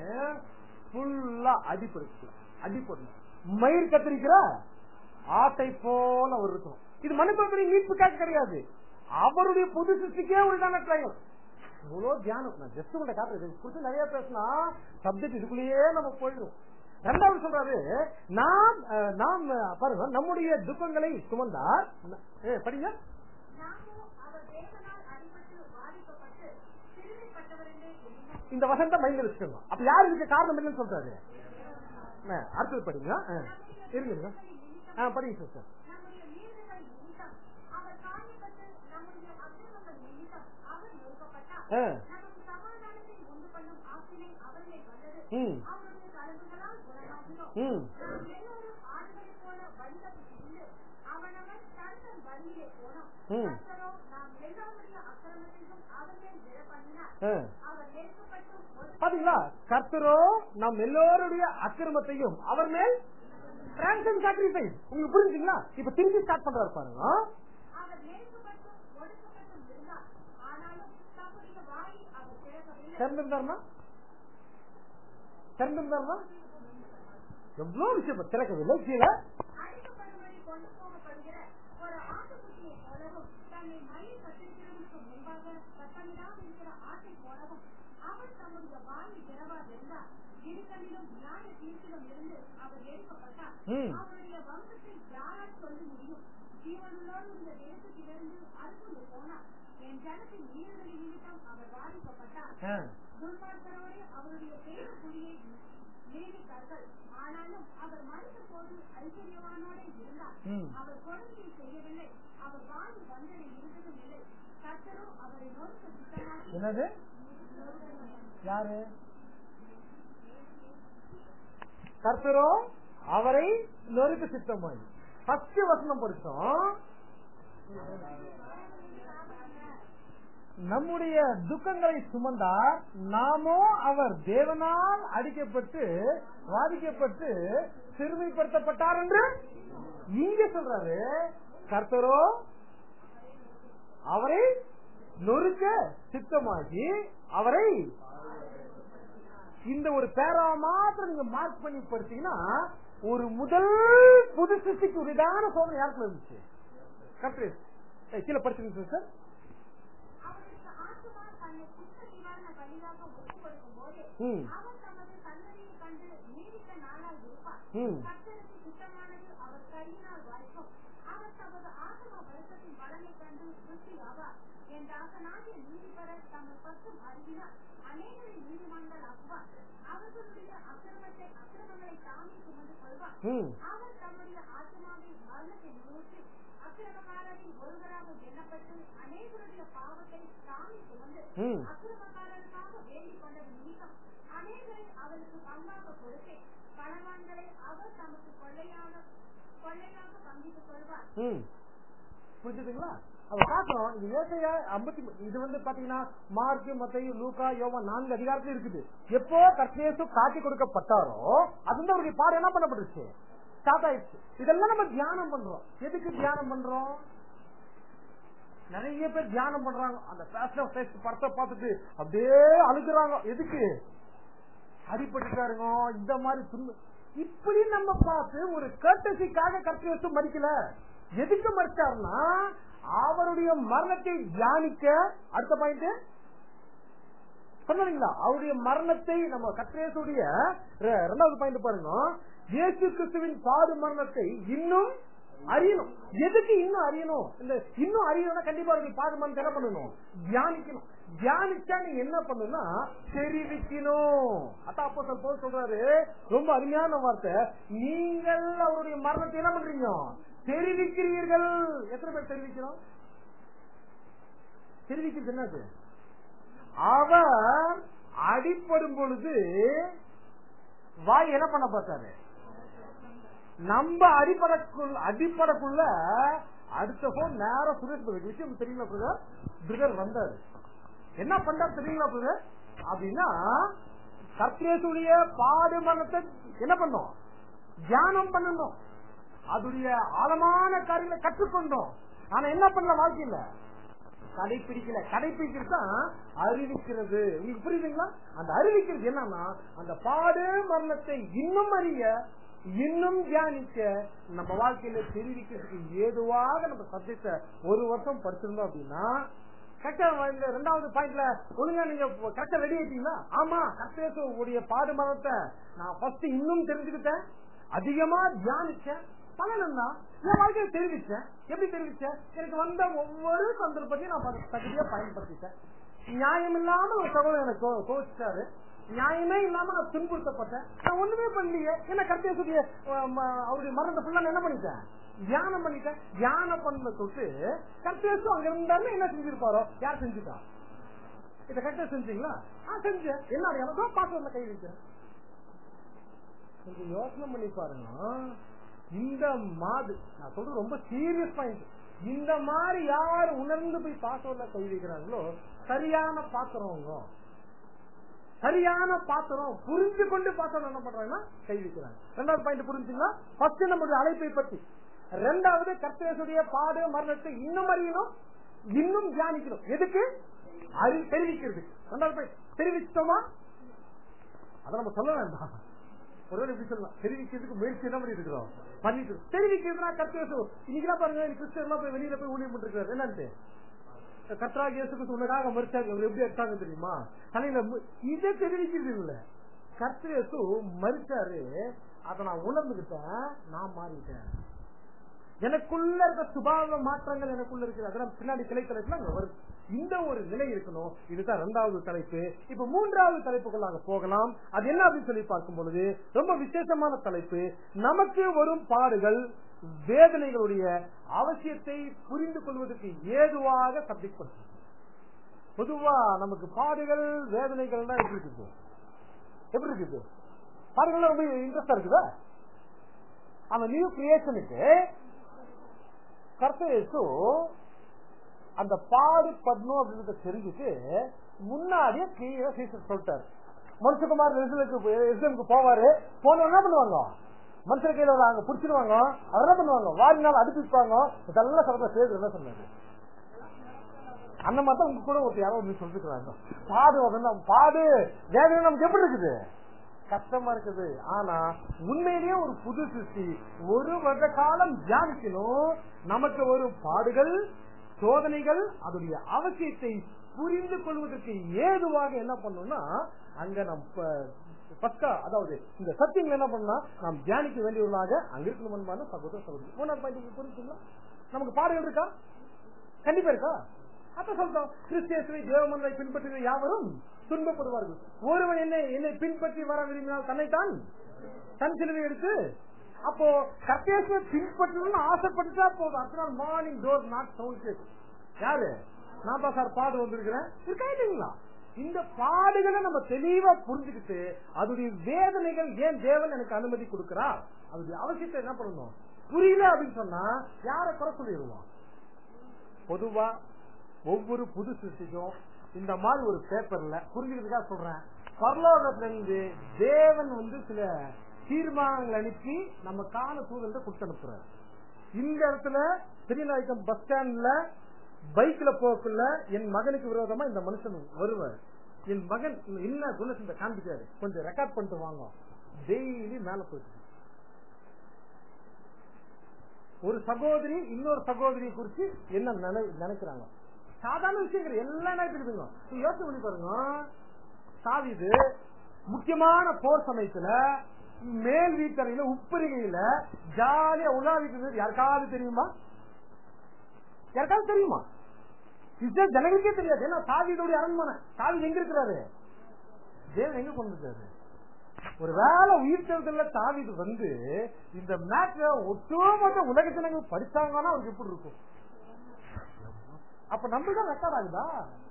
ஃபுல்லா அடிப்படுத்து அடிப்படணும் மயிர் கத்திரிக்கிற ஆட்டை போல அவர் இருக்கும் இது மனுக்குலத்துடைய மீட்புக்காக கிடையாது அவருடைய புது சிருஷ்டிக்கே உண்டான ட்ரையல் இவ்வளவு தியானம் நான் ஜஸ்ட் உங்கள்ட்ட காட்டுறது குறித்து நிறைய பேசினா சப்ஜெக்ட் இதுக்குள்ளேயே நம்ம போயிடும் ரெண்டாவது சொல்றாரு நாம் அஹ், நாம் அஹ், பாருங்க நம்முடைய துக்கங்களை சுமந்தார் ஏ, படிங்க நாமும் அவர் தேவனால் அடிபட்டு பாதிக்கப்பட்டு சிறுமைப்பட்டவர் என்று எண்ணினோம் இந்த வசந்த மைண்ட்ல வச்சுக்கோங்க அப்ப யார் இதுக்கு காரணம் இல்லைன்னு சொல்றாரு அஹ், அடுத்தது படிங்க அஹ், இருங்க இருங்க. ஆ, படிங்க சிஸ்டர் நம்முடைய மீறுதல் நிமித்தம் அவர் காயப்பட்டு நம்முடைய அக்கிரமங்கள் நிமித்தம் அவர் நொறுக்கப்பட்டார் அஹ், நமக்கு சமாதானத்தை உண்டு பண்ணும் ஆக்கினை அவர்களே வந்தது ம் அவருடைய கலந்துகளால் குணமாகினோம் ம் நாம் எல்லோரும் ஆடுகளைப் போல வழிதப்பி இருந்து அவனவன் தன் தன் வழியிலே போனோம் ம். கர்த்தரோ நாம் எல்லோருடைய அக்கிரமத்தையும் அவர் மேல் விழ பண்ணினார் அஹ். அவர் நெருக்கப்பட்டும் ஒடுக்கப்பட்டும் பாத்தீங்களா கர்த்தரோ நம் எல்லோருடைய அக்கிரமத்தையும் அவர் மேல் டிரான்சன் சாக்ரிஃபைஸ் உங்களுக்கு புரிஞ்சுங்களா இப்ப திருப்பி ஸ்டார்ட் பண்றாரு பாருங்க அவர் நெருக்கப்பட்டும் ஒடுக்கப்பட்டும் இருந்தார் ஆனாலும் தம்முடைய வாயை அவர் திறக்கவில்லை திறந்திருந்தாருன்னா திறந்திருந்தாருன்னா எவ்வளவு விஷயம் திறக்கவில்லை கீழே அழைக்கப்படும்படி தன்னை மயில் கத்திருக்கிறவனுக்கு முன்பாக கட்டமிடாமல் இருக்கிற ஆட்டை போலவும் அவர் தம்முடைய வாயை திறவாதிருந்தார் இடுக்கலிலும் நியாய தீர்ப்பிலும் இருந்து அவர் எடுக்கப்பட்டார் ம். அவருடைய வம்சத்தை யாரால் சொல்ல முடியும் ஜீவனுள்ளோடு இந்த தேசத்திலிருந்து அறுப்புண்டு போனார் என் ஜனத்தின் மீறுதலின் நிமித்தம் அவர் பாதிக்கப்பட்டார் ஆ. துன்மார்க்கரோடு அவருடைய பேர புலியை நியமித்தார்கள் ஆனாலும் அவர் மனித போது ஐஸ்வர்யவானோட இருந்தார் ம். அவர் கொடுமையை செய்யவில்லை அவர் வாங்கி வந்ததை இருந்ததும் இல்லை கத்தரோ அவரை நோக்க சுத்தமாக என்னது யாரு கர்த்தரோ அவரை நொறுக்கு சித்தமாய் ஃபர்ஸ்ட் வசனம் படிச்சோம் நம்முடைய துக்கங்களை சுமந்தார் நாமோ அவர் தேவனால் அடிக்கப்பட்டு வாதிக்கப்பட்டு சிறுமைப்படுத்தப்பட்டார் என்று இங்க சொல்றாரு கர்த்தரோ அவரை நொறுக்க சித்தமாகி அவரை இந்த ஒரு பேரா மாத்திரம் நீங்க மார்க் பண்ணி படிச்சீங்கன்னா ஒரு முதல் புது சிருஷ்டிக்கு ஒரு இதான சோதனை யாருக்குள்ள இருந்துச்சு கர்த்தர் ஏய், கீழே படிச்சிருங்க சார் அவருக்கு ஆத்துமா தன்னை குற்ற நிவாரண பலியாக ஒப்புக் கொடுக்கும் போது ம். அவர் தமது சந்ததியை கண்டு நீடித்த நாளால் இருப்பார் ம். கர்த்தருக்கு சுத்தமானது அவர் கையினால் வாய்க்கும் அவர் தமது ஆத்மா வருஷத்தின் பலனை கண்டு திருப்தி ஆவார் என் தாசனாகிய நீதிபரர் தமது பற்றும் அறிவினார் அநேகரை நீதிமன்றங்கள் ஆக்குவார் அவர்களுடைய அக்கிரமத்தை அக்கிரமங்களை தாமே சுமந்து கொள்வார் ம். அவர் தம்முடைய ஆத்மாவை மரணத்தை நிறுத்தி அக்கிரமக்காரரின் ஒருவராக எண்ணப்பட்டு அநேகருடைய பாவத்தை தாமே சுமந்து ம். அக்கிரமக்காரருக்காக வேண்டிக் கொண்டது நிமித்தம் அநேகரை அவருக்கு பங்காக கொடுத்தேன் பணவான்களை அவர் தமக்கு கொள்ளையாக கொள்ளையாக பங்கிட்டுக் கொள்வார் ம். புரிஞ்சுதுங்களா அவ பாக்குறோம் இது ஏசையா ஐம்பத்தி இது வந்து பாத்தீங்கன்னா மார்க் மத்தையு லூக்கா யோவா நான்கு அதிகாரத்துல இருக்குது எப்போ கர்த்தேசு காட்டி கொடுக்கப்பட்டாரோ அது வந்து அவருடைய பாடம் என்ன பண்ணப்பட்டுருச்சு ஸ்டார்ட் ஆயிடுச்சு இதெல்லாம் நம்ம தியானம் பண்றோம் எதுக்கு தியானம் பண்றோம் நிறைய பேர் தியானம் பண்றாங்க அந்த பேஷன் ஆஃப் கிரைஸ்ட் படத்தை பார்த்துட்டு அப்படியே அழுகுறாங்க எதுக்கு அடிபட்டுட்டாருங்க இந்த மாதிரி துன்பு இப்படி நம்ம பார்த்து ஒரு கர்த்தசிக்காக கற்பி வச்சு மறிக்கல எதுக்கு மறிச்சாருன்னா அவருடைய மரணத்தை தியானிக்க அடுத்த பாயிண்ட் சொன்னீங்களா அவருடைய மரணத்தை நம்ம கத்திரேசுடைய இரண்டாவது பாயிண்ட் பாருங்க இயேசு கிறிஸ்துவின் பாடு மரணத்தை இன்னும் அறியணும் எதுக்கு இன்னும் அறியணும் இந்த இன்னும் அறியணும்னா கண்டிப்பா அவருடைய பாடு மரணத்தை என்ன பண்ணணும் தியானிக்கணும் தியானிச்சா நீங்க என்ன பண்ணணும்னா தெரிவிக்கணும் அதான் அப்போ போல் சொல்றாரு ரொம்ப அருமையான வார்த்தை நீங்கள் அவருடைய மரணத்தை என்ன பண்றீங்க தெரிவிக்கிறீர்கள் எத்தனை பேர் தெரிவிக்கிறோம் தெரிவிக்கிறது என்னது அவர் அடிப்படும் பொழுது வாய் என்ன பண்ண பார்த்தாரு நம்ம அடிப்படக்குள் அடிப்படக்குள்ள அடுத்த போன் நேரம் சுரேஷ் பிரதர் விஷயம் தெரியுங்களா பிரதர் பிரதர் வந்தாரு என்ன பண்றாரு தெரியுங்களா பிரதர் அப்படின்னா கர்த்தேசுடைய பாடு மரணத்தை என்ன பண்ணோம் தியானம் பண்ணணும் அதுடைய ஆழமான காரியங்களை கற்றுக்கொண்டோம் ஆனா என்ன பண்ணல வாழ்க்கையில கடைபிடிக்கல கடைபிடிக்கிறது தான் அறிவிக்கிறது உங்களுக்கு புரியுதுங்களா அந்த அறிவிக்கிறது என்னன்னா அந்த பாடு மரணத்தை இன்னும் அறிய இன்னும் தியானிக்க நம்ம வாழ்க்கையில தெரிவிக்கிறதுக்கு ஏதுவாக நம்ம சப்ஜெக்ட ஒரு வருஷம் படிச்சிருந்தோம் அப்படின்னா கரெக்டா இந்த ரெண்டாவது பாயிண்ட்ல ஒழுங்கா நீங்க கரெக்டா ரெடி ஆயிட்டீங்களா ஆமா கரெக்டா உடைய பாடு மரணத்தை நான் ஃபர்ஸ்ட் இன்னும் தெரிஞ்சுக்கிட்டேன் அதிகமா தியானிச்சேன் பலன் தான் என் வாழ்க்கையை தெரிவிச்சேன் எப்படி தெரிவிச்சேன் எனக்கு வந்த ஒவ்வொரு சந்தர்ப்பத்தையும் நான் தகுதியா பயன்படுத்திட்டேன் நியாயம் இல்லாம ஒரு சகோதரர் எனக்கு கோ- கோவிச்சிட்டாரு நியாயமே இல்லாம நான் துன்புறுத்தப்பட்டேன் நான் ஒண்ணுமே பண்ணலையே என்ன கருத்திய சொல்லிய அவருடைய மரணத்தை ஃபுல்லா நான் என்ன பண்ணிட்டேன் தியானம் பண்ணிட்டேன் தியானம் பண்ண தொட்டு கருத்தியசு அங்க இருந்தாலும் என்ன செஞ்சிருப்பாரோ யார் செஞ்சுட்டா இத கரெக்டா செஞ்சீங்களா ஆ செஞ்சேன் என்ன அடையாளம் பாஸ்வேர்ட்ல கை வைக்கிறேன் கொஞ்சம் யோசனை பண்ணி பாருங்க இந்த மாது நான் சொல்றது ரொம்ப சீரியஸ் பாயிண்ட் இந்த மாதிரி யார் உணர்ந்து போய் பாத்திரம்ல கை வைக்கிறாங்களோ சரியான பாத்திரவங்க சரியான பாத்திரம் புரிஞ்சு கொண்டு பாத்திரம் என்ன பண்றாங்கன்னா கை வைக்கிறாங்க ரெண்டாவது பாயிண்ட் புரிஞ்சுங்களா ஃபர்ஸ்ட் நம்முடைய அழைப்பை பற்றி ரெண்டாவது கர்த்தேசுடைய பாடு மரணத்தை இன்னும் அறியணும் இன்னும் தியானிக்கணும் எதுக்கு அறி தெரிவிக்கிறது ரெண்டாவது பாயிண்ட் தெரிவிச்சிட்டோமா அதை நம்ம சொல்ல வேண்டாம் ஒருவேளை எப்படி சொல்லலாம் தெரிவிக்கிறதுக்கு முயற்சி என்ன பண்ணிட்டு இருக்கிறோம் பண்ணிட்டு இருக்கோம். தெரிவிக்கிறதுனா கர்த்தர் இன்னைக்கு பாருங்க கிறிஸ்தவ எல்லாம் போய் வெளியில போய் ஊழியம் பண்ணிருக்காரு என்னன்ட்டு கத்ராக இயேசுக்கு உனக்காக மறுத்தாங்க அவர் எப்படி எடுத்தாங்க தெரியுமா தலையில மு- இதை தெரிவிக்கிறது இல்ல கர்த்தர் இயேசு மறுத்தாரு அதை நான் உணர்ந்துகிட்டேன் நான் மாறிட்டேன் எனக்குள்ள இருக்க சுபாவ மாற்றங்கள் எனக்குள்ள இருக்கு அதெல்லாம் பின்னாடி கிளை தலைப்புல அங்க வருது இந்த ஒரு நிலை இருக்கணும் இதுதான் இரண்டாவது தலைப்பு இப்ப மூன்றாவது தலைப்புக்குள்ளாக போகலாம் அது என்ன அப்படின்னு சொல்லி பார்க்கும் பொழுது ரொம்ப விசேஷமான தலைப்பு நமக்கு வரும் பாடுகள் வேதனைகளுடைய அவசியத்தை புரிந்து கொள்வதற்கு ஏதுவாக சப்ஜெக்ட் பண்ணும் பொதுவா நமக்கு பாடுகள் வேதனைகள் தான் எப்படி இருக்குது எப்படி இருக்குது பாடுகள் ரொம்ப இன்ட்ரெஸ்டா இருக்குதா அந்த நியூ கிரியேஷனுக்கு கர்த்தேசு அந்த பாடு படணும் அப்படின்றத தெரிஞ்சுட்டு முன்னாடியே கீழே சீசர் சொல்லிட்டாரு மனுஷகுமார் எஸ்எம்க்கு போவாரு போன என்ன பண்ணுவாங்க மனுஷர் கையில அங்க புடிச்சிருவாங்க அவர் என்ன பண்ணுவாங்க வாரினால் அடிப்பிப்பாங்க இதெல்லாம் சொல்ற சேர்ந்து என்ன சொன்னாரு அந்த மாதிரி தான் உங்க கூட ஒரு யாரோ ஒண்ணு சொல்லிருக்கிறாங்க பாடு அதெல்லாம் பாடு வேதனை நமக்கு எப்படி இருக்குது கஷ்டமா இருக்குது ஆனா உண்மையிலேயே ஒரு புது சிருஷ்டி ஒரு வருட காலம் தியானிக்கணும் நமக்கு ஒரு பாடுகள் சோதனைகள் அதனுடைய அவசியத்தை புரிந்து கொள்வதற்கு ஏதுவாக என்ன பண்ணணும்னா அங்க நம் பக்கா அதாவது இந்த சத்தியங்கள் என்ன பண்ணா நாம் தியானிக்க வேண்டியவர்களாக அங்க இருக்கணும் அன்பான சகோதர சகோதரி மூணாவது பாயிண்ட் புரிஞ்சுங்களா நமக்கு பாடுகள் இருக்கா கண்டிப்பா இருக்கா அப்ப சொல்றோம் கிறிஸ்தியனை தேவமன்னை பின்பற்றுகிற யாவரும் துன்பப்படுவார்கள் ஒருவன் என்னை என்னை பின்பற்றி வர விரும்பினால் தன்னைத்தான் தன் சிலுவை எடுத்து அப்போ கத்தேசுவை பின்பற்றணும்னு ஆசைப்பட்டுட்டா போதும் அடுத்த நாள் மார்னிங் டோர் நாட் சவுண்ட் யாரு நான் தான் சார் பாடு வந்திருக்கிறேன் இருக்கா இல்லைங்களா இந்த பாடுகளை நம்ம தெளிவா புரிஞ்சுக்கிட்டு அதோடைய வேதனைகள் ஏன் தேவன் எனக்கு அனுமதி கொடுக்கிறார் அதோடைய அவசியத்தை என்ன பண்ணணும் புரியல அப்படின்னு சொன்னா யார குறை சொல்லிடுவோம் பொதுவா ஒவ்வொரு புது சிருஷ்டிக்கும் இந்த மாதிரி ஒரு பேப்பர்ல புரிஞ்சுக்கிறதுக்காக சொல்றேன் பரலோகத்துல இருந்து தேவன் வந்து சில தீர்மானங்கள் அனுப்பி நம்ம கால சூழல்ல கொடுத்து அனுப்புறாரு இந்த இடத்துல பெரியநாயக்கம் பஸ் ஸ்டாண்ட்ல பைக்ல போக்குள்ள என் மகனுக்கு விரோதமா இந்த மனுஷன் வருவார் என் மகன் என்ன குணத்தை காண்பிக்காரு கொஞ்சம் ரெக்கார்ட் பண்ணிட்டு வாங்க டெய்லி மேல போயிட்டு ஒரு சகோதரி இன்னொரு சகோதரியை குறிச்சு என்ன நினை- நினைக்கிறாங்க சாதாரண விஷயங்கள் எல்லாம் நினைக்கிறதுங்க நீங்க யோசனை பண்ணி பாருங்க சாவிது முக்கியமான போர் சமயத்துல மேல் வீட்டறையில உப்பரிகையில ஜாலியா உலாவிட்டு இருந்தது யாருக்காவது தெரியுமா யாருக்காவது தெரியுமா இது ஜனங்களுக்கே தெரியாது ஏன்னா சாவியுடைய அரண்மனை சாவி எங்க இருக்கிறாரு தேவன் எங்க கொண்டு இருக்காரு ஒரு வேலை உயிர் தேர்தல தாவிது வந்து இந்த மேட்ச ஒட்டுமொத்த உலக ஜனங்கள் படிச்சாங்கன்னா அவருக்கு எப்படி இருக்கும் அப்ப நம்மளுக்கு ரெக்கார்ட் ஆகுதா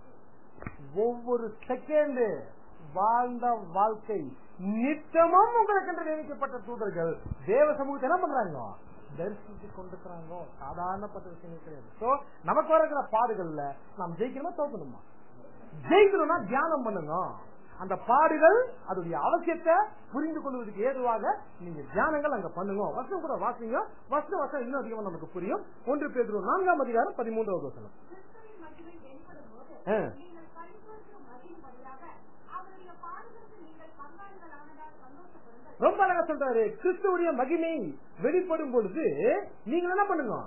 ஒவ்வொரு செகண்ட் வாழ்ந்த வாழ்க்கை நித்தமும் உங்களுக்கு என்று நியமிக்கப்பட்ட தூதர்கள் தேவ சமூகத்தை என்ன பண்றாங்க தரிசித்து கொண்டிருக்கிறாங்க சாதாரணப்பட்ட விஷயம் கிடையாது சோ நமக்கு வரக்கிற பாடுகள்ல நாம் ஜெயிக்கணுமா தோக்கணுமா ஜெயிக்கணும்னா தியானம் பண்ணுங்க அந்த பாடுகள் அதோடைய அவசியத்தை புரிந்து கொள்வதற்கு ஏதுவாக நீங்க தியானங்கள் அங்க பண்ணுங்க வசனம் கூட வாசிங்க வசன வசனம் இன்னும் அதிகமா நமக்கு புரியும் ஒன்று பேர் நான்காம் அதிகாரம் பதிமூன்றாவது வசனம் கிறிஸ்துவின் மகிமை வெளிப்படும் போது ஆ. நீங்கள் பரிபூர்ண மகிழும்படியாக அவருடைய பாடுகளுக்கு நீங்கள் பங்காளிகளானதால் சந்தோஷப்படுங்கள் ரொம்ப அழகா சொல்றாரு கிறிஸ்துவுடைய மகிமை வெளிப்படும் பொழுது நீங்க என்ன பண்ணுங்க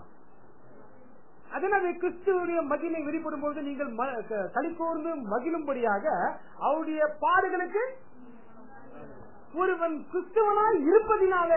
அதனால கிறிஸ்துவுடைய மகிமை வெளிப்படும் பொழுது நீங்கள் ம- க- களிகூர்ந்து மகிழும்படியாக அவருடைய பாடுகளுக்கு ஒருவன் கிறிஸ்துவனாய் இருப்பதினால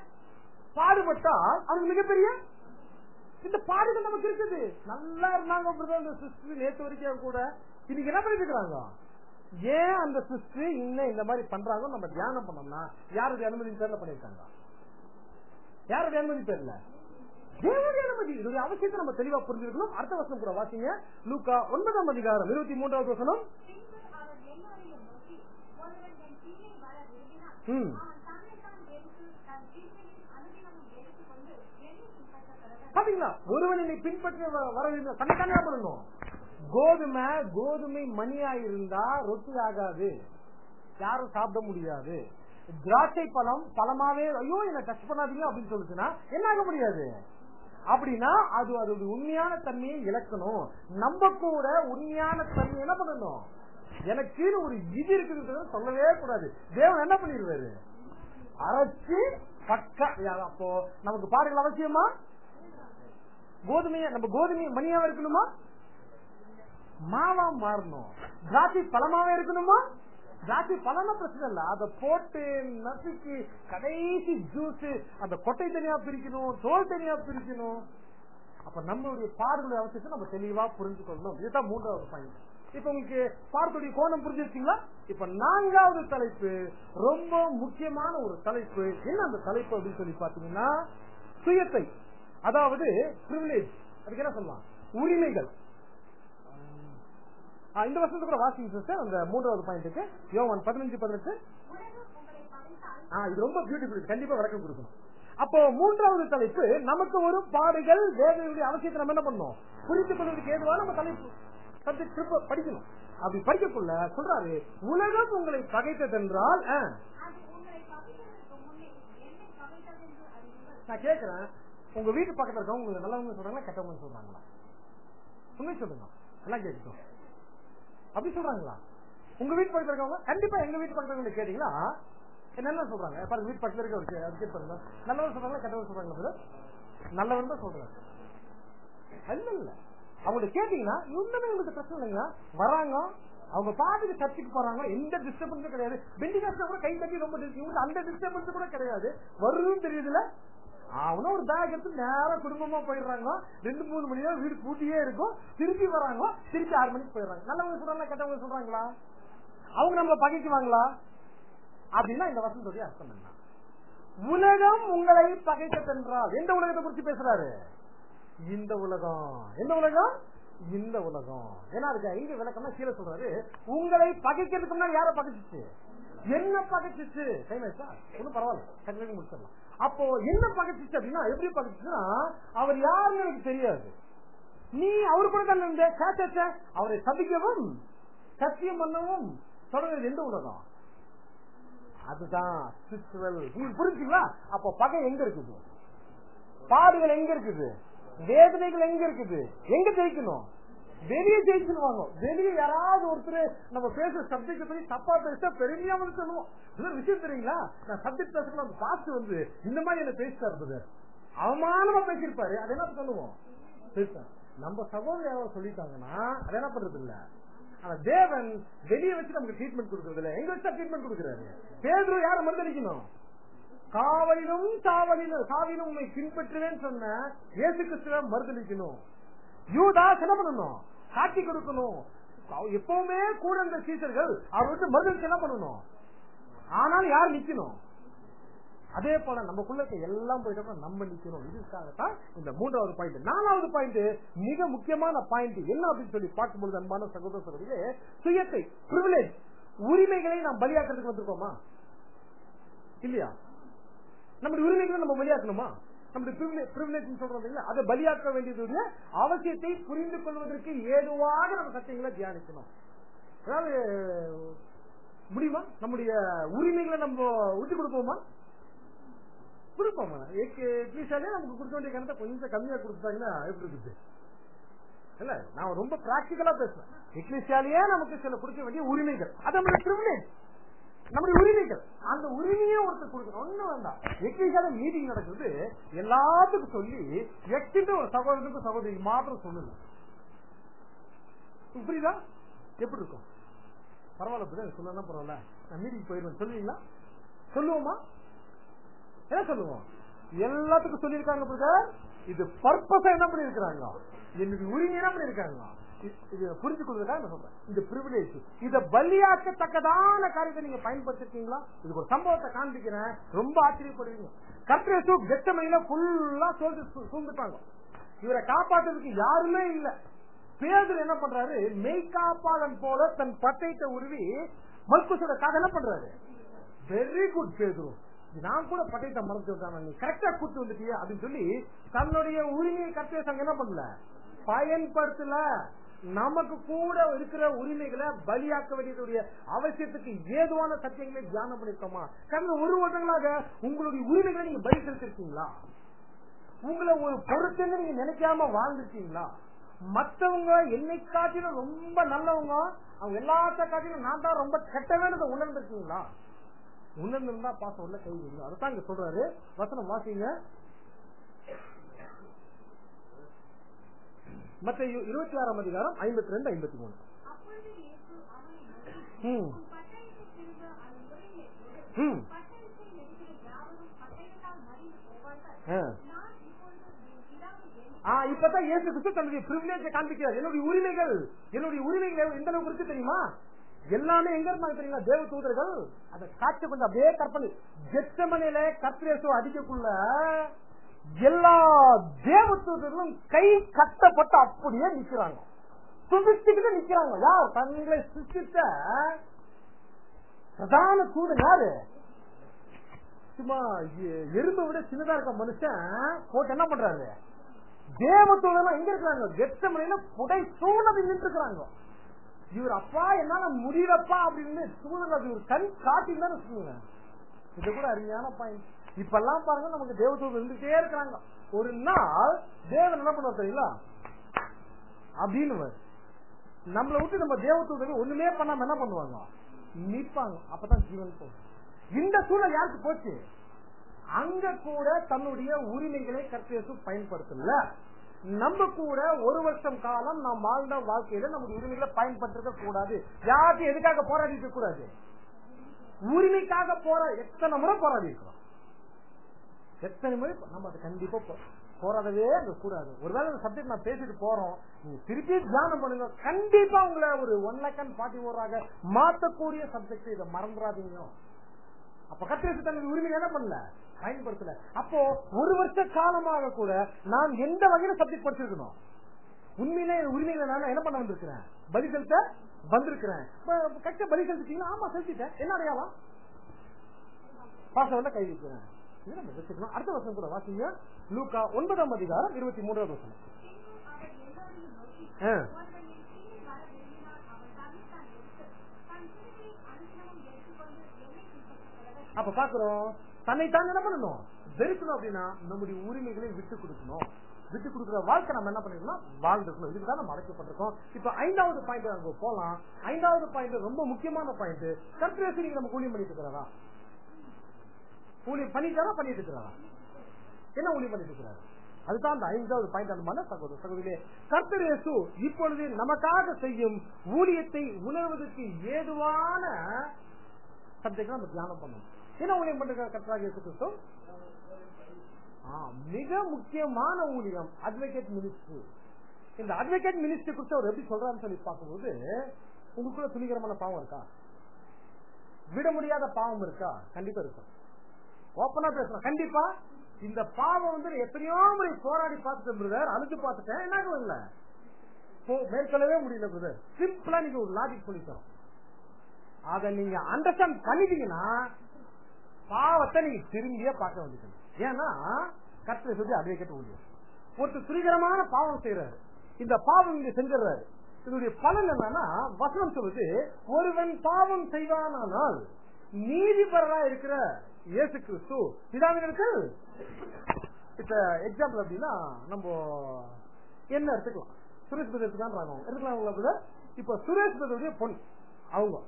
பாடுபட்டால் அவனுக்கு மிகப்பெரிய இந்த பாடுகள் நமக்கு இருக்குது நல்லா இருந்தாங்க அப்படிதான் இந்த சிஸ்டர் நேத்து வரைக்கும் கூட இன்னைக்கு என்ன பண்ணிட்டு இருக்காங்க ஏன் அந்த சிஸ்டர் இன்னும் இந்த மாதிரி பண்றாங்க நம்ம தியானம் பண்ணோம்னா யாருடைய அனுமதி பேர்ல பண்ணிருக்காங்க யாருடைய அனுமதி பேர்ல தேவனுடைய அனுமதி இதோடைய அவசியத்தை நம்ம தெளிவா புரிஞ்சிருக்கணும் அடுத்த வசனம் கூட வாசிங்க லூக்கா ஒன்பதாம் அதிகாரம் இருபத்தி மூன்றாவது வசனம் பின்பு அவர் எல்லோரையும் நோக்கி ஒருவன் என் கீழே வர விரும்பினான் ம். அவன் தன்னைத்தான் வெறுத்து தன் வீட்டையும் அனுதினமும் எடுத்துக்கொண்டு என்னை பின்பற்ற கடவன் பாத்தீங்களா ஒருவன் என்னை பின்பற்ற வ- வர வேண்டும் தன்னைத்தானே பண்ணணும் கோதுமை கோதுமை மணியா இருந்தா ரொட்டி ஆகாது யாரும் சாப்பிட முடியாது திராட்சை பழம் பழமாவே ஐயோ என்ன டச் பண்ணாதீங்க அப்படின்னு சொல்லுச்சுன்னா என்ன ஆக முடியாது அப்படின்னா அது அதோட உண்மையான தன்மையை இழக்கணும் நம்ம கூட உண்மையான தன்மை என்ன பண்ணணும் எனக்குன்னு ஒரு இது இருக்குதுன்றத சொல்லவே கூடாது தேவன் என்ன பண்ணிடுவாரு அரைச்சு பக்கா அப்போ நமக்கு பாடுகள் அவசியமா கோதுமைய நம்ம கோதுமை மணியாவா இருக்கணுமா மாவா மாறணும் திராட்சை பழமாவே இருக்கணுமா திராட்சை பழமா பிரச்சனை இல்ல அத போட்டு நசுக்கி கடைசி ஜூஸ் அந்த கொட்டை தனியா பிரிக்கணும் தோல் தனியா பிரிக்கணும் அப்ப நம்மளுடைய பாடுகளுடைய அவசியத்தை நம்ம தெளிவா புரிஞ்சு கொள்ளணும் இதுதான் மூன்றாவது பாயிண்ட் இப்ப உங்களுக்கு பாடத்துடைய கோணம் புரிஞ்சிருக்கீங்களா இப்ப நான்காவது தலைப்பு ரொம்ப முக்கியமான ஒரு தலைப்பு என்ன அந்த தலைப்பு அப்படின்னு சொல்லி பாத்தீங்கன்னா சுயத்தை அதாவது பிரிவிலேஜ் அதுக்கு என்ன சொல்லலாம் உரிமைகள் ஆ, இந்த வருஷத்துக்கு கூட வாசிங்க சிஸ்டர் அந்த மூன்றாவது பாயிண்ட்டுக்கு யோவன் பதினஞ்சு பதினெட்டு உலகம் உங்களை படைத்தால் ஆ, இது ரொம்ப பியூட்டிஃபுல் கண்டிப்பா விளக்கம் கொடுக்கணும் அப்போ மூன்றாவது தலைப்பு நமக்கு ஒரு பாடுகள் வேதனையுடைய அவசியத்தை நம்ம என்ன பண்ணணும் புரிந்து கொள்வதற்கு ஏதுவா நம்ம தலைப்பு சப்ஜெக்ட் திருப்ப படிக்கணும் அப்படி படிக்கக்குள்ள சொல்றாரு உலகம் உங்களை பகைத்ததென்றால் ஆ, அது உங்களை பகைப்பதற்கு முன்னே என்னை பகைத்ததென்று அறிவீர்கள் நான் கேக்குறேன் உங்க வீட்டு பக்கத்துல இருக்கவங்க உங்களுக்கு நல்லவங்க சொல்றாங்களா கெட்டவங்க சொல்றாங்களா உண்மை சொல்லுங்க எல்லாம் கேட்கட்டும் அப்படி சொல்றாங்களா உங்க வீட்டு பக்கத்துல இருக்கவங்க கண்டிப்பா எங்க வீட்டு பக்கத்துல கேட்டீங்கன்னா என்ன சொல்றாங்க பாருங்க வீட்டு பக்கத்துல இருக்க ஒரு கே- அது கேட்டு பாருங்க நல்லவன் சொல்றாங்களா கெட்டவன் சொல்றாங்களா brother? நல்லவன் தான் சொல்றாங்க இல்ல இல்ல அவங்கள்ட்ட கேட்டீங்கன்னா இன்னுமே உங்களுக்கு பிரச்சனை இல்லைங்க வராங்க அவங்க பாட்டுக்கு சர்ச்சுக்கு போறாங்க எந்த டிஸ்டர்பன்ஸும் கிடையாது பெண்டி காசு கூட கை தட்டி ரொம்ப dis- இவங்களுக்கு அந்த டிஸ்டர்பன்ஸ் கூட கிடையாது வருதுன்னு தெரியுதுல அவனும் ஒரு பேக் எடுத்து நேரம் குடும்பமா போயிடுறாங்க ரெண்டு மூணு மணி நேரம் வீடு பூட்டியே இருக்கும் திருப்பி வராங்க திருப்பி ஆறு மணிக்கு போயிடுறாங்க நல்லவங்க சொல்றாங்களா கெட்டவங்க சொல்றாங்களா அவங்க நம்மள பகைக்குவாங்களா அப்படின்னா இந்த வசந்தோடைய அர்த்தம் என்ன உலகம் உங்களை பகைத்தென்றால் எந்த உலகத்தை குறிச்சு பேசுறாரு இந்த உலகம் எந்த உலகம் இந்த உலகம் ஏன்னா அதுக்கு எங்க விளக்கம்னா கீழே சொல்றாரு உங்களை பகைக்கிறதுக்கு முன்னாடி யார பகைச்சிச்சு என்ன பகைச்சிச்சு டைம் ஆயிடுச்சா ஒன்னும் பரவாயில்ல டக்குனு முடிச்சிடலாம் அப்போ என்ன பகைச்சிச்சு அப்படின்னா எப்படி பகைச்சிச்சுன்னா அவர் யாருன்னு எனக்கு தெரியாது நீ அவரு கூட தான் இருந்த சே, சே, சே. அவரை சபிக்கவும் சத்தியம் பண்ணவும் தொடங்குறது எந்த உலகம் அதுதான் spiritual. உங்களுக்கு புரிஞ்சுங்களா அப்போ பகை எங்க இருக்குது பாடுகள் எங்க இருக்குது வேதனைகள் எங்க இருக்குது எங்க ஜெயிக்கணும் வெளியே ஜெயிச்சிருவாங்க வெளியே யாராவது ஒருத்தர் நம்ம பேசுற சப்ஜெக்ட் பத்தி தப்பா பேச பெருமையா வந்து சொல்லுவோம் இது ஒரு விஷயம் தெரியுங்களா நான் சப்ஜெக்ட் பேசணும் அந்த பாஸ்ட் வந்து இந்த மாதிரி என்ன பேசிட்டா இருந்தது அவமானமா பேசியிருப்பாரு அது என்ன சொல்லுவோம் பேசுறேன் நம்ம சகோதரி யாராவது சொல்லிட்டாங்கன்னா அது என்ன பண்றது இல்ல ஆனா தேவன் வெளியே வச்சு நமக்கு ட்ரீட்மெண்ட் கொடுக்கறது இல்ல எங்க வச்சா ட்ரீட்மெண்ட் கொடுக்குறாரு பேதுரு யார மறுதளிக்கணும் காவலிலும் சாவலிலும் சாவிலும் உண்மை பின்பற்றுவேன்னு சொன்ன இயேசு கிறிஸ்துவ மறுதளிக்கணும் யூதாஸ் என்ன பண்ணணும் காட்டி கொடுக்கணும் அவ- எப்பவுமே கூட இருந்த சீசர்கள் அவர் விட்டு மறுதளிச்சு என்ன பண்ணணும் ஆனால் யார் நிக்கணும் அதே போல நமக்குள்ள இருக்க எல்லாம் போயிட்டோம்னா நம்ம நிக்கணும் இதுக்காகத்தான் இந்த மூன்றாவது பாயிண்ட் நாலாவது பாயிண்ட் மிக முக்கியமான பாயிண்ட் என்ன அப்படின்னு சொல்லி பார்க்கும்போது அன்பான சகோதர சகோதரிகளே சுயத்தை பிரிவிலேஜ் உரிமைகளை நாம் பலியாக்குறதுக்கு வந்திருக்கோமா இல்லையா நம்முடைய உரிமைகளை நம்ம பலியாக்கணுமா நம்முடைய பிரிவிலேஜ் சொல்றது இல்ல அதை பலியாக்க வேண்டியதுடைய அவசியத்தை புரிந்து கொள்வதற்கு ஏதுவாக நம்ம சத்தியங்களை தியானிக்கணும் அதாவது முடியுமா நம்முடைய உரிமைகளை நம்ம விட்டு கொடுப்போமா கொடுப்போமா எக்லீஷாலே நமக்கு கொடுக்க வேண்டிய கணத்தை கொஞ்சம் கம்மியா கொடுத்தாங்கன்னா எப்படி இருக்குது இல்ல நான் ரொம்ப பிராக்டிகலா பேசுறேன் எக்லிசியாலேயே நமக்கு சில கொடுக்க வேண்டிய உரிமைகள் அது நம்மளுடைய பிரிவிலேஜ் நம்முடைய உரிமைகள் அந்த உரிமையே ஒருத்தர் கொடுக்கணும் ஒண்ணும் வேண்டாம் எக்லிசியால மீட்டிங் நடக்குது எல்லாத்துக்கும் சொல்லி எக்ஸிட்டு ஒரு சகோதரனுக்கும் சகோதரி மாத்திரம் சொல்லுங்க புரியுதா எப்படி இருக்கும் பரவாயில்ல பிரதர் சொல்லலாம் பரவாயில்ல நான் மீட்டிங் போயிருவேன் சொல்லுவீங்களா சொல்லுவோமா என்ன சொல்லுவோம் எல்லாத்துக்கும் சொல்லியிருக்காங்க பிரதர் இது பர்பஸா என்ன பண்ணிருக்காங்க என்னுடைய உரிமை என்ன பண்ணிருக்காங்க இது புரிஞ்சு கொடுக்கறதுக்காக நான் சொல்றேன் இந்த பிரிவிலேஜ் இத பலியாக்கத்தக்கதான காரியத்தை நீங்க பயன்படுத்திருக்கீங்களா இதுக்கு ஒரு சம்பவத்தை காண்பிக்கிறேன் ரொம்ப ஆச்சரியப்படுவீங்க கத்திரசு கெட்டமையில ஃபுல்லா சோழ்ந்து சூழ்ந்துட்டாங்க இவரை காப்பாற்றுறதுக்கு யாருமே இல்ல பேதர் என்ன பண்றாரு மெய்காப்பாளன் போல தன் பட்டயத்தை உருவி மல்குசோட என்ன பண்றாரு வெரி குட் பேதுரு நான் கூட பட்டயத்தை மறந்து விட்டான் நீ கரெக்டா கூட்டு வந்துட்டிய அப்படின்னு சொல்லி தன்னுடைய உரிமையை கட்டிய சங்கம் என்ன பண்ணல பயன்படுத்தல நமக்கு கூட இருக்கிற உரிமைகளை பலியாக்க வேண்டியதுடைய அவசியத்துக்கு ஏதுவான சத்தியங்களை தியானம் பண்ணிருக்கோமா கடந்த ஒரு வருடங்களாக உங்களுடைய உரிமைகளை நீங்க பலி செலுத்திருக்கீங்களா உங்களை ஒரு பொருத்தன்னு நீங்க நினைக்காம வாழ்ந்துருக்கீங்களா மத்தவங்க என்னை காட்டிலும் ரொம்ப நல்லவங்க அவங்க எல்லாத்த காட்டிலும் நான் தான் ரொம்ப கெட்டவேன்னு உணர்ந்திருக்கீங்களா உணர்ந்திருந்தா பாசம் உள்ள கை வைங்க அதுதான் இங்க சொல்றாரு வசனம் வாசிங்க மத்த இருபத்தி ஆறாம் அதிகாரம் ஐம்பத்தி ரெண்டு ஐம்பத்தி மூணு அப்பொழுது இயேசு அவனை நோக்கி, ம் உன் பட்டயத்தைத் திரும்ப அதன் முறையிலே போடு. ம் பட்டயத்தை நெருங்கிய யாவரும் பட்டயத்தால் மறிந்து போவார்கள். ஆ. நான் இப்பொழுது என் பிதாவை வேண்டி ஆ, இப்பதான் இயேசு கிறிஸ்து தன்னுடைய பிரிவிலேஜை காண்பிக்கிறார் என்னுடைய உரிமைகள் என்னுடைய உரிமைகள் எந்த அளவுக்கு இருக்கு தெரியுமா எல்லாமே எங்க இருந்தாங்க தெரியுமா தேவ தூதர்கள் அதை காட்சி கொஞ்சம் அப்படியே கற்பனை ஜெத்தமனையில கத்திரேசோ அடிக்கக்குள்ள எல்லா தேவ தூதர்களும் கை கட்டப்பட்டு அப்படியே நிக்கிறாங்க துதிச்சுக்கிட்டு நிக்கிறாங்க யார் தங்களை சிருஷ்டித்த பிரதான தூதன் யாரு சும்மா எ- எறும்பை விட சின்னதா இருக்க மனுஷன் போட்டு என்ன பண்றாரு தேவத்தூதெல்லாம் எங்க இருக்கிறாங்க கெத்தமனையில புடை சூழலை நின்று இருக்கிறாங்க இவர் அப்பா என்னால முடியலப்பா அப்படின்னு சூழல் அது ஒரு கண் காட்டின்னு தான் வச்சுக்கோங்க இது கூட அருமையான பாயிண்ட் இப்பெல்லாம் பாருங்க நமக்கு தேவதூதர் இருந்துட்டே இருக்கிறாங்க ஒரு நாள் தேவன் என்ன பண்ணுவார் தெரியுங்களா அப்படின்னு நம்மளை விட்டு நம்ம தேவதூதர்கள் ஒண்ணுமே பண்ணாம என்ன பண்ணுவாங்க நிப்பாங்க அப்பதான் ஜீவன் போகும் இந்த சூழல் யாருக்கு போச்சு அங்க கூட தன்னுடைய உரிமைகளை கர்த்தேசு பயன்படுத்தல நம்ம கூட ஒரு வருஷம் காலம் நாம் வாழ்ந்த வாழ்க்கையில நம்முடைய உரிமைகளை பயன்படுத்த கூடாது யாருக்கும் எதுக்காக போராடி இருக்க கூடாது உரிமைக்காக போற எத்தனை முறை போராடி இருக்கிறோம் எத்தனை முறை நம்ம அதை கண்டிப்பா போ- போராடவே அங்க கூடாது ஒருவேளை இந்த சப்ஜெக்ட் நான் பேசிட்டு போறோம் நீங்க திருப்பி தியானம் பண்ணுங்க கண்டிப்பா உங்களை ஒரு ஒன் லேக் அண்ட் ஃபார்ட்டி ஓராக மாத்தக்கூடிய சப்ஜெக்ட் இதை மறந்துடாதீங்க அப்ப கத்திரிச்சு தன்னுடைய உரிமை என்ன பண்ணல பயன்படுத்தல அப்போ ஒரு வருஷ காலமாக கூட நான் எந்த வகையில சப்ஜெக்ட் படிச்சிருக்கணும் உண்மையிலே என் உரிமைகளை நான் என்ன பண்ண வந்திருக்கிறேன் பலி செலுத்த வந்திருக்கிறேன் இப்ப கட்ட பலி செலுத்திட்டீங்களா ஆமா செலுத்திட்டேன் என்ன அடையாளம் பாசவல்ல கை வைக்கிறேன் இதை நம்ம வச்சுக்கணும் அடுத்த வருஷம் கூட வாசிங்க லூக்கா ஒன்பதாம் அதிகாரம் இருபத்தி மூன்றாவது வருஷம் பின்பு அவர் எல்லோரையும் நோக்கி ஆ. ஒருவன் என் கீழே வர விரும்பினால் அவன் தன்னைத்தான் எடுத்து தன் சிலுவையை அனுதினமும் எடுத்துக்கொண்டு என்னை பின்பற்றுகிறவன் அப்ப பாக்குறோம் தன்னை தான் என்ன பண்ணணும் வெறுக்கணும் அப்படின்னா நம்முடைய உரிமைகளை விட்டு கொடுக்கணும் விட்டு கொடுக்கிற வாழ்க்கை நம்ம என்ன பண்ணிருக்கோம் வாழ்ந்துக்கணும் இதுக்கு தான் நம்ம அழைக்கப்பட்டிருக்கோம் இப்ப ஐந்தாவது பாயிண்ட் அங்க போலாம் ஐந்தாவது பாயிண்ட் ரொம்ப முக்கியமான பாயிண்ட் கர்த்தரேசு நீங்க நம்ம ஊழியம் பண்ணிட்டு இருக்கிறாரா ஊழியம் பண்ணிட்டாரா பண்ணிட்டு இருக்கிறாரா என்ன ஊழியம் பண்ணிட்டு இருக்கிறாரு அதுதான் அந்த ஐந்தாவது பாயிண்ட் அந்த மன சகோதர சகோதரியே கர்த்தரேசு இப்பொழுது நமக்காக செய்யும் ஊழியத்தை உணர்வதற்கு ஏதுவான சப்ஜெக்ட் நம்ம தியானம் பண்ணணும் என்ன ஊழியம் பண்ற கர்த்தராக இயேசு கிறிஸ்து ஆ, மிக முக்கியமான ஊழியம் அட்வொகேட் மினிஸ்ட்ரி இந்த அட்வொகேட் மினிஸ்ட்ரி குறித்து அவர் எப்படி சொல்றாருன்னு சொல்லி பார்க்கும்போது உங்களுக்குள்ள துணிகரமான பாவம் இருக்கா விட முடியாத பாவம் இருக்கா கண்டிப்பா இருக்கும் ஓப்பனா பேசலாம் கண்டிப்பா இந்த பாவம் வந்து எத்தனையோ முறை போராடி பார்த்துட்டேன் பிரதர் அழுது பார்த்துட்டேன் என்ன இல்ல மேற்கொள்ளவே முடியல பிரதர் சிம்பிளா நீங்க ஒரு லாஜிக் சொல்லித்தரோம் அத நீங்க அண்டர்ஸ்டாண்ட் பண்ணிட்டீங்கன்னா பாவத்தை நீங்க திரும்பியே பார்க்க வேண்டியது ஏன்னா கர்த்தரை சொல்லி அட்வொகேட் ஊழியர் ஒருத்தர் துரிகரமான பாவம் செய்யறாரு இந்த பாவம் இங்க செஞ்சிடறாரு இதனுடைய பலன் என்னன்னா வசனம் சொல்லுது ஒருவன் பாவம் செய்வானானால் நீதிபரரா இருக்கிற இயேசு கிறிஸ்து பிதாவினருக்கு இப்ப எக்ஸாம்பிள் அப்படின்னா நம்ம என்ன எடுத்துக்கலாம் சுரேஷ் பிரதர் எடுத்துக்கலாம் எடுத்துக்கலாம் பிரதர் இப்ப சுரேஷ் பிரதருடைய பொண்ணு அவங்க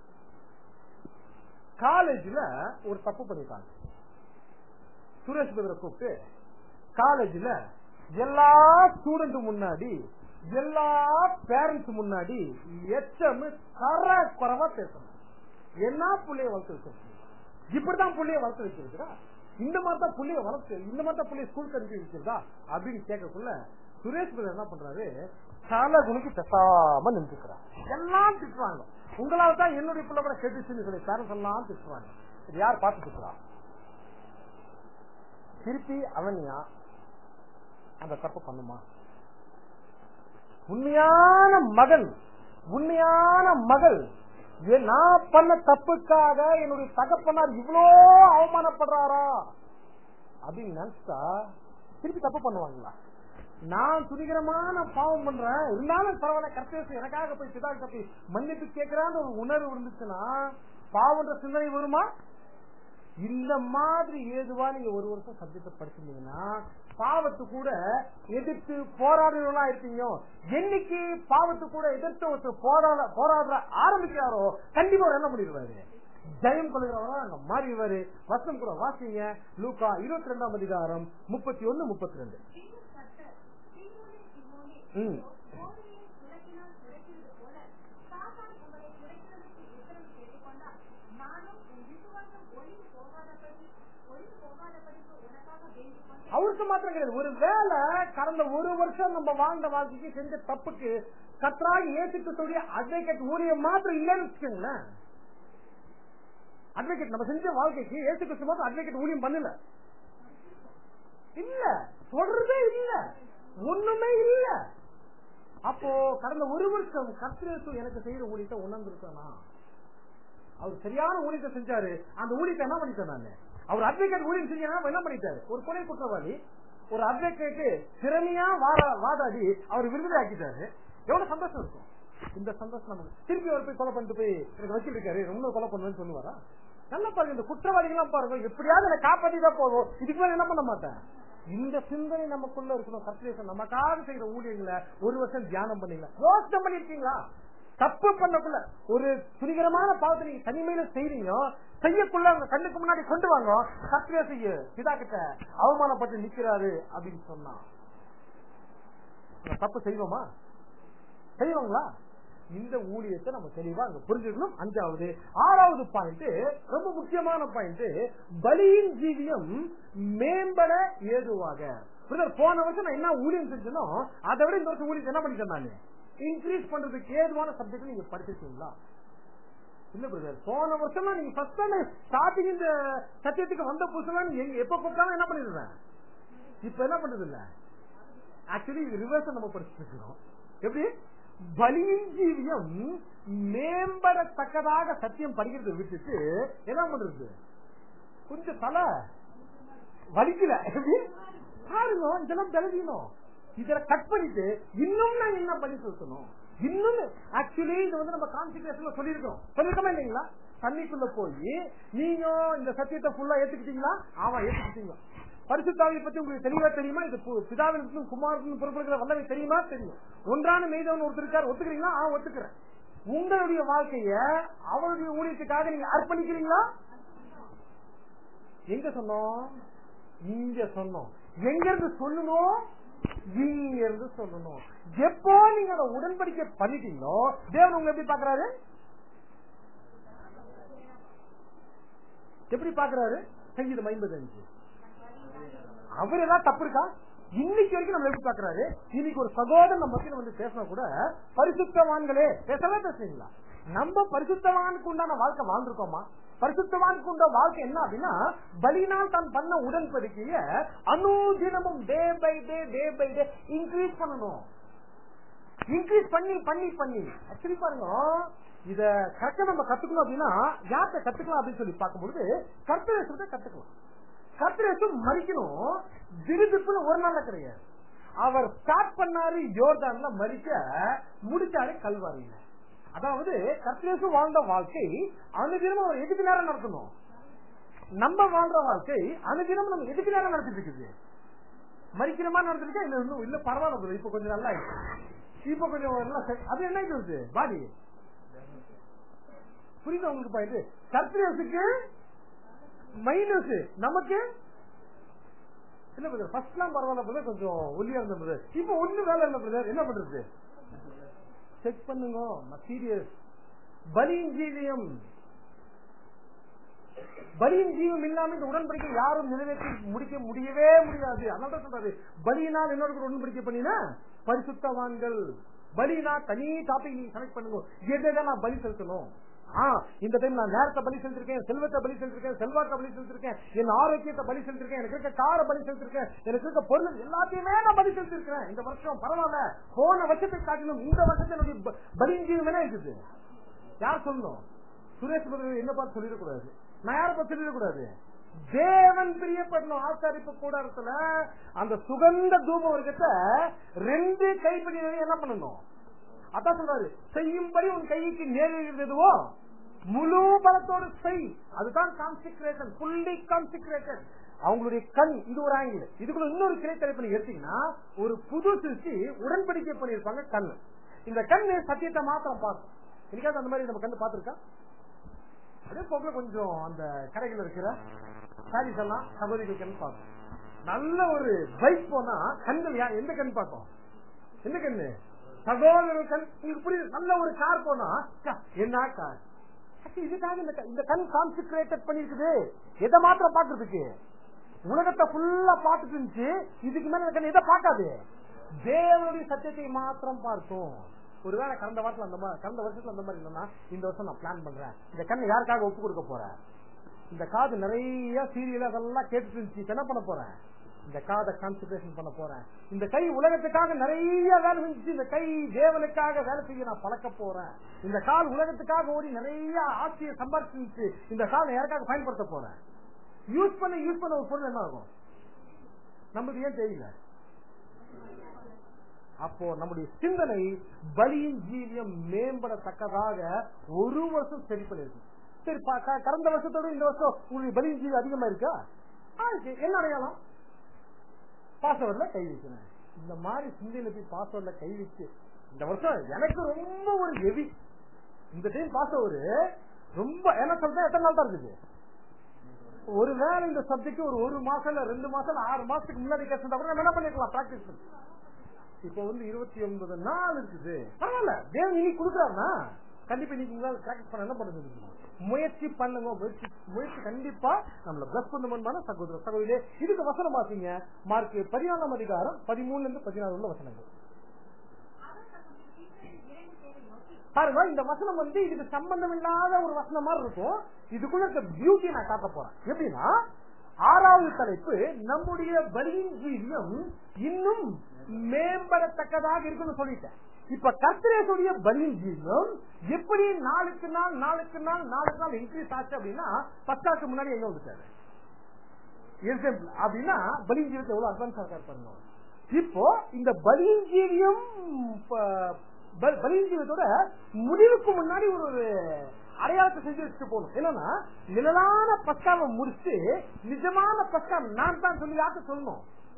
காலேஜ்ல ஒரு தப்பு பண்ணிட்டாங்க சுரேஷ் பிரதரை கூப்பிட்டு காலேஜ்ல எல்லா ஸ்டூடெண்ட் முன்னாடி எல்லா பேரண்ட்ஸ் முன்னாடி எச்சம் தர குறைவா பேசணும் என்ன புள்ளைய வளர்த்து வச்சிருக்கீங்க இப்படிதான் புள்ளைய வளர்த்து வச்சிருக்கிறா இந்த மாதிரி தான் புள்ளைய வளர்த்து இந்த மாதிரி தான் புள்ளைய ஸ்கூல் அனுப்பி வச்சிருக்கா அப்படின்னு கேட்கக்குள்ள சுரேஷ் பிரதர் என்ன பண்றாரு தலை குணிக்கு பேசாம நின்றுக்கிறார் எல்லாம் திட்டுறாங்க உங்களால தான் என்னுடைய பிள்ளை கூட கெட்டுச்சுன்னு சொல்லி பேரண்ட்ஸ் எல்லாம் திட்டுறாங்க இது யார் பார்த்து திட்டுறா திருப்பி அவனியா அந்த தப்பு பண்ணுமா உண்மையான மகன் உண்மையான மகள் ஏன் நான் பண்ண தப்புக்காக என்னுடைய தகப்பனார் இவ்வளோ அவமானப்படுறாரா அப்படின்னு நினைச்சா திருப்பி தப்பு பண்ணுவாங்களா நான் துணிகரமான பாவம் பண்றேன் இருந்தாலும் பரவாயில்ல கர்த்தேசு எனக்காக போய் பிதா தப்பி மன்னிப்பு கேட்கிறான்னு ஒரு உணர்வு இருந்துச்சுன்னா பாவன்ற சிந்தனை வருமா இந்த மாதிரி ஏதுவா நீங்க ஒரு வருஷம் சப்ஜெக்ட் படிச்சிருந்தீங்கன்னா பாவத்து கூட எதிர்த்து போராடுறவங்களா இருப்பீங்க என்னைக்கு பாவத்து கூட எதிர்த்து ஒருத்தர் போராட போராடுற ஆரம்பிக்கிறாரோ கண்டிப்பா அவர் என்ன பண்ணிடுவாரு ஜெயம் கொள்கிறவரா அங்க மாறிடுவாரு வசனம் கூட வாசிங்க லூக்கா இருபத்தி ரெண்டாம் அதிகாரம் முப்பத்தி ஒன்னு முப்பத்தி ரெண்டு இன்னும் கர்த்தர் சீயோனின் சிமோனே, ம். கோழியை துரத்தினால் துரத்தியது போல, சாத்தான் உங்களை துரத்துவதற்கு உத்தரவு கேட்டுக்கொண்டால், நானும் உன் விசுவாசம் ஒழிந்து போகாதபடி ஒழிந்து போகாதபடிக்கு உனக்காக வேண்டிக் கொண்டேன். அவருக்கு மாத்திரம் கிடையாது ஒரு வேலை கடந்த ஒரு வருஷம் நம்ம வாழ்ந்த வாழ்க்கைக்கு செஞ்ச தப்புக்கு கத்ராகி ஏற்றுக்கக்கூடிய அட்வொகேட் ஊழியம் மாத்திரம் இல்லைன்னு வச்சுக்கோங்களேன் அட்வொகேட் நம்ம செஞ்ச வாழ்க்கைக்கு ஏசு கிறிஸ்து மாத்திரம் அட்வொகேட் ஊழியம் பண்ணல இல்ல தொடர்பே இல்ல ஒண்ணுமே இல்ல அப்போ கடந்த ஒரு வருஷம் கத்திரேசு எனக்கு செய்யற ஊழியத்தை உணர்ந்திருக்கானா அவர் சரியான ஊழியத்தை செஞ்சாரு அந்த ஊழியத்தை என்ன பண்ணிட்டேன் நானு அவர் அட்வொகேட் ஊழியம் செஞ்சா என்ன பண்ணிட்டாரு ஒரு கொலை குற்றவாளி ஒரு அட்வொகேட் திறமையா வாரா- வாதாடி அவர் விருதுரை ஆக்கிட்டாரு எவ்வளவு சந்தோஷம் இருக்கும் இந்த சந்தோஷம் நமக்கு திருப்பி அவர் போய் கொலை பண்ணிட்டு போய் எனக்கு வக்கீல் இருக்காரு ரொம்ப கொலை பண்ணுவேன்னு சொல்லுவாரா நல்லா பாருங்க இந்த குற்றவாளிகள்லாம் பாருங்க எப்படியாவது என்ன காப்பாத்திதான் போதும் இதுக்கு மேல என்ன பண்ண மாட்டேன் இந்த சிந்தனை நமக்குள்ள இருக்கணும் கர்த்தரேசன் நமக்காக செய்யற ஊழியங்களை ஒரு வருஷம் தியானம் பண்ணீங்களா யோசனை பண்ணிருக்கீங்களா தப்பு பண்ணக்குள்ள ஒரு துணிகரமான பாவத்தை நீங்க தனிமையில செய்றீங்க செய்யக்குள்ள உங்க கண்ணுக்கு முன்னாடி கொண்டு வாங்க கத்திரியா செய்ய பிதா கிட்ட அவமானப்பட்டு நிக்கிறாரு அப்படின்னு சொன்னா நம்ம தப்பு செய்வோமா செய்வோங்களா இந்த ஊழியத்தை நம்ம தெளிவா அங்க புரிஞ்சுக்கணும் அஞ்சாவது ஆறாவது பாயிண்ட் ரொம்ப முக்கியமான பாயிண்ட் பலியின் ஜீவியம் மேம்பட ஏதுவாக பிரதர் போன வருஷம் நான் என்ன ஊழியம் செஞ்சனோ அதை விட இந்த வருஷம் ஊழியத்தை என்ன பண்ணிட்டேன் நானு இன்க்ரீஸ் பண்றதுக்கு ஏதுவான சப்ஜெக்ட் நீங்க படிச்சிருக்கீங்களா இல்ல பிரதர் போன வருஷம் நீங்க ஃபர்ஸ்ட் ஸ்டார்டிங் இந்த சத்தியத்துக்கு வந்த புதுசுல நீங்க எங்க- எப்ப கூப்பிட்டாலும் என்ன பண்ணிருந்தேன் இப்ப என்ன பண்றது இல்ல ஆக்சுவலி இது ரிவர்ஸ் நம்ம படிச்சுட்டு இருக்கிறோம் எப்படி பலியின் ஜீவியம் மேம்படத்தக்கதாக சத்தியம் படிக்கிறத விட்டுட்டு என்ன பண்றது கொஞ்சம் தலை வலிக்கல எப்படி? பாருங்க இதெல்லாம் பலவீனம் இதுல கட் பண்ணிட்டு இன்னும் நான் என்ன பண்ணி சொல்லணும் இன்னும் ஆக்சுவலி இது வந்து நம்ம கான்சிக்ரேஷன்ல சொல்லிருக்கோம் சொல்லிருக்கோமா இல்லைங்களா தண்ணிக்குள்ள போய் நீங்க இந்த சத்தியத்தை ஃபுல்லா ஏத்துக்கிட்டீங்களா ஆமா ஏத்துக்கிட்டீங்க பரிசுத்தாவை பத்தி உங்களுக்கு தெளிவா தெரியுமா இது பு- பிதாவினுக்கும் குமாரனுக்கும் பொறுப்படுகிற வல்லமை தெரியுமா தெரியும் ஒன்றான மெய்தவன் ஒருத்தர் இருக்காரு ஒத்துக்கிறீங்களா ஆ ஒத்துக்கிறேன் உங்களுடைய வாழ்க்கைய அவருடைய ஊழியத்துக்காக நீங்க அர்ப்பணிக்கிறீங்களா எங்க சொன்னோம் இங்க சொன்னோம் எங்க இருந்து சொல்லணும் இங்க இருந்து சொல்லணும் எப்போ நீங்க அதை உடன்படிக்கை பண்ணிட்டீங்களோ தேவன் உங்க எப்படி பாக்குறாரு எப்படி பாக்குறாரு சங்கீதம் ஐம்பது அஞ்சு அவர் ஏதாவது தப்பு இருக்கா இன்னைக்கு வரைக்கும் நம்ம எப்படி பாக்குறாரு இன்னைக்கு ஒரு சகோதரன் நம்ம மத்தியில வந்து பேசினா கூட பரிசுத்தவான்களே பேசவே பேசுறீங்களா நம்ம பரிசுத்தவானுக்கு உண்டான வாழ்க்கை வாழ்ந்திருக்கோமா பரிசுத்தவானுக்கு உண்ட வாழ்க்கை என்ன அப்படின்னா பலினால் தான் பண்ண உடன்படிக்கைய அனுதினமும் day by day day by day increase பண்ணணும் இன்க்ரீஸ் பண்ணி பண்ணி பண்ணி ஆக்சுவலி பாருங்க இத கரெக்டா நம்ம கத்துக்கணும் அப்படின்னா யார்கிட்ட கத்துக்கலாம் அப்படின்னு சொல்லி பார்க்கும்போது கர்த்தரேசத்தை கத்துக்கலாம் கர்த்தரேசம் மறிக்கணும் திடுதிப்புன்னு ஒரு நாள்ல கிடையாது அவர் ஸ்டார்ட் பண்ணாரு யோர்தான்ல மறிக்க முடிச்சாரு கல்வாரியில அதாவது கர்த்தரேசு வாழ்ந்த வாழ்க்கை அனுதினம் அவர் எதுக்கு நேரம் நடத்தணும் நம்ம வாழ்ற வாழ்க்கை அனுதினம் நம்ம எதுக்கு நேரம் நடத்திட்டு இருக்குது மறிக்கிற மாதிரி நடந்துருக்கா இல்ல இன்னும் இல்ல பரவாயில்ல brother. இப்ப கொஞ்சம் நல்லா ஆயிடுச்சு இப்ப கொஞ்சம் நல்லா செ- அது என்ன ஆயிட்டு பாடி புரியுதா உங்களுக்கு பாயிண்ட் கர்த்தரேசுக்கு மைனஸ் நமக்கு இல்ல பிரதர் ஃபர்ஸ்ட்லாம் பரவாயில்ல பிரதர் கொஞ்சம் ஒல்லியா இருந்த பிரதர் இப்ப ஒண்ணு வேலை இல்ல பிரதர் என்ன பண்றது செக் பண்ணுங்க சீரியஸ் பலியின் ஜீவியம் பலியின் ஜீவம் இல்லாம இந்த உடன்படிக்கை யாரும் நிறைவேற்றி முடிக்க முடியவே முடியாது அதனால தான் சொல்றாரு பலியினால் என்னோட உடன்படிக்கை பண்ணினா பரிசுத்தவான்கள் பலினா தனி டாபிக் நீங்க கனெக்ட் பண்ணுங்க எதை நான் பலி செலுத்தணும் ஆ, இந்த டைம் நான் நேரத்தை பலி செலுத்திருக்கேன் செல்வத்தை பலி செலுத்திருக்கேன் செல்வாக்க பலி செலுத்திருக்கேன் என் ஆரோக்கியத்தை பலி செலுத்திருக்கேன் எனக்கு இருக்க கார பலி செலுத்திருக்கேன் எனக்கு இருக்க பொருள் எல்லாத்தையுமே நான் பலி செலுத்திருக்கேன் இந்த வருஷம் பரவாயில்ல போன வருஷத்தை காட்டிலும் இந்த வருஷத்தினுடைய ப- பலியின் ஜீவம் என்ன இருக்குது யார் சொல்லணும் சுரேஷ் பிரதர் என்ன பார்த்து சொல்லிடக்கூடாது நான் யாரை பார்த்து சொல்லிடக்கூடாது தேவன் பிரியப்படணும் ஆசாரிப்பு கூடாரத்துல அந்த சுகந்த தூப வர்க்கத்தை ரெண்டு கைப்பிடி நிறைய என்ன பண்ணணும் அதான் சொல்றாரு செய்யும்படி உன் கைக்கு நேரிடுவோ முழு பலத்தோடு செய் அதுதான் கான்சிக்ரேஷன் ஃபுல்லி கான்சிக்ரேஷன் அவங்களுடைய கண் இது ஒரு ஆங்கிள் இதுக்குள்ள இன்னொரு கிளை தலைப்பு நீங்க எடுத்தீங்கன்னா ஒரு புது சிருஷ்டி உடன்படிக்கை பண்ணிருப்பாங்க கண் இந்த கண்ணு சத்தியத்தை மாத்திரம் பார்க்கும் என்னைக்காவது அந்த மாதிரி நம்ம கண்ணு பார்த்திருக்கா அதே போக்குல கொஞ்சம் அந்த கடைகள் இருக்கிற சாரீஸ் எல்லாம் சகோதரிகள் கண் பார்க்கும் நல்ல ஒரு பைக் போனா கண்கள் யா- எந்த கண் பார்க்கும் எந்த கண்ணு சகோதரர் கண் உங்களுக்கு புரியுது நல்ல ஒரு கார் போனா ச்ச, என்ன கார் அச்சா, இதுக்காக இந்த க- இந்த கண் கான்சென்ட்ரேட்டட் பண்ணிருக்குது எதை மாத்திரம் பாக்குறதுக்கு உலகத்தை ஃபுல்லா பார்த்துட்டு இருந்துச்சு இதுக்கு மேல இந்த கண் எதை பார்க்காது தேவனுடைய சத்தியத்தை மாத்திரம் பார்க்கும் ஒருவேளை கடந்த வாரத்துல அந்த மாதிரி கடந்த வருஷத்துல அந்த மாதிரி இல்லைன்னா இந்த வருஷம் நான் பிளான் பண்றேன் இந்த கண்ணை யாருக்காக ஒப்பு கொடுக்க போறேன் இந்த காது நிறைய சீரியல் அதெல்லாம் கேட்டுட்டு இருந்துச்சு இப்ப என்ன பண்ண போறேன் இந்த காதை கான்சென்ட்ரேஷன் பண்ண போறேன் இந்த கை உலகத்துக்காக நிறைய வேலை செஞ்சு இந்த கை தேவனுக்காக வேலை செய்ய நான் பழக்க போறேன் இந்த கால் உலகத்துக்காக ஓடி நிறைய ஆட்சியை சம்பாதிச்சு இந்த காலை யாருக்காக பயன்படுத்த போறேன் யூஸ் பண்ண யூஸ் பண்ண ஒரு பொருள் என்ன ஆகும் நம்மளுக்கு ஏன் தெரியல அப்போ நம்முடைய சிந்தனை பலியின் ஜீவியம் மேம்படத்தக்கதாக ஒரு வருஷம் சரி பண்ணிருக்கு சரி பா- க- கடந்த வருஷத்தோட இந்த வருஷம் உங்களுடைய பலியின் ஜீவி அதிகமா இருக்கா ஆ, இருக்கு. என்ன அடையாளம் பாஸ்வேர்ட்ல கை வைக்கிறேன் இந்த மாதிரி சிந்தையில போய் பாஸ்வேர்ட்ல கை வச்சு இந்த வருஷம் எனக்கு ரொம்ப ஒரு ஹெவி இந்த டைம் பாஸ்வேர்டு ரொம்ப என்ன சொல்றேன் எத்தனை நாள் தான் இருக்குது ஒருவேளை இந்த சப்ஜெக்ட் ஒரு ஒரு மாசம் இல்ல ரெண்டு மாசம் இல்ல ஆறு மாசத்துக்கு முன்னாடி கஷ்டம் கூட நம்ம என்ன பண்ணிருக்கலாம் பிராக்டிஸ் பண்ணி இப்ப வந்து இருபத்தி ஒன்பது நாள் இருக்குது பரவாயில்ல தேவன் இன்னைக்கு கொடுக்குறாருன்னா கண்டிப்பா இன்னைக்கு உங்களால பிராக்டிஸ் பண்ண என்ன பண்ணுங்க முயற்சி பண்ணுங்க முயற்சி முயற்சி கண்டிப்பா நம்மள பிளஸ் பண்ணுமான சகோதர சகோதரியே இதுக்கு வசனம் பாத்தீங்க மார்க் பதினாலாம் அதிகாரம் பதிமூணுல இருந்து பதினாறு உள்ள வசனங்கள் அவர் தம்முடைய சீடரில் இரண்டு பேரை நோக்கி பாருங்க இந்த வசனம் வந்து இதுக்கு சம்பந்தம் இல்லாத ஒரு வசனம் மாதிரி இருக்கும் இதுக்குள்ள இருக்க பியூட்டி நான் காட்ட போறேன் எப்படின்னா ஆறாவது தலைப்பு நம்முடைய பலியின் ஜீவியம் இன்னும் மேம்படத்தக்கதாக இருக்குன்னு சொல்லிட்டேன் இப்ப கர்த்தரேசுடைய பலியின் ஜீவியம் எப்படி நாளுக்கு நாள் நாளுக்கு நாள் நாளுக்கு நாள் இன்க்ரீஸ் ஆச்சு அப்படின்னா பத்தாக்கு முன்னாடி எங்க வந்துட்டாரு எக்ஸாம்பிள் அப்படின்னா பலியின் ஜீவியத்தை எவ்வளவு அட்வான்ஸ் இருப்பாங்க இப்போ இந்த பலியின் ஜீவியம் ப- ப- பலியின் ஜீவியத்தோட முடிவுக்கு முன்னாடி ஒரு ஒரு அடையாளத்தை செஞ்சு வச்சுட்டு போகணும் என்னன்னா நிழலான பஸ்காவை முடிச்சு நிஜமான பஸ்கா நான் தான் சொல்லி யார்கிட்ட சொல்லணும்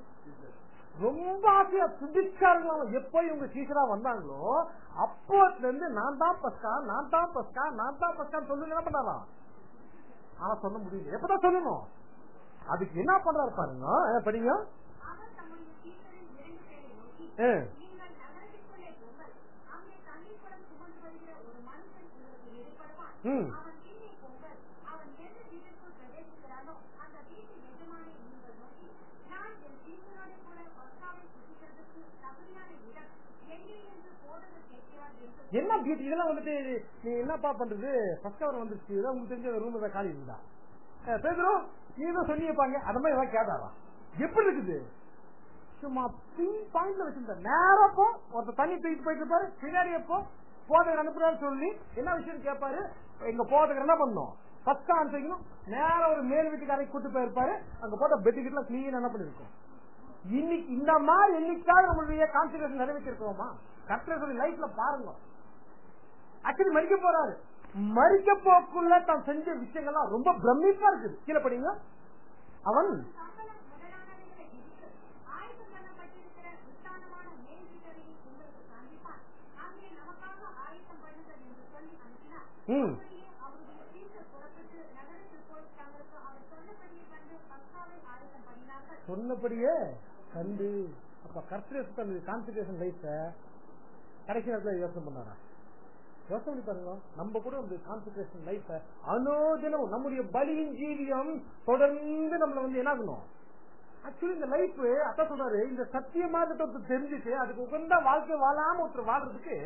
ரொம்ப ஆசையா துடிச்சாருங்களா எப்போ இவங்க சீசரா வந்தாங்களோ அப்போத்துல இருந்து நான் தான் பஸ்கா நான் தான் பஸ்கா நான் தான் பஸ்கான்னு சொல்லுங்க என்ன பண்ணாராம் ஆனா சொல்ல முடியல எப்பதான் சொல்லணும் அதுக்கு என்ன பண்றாரு பாருங்க அஹ் படிங்க அவர் தம்முடைய சீடரில் இரண்டு பேரை நோக்கி அஹ். நீங்கள் நகரத்திற்குள்ளே போங்கள் அங்கே தண்ணீர் குடம் சுமந்து வருகிற ஒரு மனுஷன் உங்களுக்கு எதிர்படுவான் ம். அவன் பின்னே போங்கள் அவன் எந்த வீட்டிற்குள் பிரவேசிக்கிறானோ அந்த வீட்டு எஜமானை நீங்கள் நோக்கி நான் என் சீசனோட கூட பஸ்காவை புசிக்கிறதுக்கு தகுதியான இடம் எங்கே என்று போதகர் கேட்கிறார் என்று என்ன பியூட்டி இதெல்லாம் வந்துட்டு நீ என்னப்பா பண்றது ஃபர்ஸ்ட் அவர் வந்துருச்சு ஏதோ உங்களுக்கு தெரிஞ்ச ரூம் ஏதாவது காலி இருந்தா பேசுறோம் நீ தான் சொல்லியிருப்பாங்க அந்த மாதிரி ஏதாவது கேட்டாரா எப்படி இருக்குது சும்மா பின் பாயிண்ட்ல வச்சிருந்த நேரா போ ஒருத்தர் தண்ணி தூக்கிட்டு போயிட்டு இருப்பாரு பின்னாடி எப்போ போதகர் அனுப்புறாரு சொல்லி என்ன விஷயம் கேட்பாரு எங்க போதகர் என்ன பண்ணணும் ஃபர்ஸ்ட் ஆன்சரிக்கணும் நேரா ஒரு மேல் வீட்டுக்கு அறைக்கு கூட்டு போயிருப்பாரு அங்க போட்ட பெட் கிட்ட கிளீன் என்ன பண்ணிருக்கோம் இன்னைக்கு இந்த மாதிரி என்னைக்காவது நம்மளுடைய கான்சன்ட்ரேஷன் நிறைவேற்றிருக்கோமா கர்த்தர் சொல்லி லைஃப்ல பாருங்க ஆக்சுவலி மறிக்க போறாரு மறிக்க போக்குள்ள தான் செஞ்ச விஷயங்கள்லாம் ரொம்ப பிரமிப்பா இருக்குது கீழே படிங்க அவன் சம்பளம் முதலானவைகளை விதித்து ஆயுதம் பண்ணப்பட்டிருக்கிற விஸ்தானமான மேல் வீட்டரையை உங்களுக்கு காண்பிப்பான் அங்கே நமக்காக ஆயுதம் பண்ணுங்கள் என்று சொல்லி அனுப்பினார் ம், அப்படியே அவருடைய சீடர் புறப்பட்டு நகரத்தில் போய் தங்களுக்கு அவர் சொன்னபடியே கண்டு பஸ்காவை ஆயுதம் பண்ணினார்கள் சொன்னபடியே கண்டு அப்ப கர்த்தர் தன்னுடைய கான்சன்ட்ரேஷன் லைஃப கடைசி நேரத்துல யோசனை பண்ணாரா யோசனை பண்ணி பாருங்க நம்ம கூட அந்த கான்சன்ட்ரேஷன் லைஃப அனோதினம் நம்முடைய பலியின் ஜீவியம் தொடர்ந்து நம்மள வந்து என்ன ஆகணும் ஆக்சுவலி இந்த லைஃப் அதான் சொல்றாரு இந்த சத்திய மார்க்கத்தை தெரிஞ்சுட்டு அதுக்கு உகந்த வாழ்க்கை வாழாம ஒருத்தர் வாழ்றதுக்கு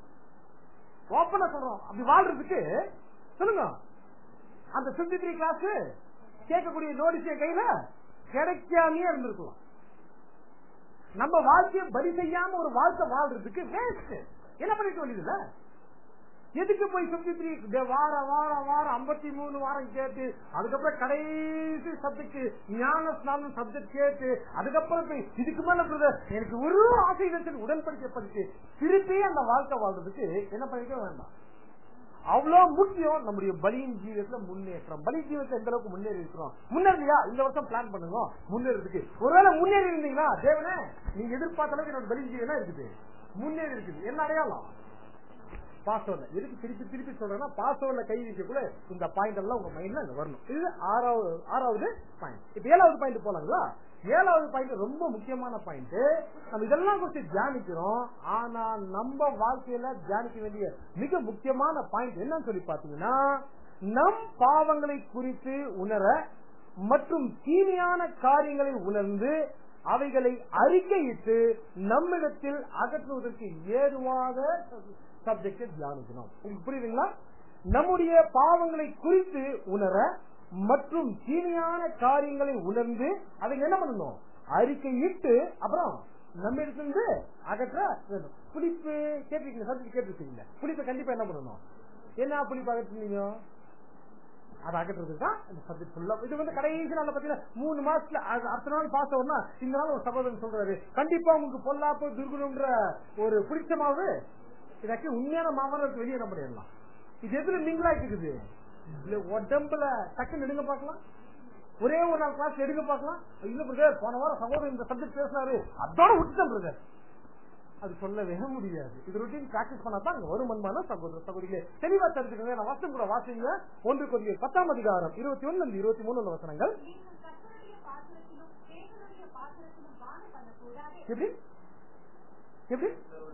ஓப்பனா சொல்றோம் அப்படி வாழ்றதுக்கு சொல்லுங்க அந்த பிப்டி த்ரீ கிளாஸ் கேட்கக்கூடிய நோட்டீஸ் என் கையில கிடைக்காமயே இருந்திருக்கலாம் நம்ம வாழ்க்கையை பலி செய்யாம ஒரு வாழ்க்கை வாழ்றதுக்கு வேஸ்ட் என்ன பண்ணிட்டு வேண்டியதுல எதுக்கு போய் பிப்டி த்ரீ வாரம் வாரம் வாரம் ஐம்பத்தி மூணு வாரம் கேட்டு அதுக்கப்புறம் கடைசி சப்ஜெக்ட் ஞான ஸ்நானம் சப்ஜெக்ட் கேட்டு அதுக்கப்புறம் போய் இதுக்கு மேல brother, எனக்கு ஒரு ஆசை இருக்கு உடன்படிக்கை படிச்சு திருப்பி அந்த வாழ்க்கை வாழ்றதுக்கு என்ன பண்ணிக்க வேண்டாம் அவ்வளவு முக்கியம் நம்முடைய பலியின் ஜீவியத்துல முன்னேற்றம் பலி ஜீவியத்துல எந்த அளவுக்கு முன்னேறி இருக்கிறோம் முன்னேறலையா இந்த வருஷம் பிளான் பண்ணுங்க முன்னேறதுக்கு ஒருவேளை முன்னேறி இருந்தீங்கன்னா தேவனே நீங்க எதிர்பார்த்த அளவுக்கு என்னோட பலி ஜீவனா இருக்குது முன்னேறி இருக்குது என்ன அடையாளம் பாஸ்வேர்ட்ல எதுக்கு திருப்பி திருப்பி சொல்றேன்னா பாஸ்வேர்ட்ல கை வைக்கக்குள்ள இந்த பாயிண்ட் எல்லாம் உங்க மைண்ட்ல அங்க வரணும் இது ஆறாவது ஆறாவது பாயிண்ட் இப்ப ஏழாவது பாயிண்ட் போலாங்களா ஏழாவது பாயிண்ட் ரொம்ப முக்கியமான பாயிண்ட் நம்ம இதெல்லாம் கொஞ்சம் தியானிக்கிறோம் ஆனா நம்ம வாழ்க்கையில தியானிக்க வேண்டிய மிக முக்கியமான பாயிண்ட் என்னன்னு சொல்லி பாத்தீங்கன்னா நம் பாவங்களை குறித்து உணர மற்றும் தீமையான காரியங்களை உணர்ந்து அவைகளை அறிக்கையிட்டு நம்மிடத்தில் அகற்றுவதற்கு ஏதுவாக சப்ஜெக்டை தியானிக்கணும் உங்களுக்கு புரியுதுங்களா நம்முடைய பாவங்களை குறித்து உணர மற்றும் தீமையான காரியங்களை உணர்ந்து அதை என்ன பண்ணணும் அறிக்கையிட்டு அப்புறம் நம்ம இருந்து அகற்ற வேண்டும் புளிப்பு கேட்டிருக்கீங்க சப்ஜெக்ட் கேட்டிருக்கீங்க புளிப்பை கண்டிப்பா என்ன பண்ணணும் என்ன புளிப்பு அகற்றுனீங்க அதை அகற்றுறதுக்கு தான் இந்த சப்ஜெக்ட் ஃபுல்லா இது வந்து கடைசி நாள் பாத்தீங்கன்னா மூணு மாசத்துல அது அடுத்த நாள் பாஸ் ஆகும்னா இந்த நாள் ஒரு சகோதரன் சொல்றாரு கண்டிப்பா உங்களுக்கு பொல்லாப்பு துர்குணம்ன்ற ஒரு பிடிச்ச மாவு இதாக்கி உண்மையான மாவரம் வெளியே என்ன பண்ணிடலாம் இது எதுல மிங்கிலாயிட்டு இருக்குது இதுல உடம்புல டக்குன்னு எடுங்க பார்க்கலாம் ஒரே ஒரு நாள் கிளாஸ் எடுங்க பார்க்கலாம் இல்ல பிரதர் போன வாரம் சகோதரன் இந்த சப்ஜெக்ட் பேசினாரு அதோட விட்டுட்டேன் பிரதர் அது சொல்லவே முடியாது இது ரொட்டீன் பிராக்டிஸ் பண்ணா தான் அங்க வரும் அன்பான சகோதர சகோதரிகளே தெளிவா தெரிஞ்சுக்கோங்க நான் வாசம் கூட வாசிங்க ஒன்று கொஞ்சம் பத்தாம் அதிகாரம் இருபத்தி ஒன்னு இருபத்தி மூணு வசனங்கள் நீங்கள் கர்த்தருடைய பாத்திரத்திலும் தேவனுடைய பாத்திரத்திலும் பானம் பண்ணக்கூடாது எப்படி எப்படி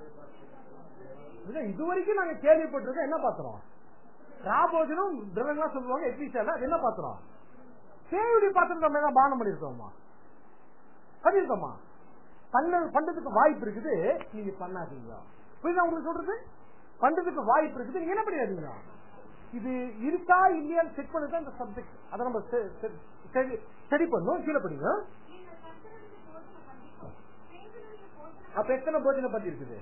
இல்ல, இது வரைக்கும் நாங்க கேள்விப்பட்டிருக்கோம் என்ன பாத்திரம் ராபோஜனம் திரவங்களா சொல்லுவாங்க எக்ஸிஸ்ட் அது என்ன பாத்திரம் தேவனுடைய பாத்திரம் நம்ம எல்லாம் பானம் பண்ணிருக்கோமா பண்ணிருக்கோமா பண்ண பண்றதுக்கு வாய்ப்பு இருக்குது நீங்க பண்ணாதீங்க புரியுதா உங்களுக்கு சொல்றது பண்றதுக்கு வாய்ப்பு இருக்குது நீங்க என்ன பண்ணிடாதீங்க இது இருக்கா இல்லையான்னு செக் பண்ணதான் இந்த சப்ஜெக்ட் அதை நம்ம ஸ்டடி பண்ணோம் கீழே படிங்க நீங்கள் கர்த்தருடைய போஜன பந்திக்கும் தேவனுடைய போஜன அப்ப எத்தனை போஜன பந்தி இருக்குது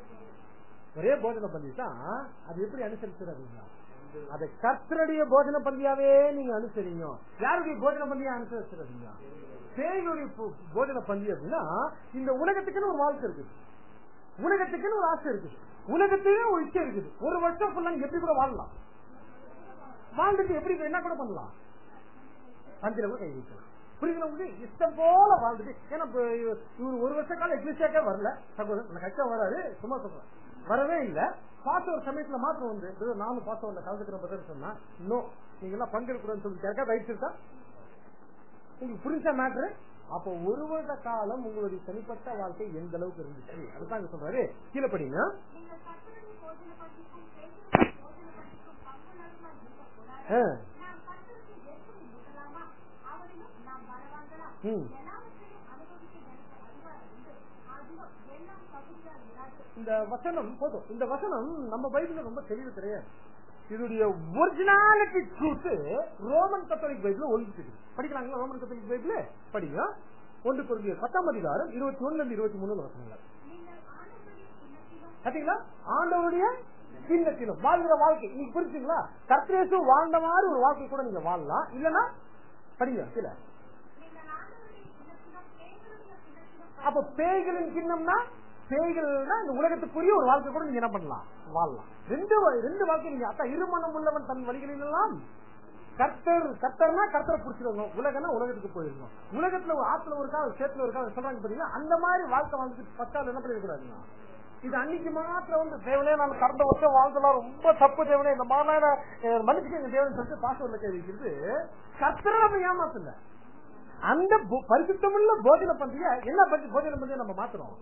ஒரே போஜன பந்தி தான் அது எப்படி அனுசரிச்சிடாதீங்க அதை கர்த்தருடைய போஜன பந்தியாவே நீங்க அனுசரிங்க யாருடைய போஜன பந்தியா அனுசரிச்சிடாதீங்க பேய்களுடைய போ- போஜன பந்தி அப்படின்னா இந்த உலகத்துக்குன்னு ஒரு வாழ்க்கை இருக்குது உலகத்துக்குன்னு ஒரு ஆசை இருக்குது உலகத்திலே ஒரு இச்சை இருக்குது ஒரு வருஷம் ஃபுல்லா எப்படி கூட வாழலாம் வாழ்ந்துட்டு எப்படி என்ன கூட பண்ணலாம் பந்தில கூட கை வைக்கலாம் புரியுதுல உங்களுக்கு இஷ்டம் போல வாழ்ந்துட்டு ஏன்னா இப்ப இவர் ஒரு வருஷ காலம் எக்லிசியாக்கே வரல சகோதரன் கஷ்டம் வராது சும்மா சொல்றேன் வரவே இல்ல பாச ஒரு சமயத்துல மாற்றம் வந்து இதோ நானும் பாச வரல கலந்துக்கிற பதில் சொன்னா நோ நீங்க எல்லாம் பங்கெடுக்கூடாதுன்னு சொல்லி கேட்க ரைட்ஸ் இருக்கா உங்களுக்கு புரிஞ்ச மேட்ரு அப்போ ஒரு வருட காலம் உங்களுடைய தனிப்பட்ட வாழ்க்கை எந்த அளவுக்கு இருந்துச்சு அதுதான் இங்க சொல்றாரு கீழே படிங்க நீங்கள் கர்த்தருடைய போஜன பந்திக்கும் தேவனுடைய போஜன பந்திக்கும் பங்குள்ளவர்களாய் இருக்கக்கூடாது ஆ. நாம் கர்த்தருக்கு எருசலேம் ஊட்டலாமா அவரிலும் நாம் பலவான்களா ம். எல்லாவற்றையும் அனுபவிக்க எனக்கு அதிகாரம் உண்டு அதிலும் எல்லாம் தகுதியா இராது இந்த வசனம் போதும் இந்த வசனம் நம்ம பைபிள்ல ரொம்ப தெளிவு கிடையாது இதோடைய originality truth Roman Catholic Bible ஒழிச்சு படிக்கிறாங்களா ரோமன் கத்தோலிக் பைபிள் படிங்க ஒன்று குறைஞ்ச பத்தாம் அதிகாரம் இருபத்தி ஒண்ணுல இருந்து இருபத்தி மூணு வசனங்கள் நீங்கள் ஆண்டவருடைய சின்னத்திலும் பாத்தீங்களா ஆண்டவருடைய சின்னத்திலும் வாழ்கிற வாழ்க்கை நீங்க புரிஞ்சுங்களா கர்த்தரேசு வாழ்ந்த மாதிரி ஒரு வாழ்க்கை கூட நீங்க வாழலாம் இல்லன்னா படிங்க கீழே நீங்கள் ஆண்டவருடைய சின்னத்திலும் தேவனுடைய சின்னத்திலும் அப்ப பேய்களின் சின்னம்னா பேய்கள்னா இந்த உலகத்துக்குரிய ஒரு வாழ்க்கை கூட நீங்க என்ன பண்ணலாம் வாழலாம் ரெண்டு வா- ரெண்டு வாழ்க்கை நீங்க அத்தா இருமணம் உள்ளவன் தன் வழிகளில் எல்லாம் கர்த்தர் கர்த்தர்னா கர்த்தரை புடிச்சிருக்கணும் உலகம்னா உலகத்துக்கு போயிருக்கணும் உலகத்துல ஒரு ஆத்துல ஒரு கால் சேத்துல ஒரு கால் சொல்றாங்க பாத்தீங்கன்னா அந்த மாதிரி வாழ்க்கை வாழ்ந்துட்டு பத்தாள் என்ன பண்ணிருக்கூடாதுங்க இது அன்னைக்கு மாத்திரம் வந்து தேவனே நான் கடந்த வருஷம் வாழ்ந்தலாம் ரொம்ப தப்பு தேவனே இந்த மாதிரி மனுஷங்க தேவன் சொல்லிட்டு பாசவர்ல கை வைக்கிறது கர்த்தரை நம்ம ஏமாத்தல அந்த பு- பரிசுத்தமுள்ள போஜன பந்திய என்ன பத்தி போஜன பந்திய நம்ம மாத்துறோம்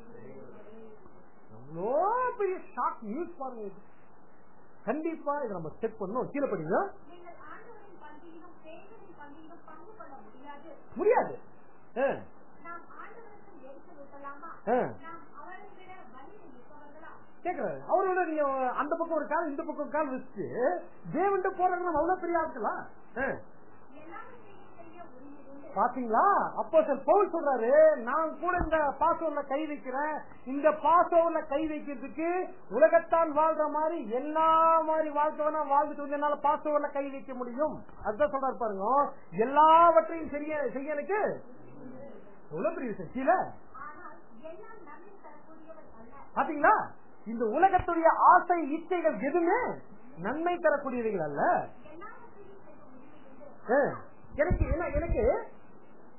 எவ்வளோ பெரிய ஷாக் நியூஸ் பாருங்க இது. கண்டிப்பா இதை நம்ம செக் பண்ணணும் கீழே படிங்க நீங்கள் ஆண்டவரின் பந்தியிலும் தேவனின் பந்தியிலும் பங்கு கொள்ள முடியாது முடியாது ஆ, நாம் ஆண்டவருக்கு எரிச்சல் ஊட்டலாமா ஆ. நாம் அவரை விட வலியில் நிற்பவர்களா கேக்குறாரு அவரோட நீங்க அந்த பக்கம் ஒரு கால் இந்த பக்கம் ஒரு கால் வச்சு தேவன்ட்டு போறாங்க நம்ம அவ்வளவு பெரிய ஆட்களா ஆ. எல்லாவற்றையும் செய்ய உரிமை உண்டு பாத்தீங்களா அப்போ சார் பவுல் சொல்றாரு நான் கூட இந்த பாசோர்ல கை வைக்கிறேன் இந்த பாசோர்ல கை வைக்கிறதுக்கு உலகத்தான் வாழ்ற மாதிரி எல்லா மாதிரி வாழ்க்கை வேணா வாழ்ந்துட்டு வந்து என்னால பாசோர்ல கை வைக்க முடியும் அதுதான் சொல்றாரு பாருங்க எல்லாவற்றையும் செய்ய செய்ய எனக்கு எவ்வளவு பெரிய விஷயம் கீழே ஆனால் எல்லாம் நன்மை தரக்கூடியவர் அல்ல பாத்தீங்களா இந்த உலகத்துடைய ஆசை இச்சைகள் எதுவுமே நன்மை தரக்கூடியவைகள் அல்ல எல்லாவற்றையும் செய்ய உரிமை உண்டு ஆ, எனக்கு என்ன எனக்கு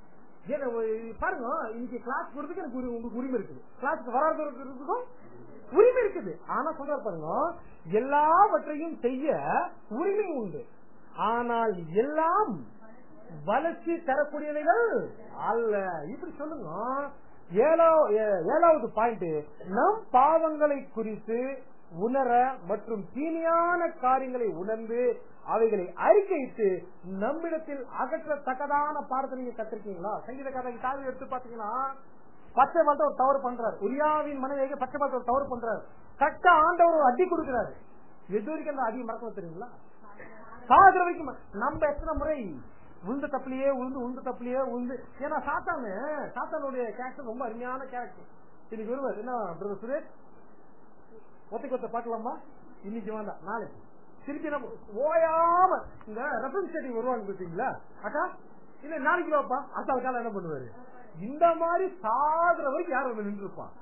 ஏன்னா, ஒரு- பாருங்க இன்னைக்கு கிளாஸ் போறதுக்கு எனக்கு ஒரு உங்களுக்கு உரிமை இருக்குது கிளாஸ்க்கு வராதவர்களுக்கும் உரிமை இருக்குது ஆனா சொல்றாரு பாருங்க எல்லாவற்றையும் செய்ய உரிமை உண்டு ஆனால் எல்லாம் வளர்ச்சி தரக்கூடியவைகள் அல்ல இப்படி சொல்லுங்க ஏழா- ஏ- ஏழாவது பாயிண்ட் நம் பாவங்களை குறித்து உணர மற்றும் தீமையான காரியங்களை உணர்ந்து அவைகளை அறிக்கையிட்டு நம்மிடத்தில் அகற்றத்தக்கதான பாடத்தை நீங்க கத்திருக்கீங்களா சங்கீதக்காரங்க தாவி எடுத்து பாத்தீங்கன்னா பச்சை பாலத்தை ஒரு தவறு பண்றாரு உரியாவின் மனைவியை பச்சை பாலத்தை ஒரு தவறு பண்றாரு கட்ட ஆண்டவர் ஒரு அடி கொடுக்கிறாரு எது வரைக்கும் அந்த அடி மறக்க தெரியுங்களா சாகுற வரைக்கும் நம்ம எத்தனை முறை உளுந்த தப்புலயே உளுந்து உளுந்த தப்புலயே உளுந்து ஏன்னா சாத்தானு சாத்தானுடைய கேரக்டர் ரொம்ப அருமையான கேரக்டர் இன்னைக்கு வருவார் என்ன பிரதர் சுரேஷ் ஒத்தைக்கு ஒத்த பார்க்கலாமா இன்னைக்கு வேண்டாம் நாளைக்கு திருப்பி நம்ம ஓயாம இந்த ரெப்ரஸன்டேட்டிவ் வருவாங்க பார்த்தீங்களா அக்கா இல்ல நாளைக்கு வாப்பா அடுத்த காலம் என்ன பண்ணுவாரு இந்த மாதிரி சாகுற வரைக்கும் யார் வந்து நின்று இருப்பான்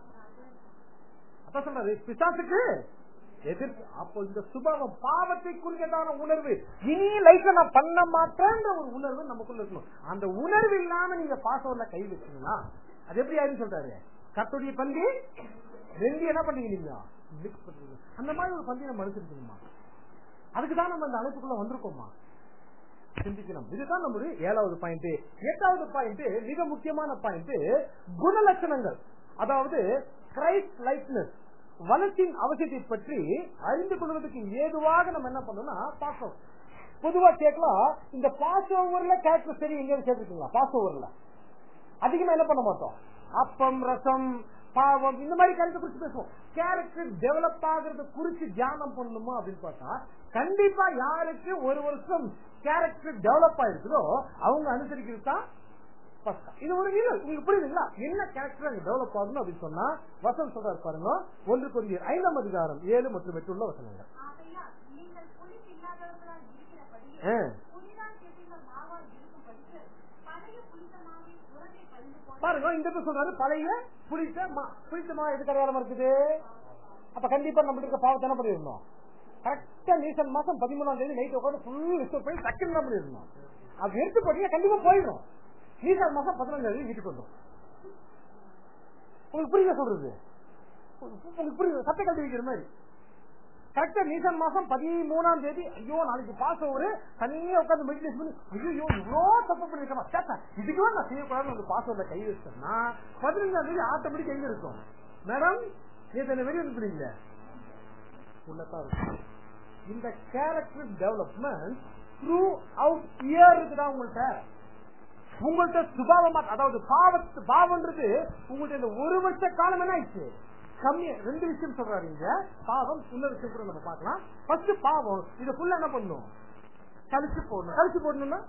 அப்ப சொல்றாரு பிசாசுக்கு எதிர்ப்பு அப்போ இந்த சுபாவம் பாவத்தை குறிக்கதான உணர்வு இனி லைஃப்ல நான் பண்ண மாட்டேன்ற ஒரு உணர்வு நமக்குள்ள இருக்கணும் அந்த உணர்வு இல்லாம நீங்க பாசவர்ல கை வச்சீங்களா அது எப்படி ஆயிரும் சொல்றாரு கத்துடைய பந்தி ரெண்டு என்ன பண்ணீங்க நீங்க மிக்ஸ் பண்றீங்க அந்த மாதிரி ஒரு பந்தி நம்ம அனுப்பிச்சிருக்கணுமா அதுக்கு தான் நம்ம இந்த அழைப்புக்குள்ள வந்திருக்கோமா சிந்திக்கணும் இதுதான் நம்முடைய ஏழாவது பாயிண்ட் எட்டாவது பாயிண்ட் மிக முக்கியமான பாயிண்ட் குணலட்சணங்கள் அதாவது கிரைஸ்ட் லைட்னஸ் வளர்ச்சியின் அவசியத்தை பற்றி அறிந்து கொள்வதற்கு ஏதுவாக நம்ம என்ன பண்ணோம்னா பாசம் பொதுவா கேட்கலாம் இந்த பாஸ் ஓவர்ல கேரக்டர் சரி எங்க சேர்த்துருக்கீங்களா பாஸ் ஓவர்ல அதிகமா என்ன பண்ண மாட்டோம் அப்பம் ரசம் பாவம் இந்த மாதிரி கேரக்டர் குறிச்சு பேசுவோம் கேரக்டர் டெவலப் ஆகுறத குறிச்சு தியானம் பண்ணணுமா அப்படின்னு பார்த்தா கண்டிப்பா யாருக்கு ஒரு வருஷம் கேரக்டர் டெவலப் ஆயிருக்குதோ அவங்க அனுசரிக்கிறது தான் பக்கா. இது ஒரு வீடு உங்களுக்கு புரியுதுங்களா என்ன கேரக்டர் அங்க டெவலப் ஆகணும் அப்படின்னு சொன்னா வசனம் சொல்றாரு பாருங்க ஒன்று கொஞ்சம் ஐந்தாம் அதிகாரம் ஏழு மற்றும் எட்டு உள்ள வசனங்கள் ஆகையால் நீங்கள் புளிப்பு இல்லாதவர்களாய் இருக்கிறபடியே ஆ. புதிதாய் கெட்டின மாவாய் இருக்கும்படிக்கு பழைய புளித்த மாவை உரத்தை கழிந்து போட பாருங்க இந்த இடத்துல சொல்றாரு பழைய புளித்த மா புளித்த மா எதுக்கு அடையாளமா இருக்குது அப்ப கண்டிப்பா நம்ம இருக்க பாவத்தை என்ன பண்ணிருந்தோம் கரெக்டா நீசன் மாசம் பதிமூணாம் தேதி நைட் உட்காந்து ஃபுல் ரிஸ்டோர் பண்ணி டக்குன்னு என்ன பண்ணிருந்தோம் அது எடுத்து போட்டீங்க கண்டிப்பா போயிடும் நீசன் மாசம் பதினஞ்சாம் தேதி வீட்டுக்கு வந்தோம் உங்களுக்கு புரியுதா சொல்றது உங்களுக்கு புரியுது சட்டை கல்வி வைக்கிற மாதிரி கரெக்டா நீசன் மாசம் பதிமூணாம் தேதி ஐயோ நாளைக்கு பாஸ் ஓவர் தனியா உட்காந்து மெடிடேஷன் பண்ணி ஐயோ இவ்வளோ தப்பு பண்ணிருக்கேன் சேத்தா இதுக்கு நான் செய்யக்கூடாது அந்த பாஸ் ஓவர்ல கை வச்சேன்னா பதினஞ்சாம் தேதி ஆட்டோமேட்டிக் எங்க இருக்கும் மேடம் நேற்று என்ன வெளியே அனுப்புறீங்க உள்ளதான் இருக்கும் இந்த character development throughout year இருக்குதா உங்கள்கிட்ட உங்கள்ட்ட சுபாவமா அதாவது பாவத்து பாவம்ன்றது உங்கள்ட்ட இந்த ஒரு வருஷ காலம் என்ன ஆயிடுச்சு கம்மியா ரெண்டு விஷயம் சொல்றாரு இங்க பாவம் இன்னொரு விஷயம் கூட நம்ம பார்க்கலாம் ஃபர்ஸ்ட் பாவம் இத ஃபுல்லா என்ன பண்ணும் கழிச்சு போடணும் கழிச்சு போடணும்னா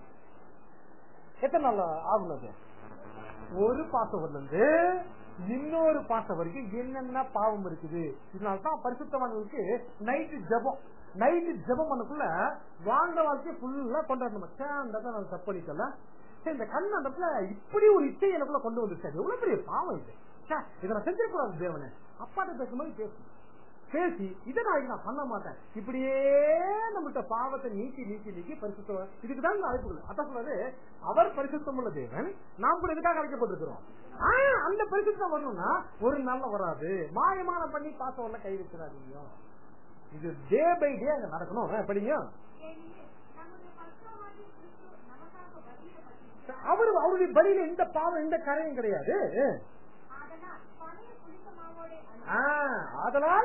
எத்தனை நாள் ஆகும் அது ஒரு பாசவர்ல இருந்து இன்னொரு பாசம் வரைக்கும் என்னென்ன பாவம் இருக்குது இதனால்தான் பரிசுத்தவான்களுக்கு நைட்டு ஜபம் நைட்டு ஜபம் பண்ணக்குள்ள வாழ்ந்த வாழ்க்கையை ஃபுல்லா கொண்டாடணும் சேர்ந்ததான் நான் தப்பு பண்ணிக்கல சரி இந்த கண் அந்த இடத்துல இப்படி ஒரு இச்சை எனக்குள்ள கொண்டு வந்துருச்சு அது எவ்வளவு பெரிய பாவம் இது ச்சே, இதை நான் செஞ்சிருக்கூடாது தேவனே அப்பாட்ட பேசும்போது பேசு பேசி இதை நான் நான் பண்ண மாட்டேன் இப்படியே நம்மகிட்ட பாவத்தை நீக்கி நீக்கி நீக்கி பரிசுத்தம் இதுக்கு தான் அழைப்புகள் அதான் சொல்றது அவர் பரிசுத்தம் உள்ள தேவன் நாம் கூட எதுக்காக அழைக்கப்பட்டிருக்கிறோம் ஆ, அந்த பரிசுத்தம் வரணும்னா ஒரு நாள்ல வராது மாயமான பண்ணி பாசம் வரல கை வச்சிடாதீங்க இது டே பை டே அங்க நடக்கணும் ஆ, படிங்க ஏனெனில் நம்முடைய பரிசுத்தவாகிய கிறிஸ்து நமக்காக பலியிடப்பட்டிருக்கிறார். அவரு அவருடைய பலியில எந்த பாவம் எந்த கரையும் கிடையாது ஆதலால் பழைய புளித்த மாவோடே அல்ல, ஆ, அதனால்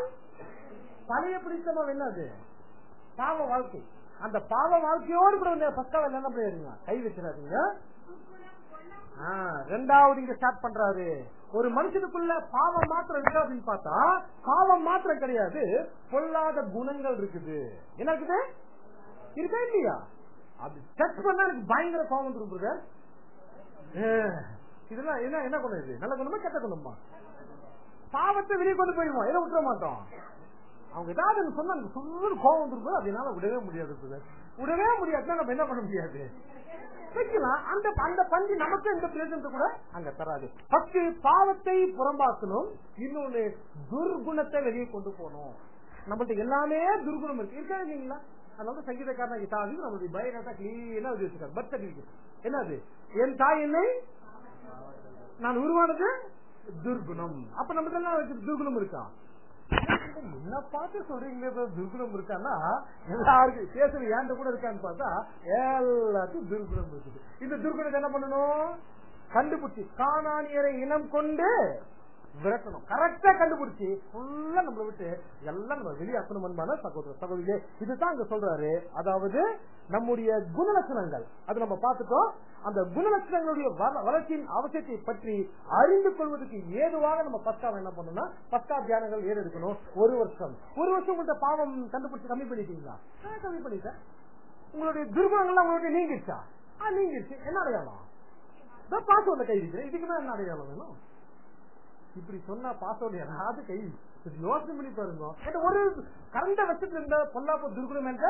பழைய பிடித்தமா என்னது பாவ வாழ்க்கை அந்த பாவ வாழ்க்கையோடு கூட இந்த பக்காவை என்ன பண்ணிடுங்க கை வச்சிடாதீங்க துர்க்குணம், பொல்லாப்பு, ஆ, ரெண்டாவது இங்க ஸ்டார்ட் பண்றாரு ஒரு மனுஷனுக்குள்ள பாவம் மாத்திரம் இருக்கு அப்படின்னு பார்த்தா பாவம் மாத்திரம் கிடையாது பொல்லாத குணங்கள் இருக்குது என்ன இருக்குது இருக்கா இல்லையா அது டச் பண்ணா எனக்கு பயங்கர பாவம் வந்துரும் brother. ஏ, இதெல்லாம் என்ன என்ன குணம் இது நல்ல குணமா கெட்ட குணமா பாவத்தை வெளியே கொண்டு போயிடுவோம் எதை விட்டுற மாட்டோம் அவங்க ஏதாவது ஒண்ணு சொன்னா எனக்கு சொல்லு கோவம் வந்துருக்கும் அதனால விடவே முடியாது brother. விடவே முடியாதுன்னா நம்ம என்ன பண்ண முடியாது வைக்கலாம் அந்த அந்த பஞ்சு நமக்கு எந்த பிரயோஜனத்தை கூட அங்க தராது ஃபர்ஸ்ட் பாவத்தை புறம்பாக்கணும் இன்னொன்னு துர்குணத்தை வெளியே கொண்டு போகணும் நம்மள்ட்ட எல்லாமே துர்குணம் இருக்கு இருக்கா இல்லைங்களா அதனால சங்கீதக்காரன் தாவி நம்மளுடைய பயோடாட்டா கிளீனா எழுதி வச்சிருக்காரு பர்த் சர்டிபிகேட் என்னது என் தாய் என்னை நான் உருவானது துர்குணம் அப்ப நம்ம எல்லாம் வச்சு துர்குணம் இருக்கா என்ன பார்த்து சொல்றீங்களே இப்ப துர்குணம் இருக்கான்னா எல்லாருக்கும் பேசுற ஏன்ட கூட இருக்கான்னு பார்த்தா எல்லாத்துக்கும் துர்குணம் இருக்குது இந்த துர்குணத்தை என்ன பண்ணணும் கண்டுபிடிச்சு காணானியரை இனம் கொண்டு விரட்டணும் கரெக்டா கண்டுபிடிச்சு ஃபுல்லா நம்மளை விட்டு எல்லாம் நம்ம வெளியாக்கணும் அன்பான சகோதர சகோதரியே இதுதான் அங்க சொல்றாரு அதாவது நம்முடைய குணலட்சணங்கள் அது நம்ம பார்த்துட்டோம் அந்த குணலட்சணங்களுடைய வள- வளர்ச்சியின் அவசியத்தை பற்றி அறிந்து கொள்வதற்கு ஏதுவாக நம்ம பஸ்காவை என்ன பண்ணணும்னா பஸ்கா தியானங்கள் ஏறு எடுக்கணும் ஒரு வருஷம் ஒரு வருஷம் உங்கள்ட்ட பாவம் கண்டுபிடிச்சு கம்மி பண்ணிட்டீங்களா ஆ, கம்மி பண்ணிட்டேன் உங்களுடைய துர்குணங்கள்லாம் உங்களுக்கு நீங்கிருச்சா ஆ நீங்கிருச்சு என்ன அடையாளம் பாஸ்வேர்ட்ல கை இருக்கிறேன் இதுக்கு தான் என்ன அடையாளம் வேணும் இப்படி சொன்னா பாஸ்வேர்டு யாராவது கை கொஞ்சம் யோசனை பண்ணி பாருங்க ஏன்னா ஒரு கரண்ட வச்சுட்டு இருந்த பொல்லாப்ப துர்குணம் என்ற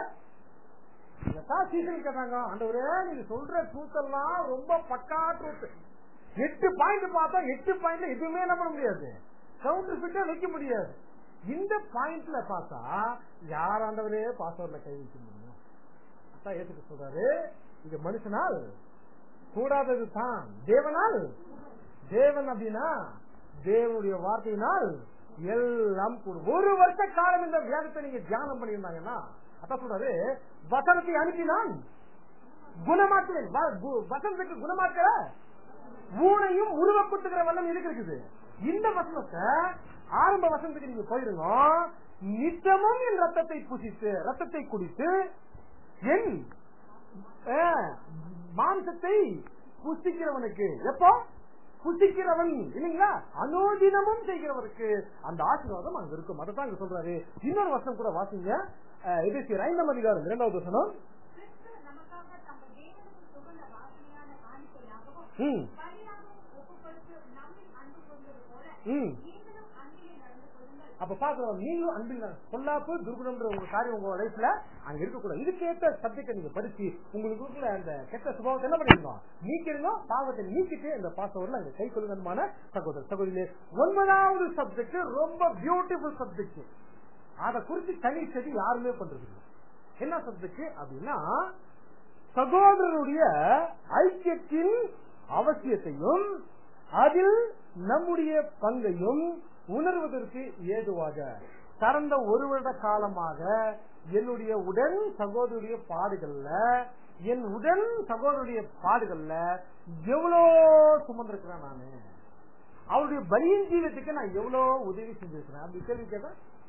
சீசன் கேட்டாங்க ஆண்டவரே நீங்க சொல்ற ட்ரூத் எல்லாம் ரொம்ப பக்கா ட்ரூத் எட்டு பாயிண்ட் பார்த்தா எட்டு பாயிண்ட்ல எதுவுமே என்ன பண்ண முடியாது கவுண்டர் ஃபிட்டா வைக்க முடியாது இந்த பாயிண்ட்ல பார்த்தா யார் ஆண்டவரே பாஸ்வேர்ட்ல கை வைக்க முடியும் அதான் ஏத்துக்க சொல்றாரு இது மனுஷனால் கூடாதது தான் தேவனால் தேவன் அப்படின்னா தேவனுடைய வார்த்தையினால் எல்லாம் கூடும் ஒரு வருஷ காலம் இந்த வேதத்தை நீங்க தியானம் பண்ணியிருந்தாங்கன்னா அதான் சொல்றாரு வசனத்தை அனுப்பினான் குணமாக்குவேன் வ- கு- வசனத்துக்கு குணமாக்க ஊனையும் உருவக்குத்துக்கிற வல்லம் எதுக்கு இருக்குது இந்த வசனத்தை ஆரம்ப வசனத்துக்கு நீங்க போயிருங்க நித்தமும் என் ரத்தத்தை புசித்து ரத்தத்தை குடித்து என் ஆ, மாம்சத்தை புசிக்கிறவனுக்கு எப்போ புசிக்கிறவன் இல்லைங்களா அனோதினமும் செய்கிறவருக்கு அந்த ஆசீர்வாதம் அங்க இருக்கும் அதான் அங்க சொல்றாரு இன்னொரு வருஷம் கூட வாசிங்க எதிர்த்து ஐந்தாம் அதிகாரம் இரண்டாவது வசனம் கிறிஸ்து நமக்காக தங்கள் தேவனுக்கு சுகந்த வாசனையான காணிக்கையாகவும் ம், பலியாகவும் ஒப்புக்கொடுத்து நம்மில் அன்பு கொண்டது போல ம். நீங்களும் அன்பிலே நடந்து கொள்ளுங்கள் அப்ப பாக்குறோம் நீங்களும் அன்பில் பொல்லாப்பு துர்குணம்ன்ற உங்க காரியம் உங்க லைஃப்ல அங்க இருக்கக்கூடாது இதுக்கேற்ற சப்ஜெக்ட் நீங்க படிச்சு உங்களுக்கு இருக்கிற அந்த கெட்ட சுபாவத்தை என்ன பண்ணிருந்தோம் நீக்கிருங்க பாவத்தை நீக்கிட்டு இந்த பாசவர்ல அங்க கை கொள்ளுங்கமான சகோதரர் சகோதரிலே ஒன்பதாவது சப்ஜெக்ட் ரொம்ப பியூட்டிஃபுல் சப்ஜெக்ட் அத குறித்து தனி செடி யாருமே பண்றது இல்ல. என்ன சப்ஜெக்ட் அப்படின்னா சகோதரருடைய ஐக்கியத்தின் அவசியத்தையும் அதில் நம்முடைய பங்கையும் உணர்வதற்கு ஏதுவாக கடந்த ஒரு வருட காலமாக என்னுடைய உடன் சகோதரருடைய பாடுகள்ல என் உடன் சகோதரருடைய பாடுகள்ல எவ்வளோ சுமந்திருக்கிறேன் நானு அவருடைய பலியின் ஜீவத்துக்கு நான் எவ்வளவு உதவி செஞ்சிருக்கிறேன் அப்படி கேள்வி கேட்டா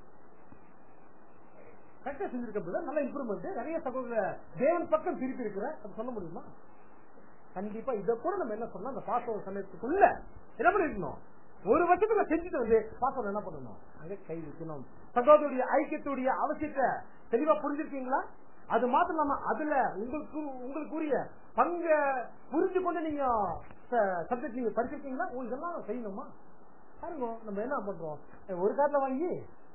கரெக்டா செஞ்சிருக்க நல்ல இம்ப்ரூவ்மெண்ட் நிறைய சகோதர தேவன் பக்கம் திருப்பி இருக்கிற அது சொல்ல முடியுமா கண்டிப்பா இத கூட நம்ம என்ன சொல்லலாம் அந்த பாசவ சமயத்துக்குள்ள என்ன பண்ணிருக்கணும் ஒரு வருஷத்துல செஞ்சுட்டு வந்து பாசவம் என்ன பண்ணணும் அங்க கை வைக்கணும் சகோதரருடைய ஐக்கியத்துடைய அவசியத்தை தெளிவா புரிஞ்சிருக்கீங்களா அது மாத்திரம் இல்லாம அதுல உங்களுக்கு உங்களுக்குரிய பங்க புரிஞ்சு கொண்டு நீங்க சப்ஜெக்ட் நீங்க படிச்சிருக்கீங்களா ஓ இதெல்லாம் செய்யணுமா பாருங்க நம்ம என்ன பண்றோம் ஒரு கார்டுல வாங்கி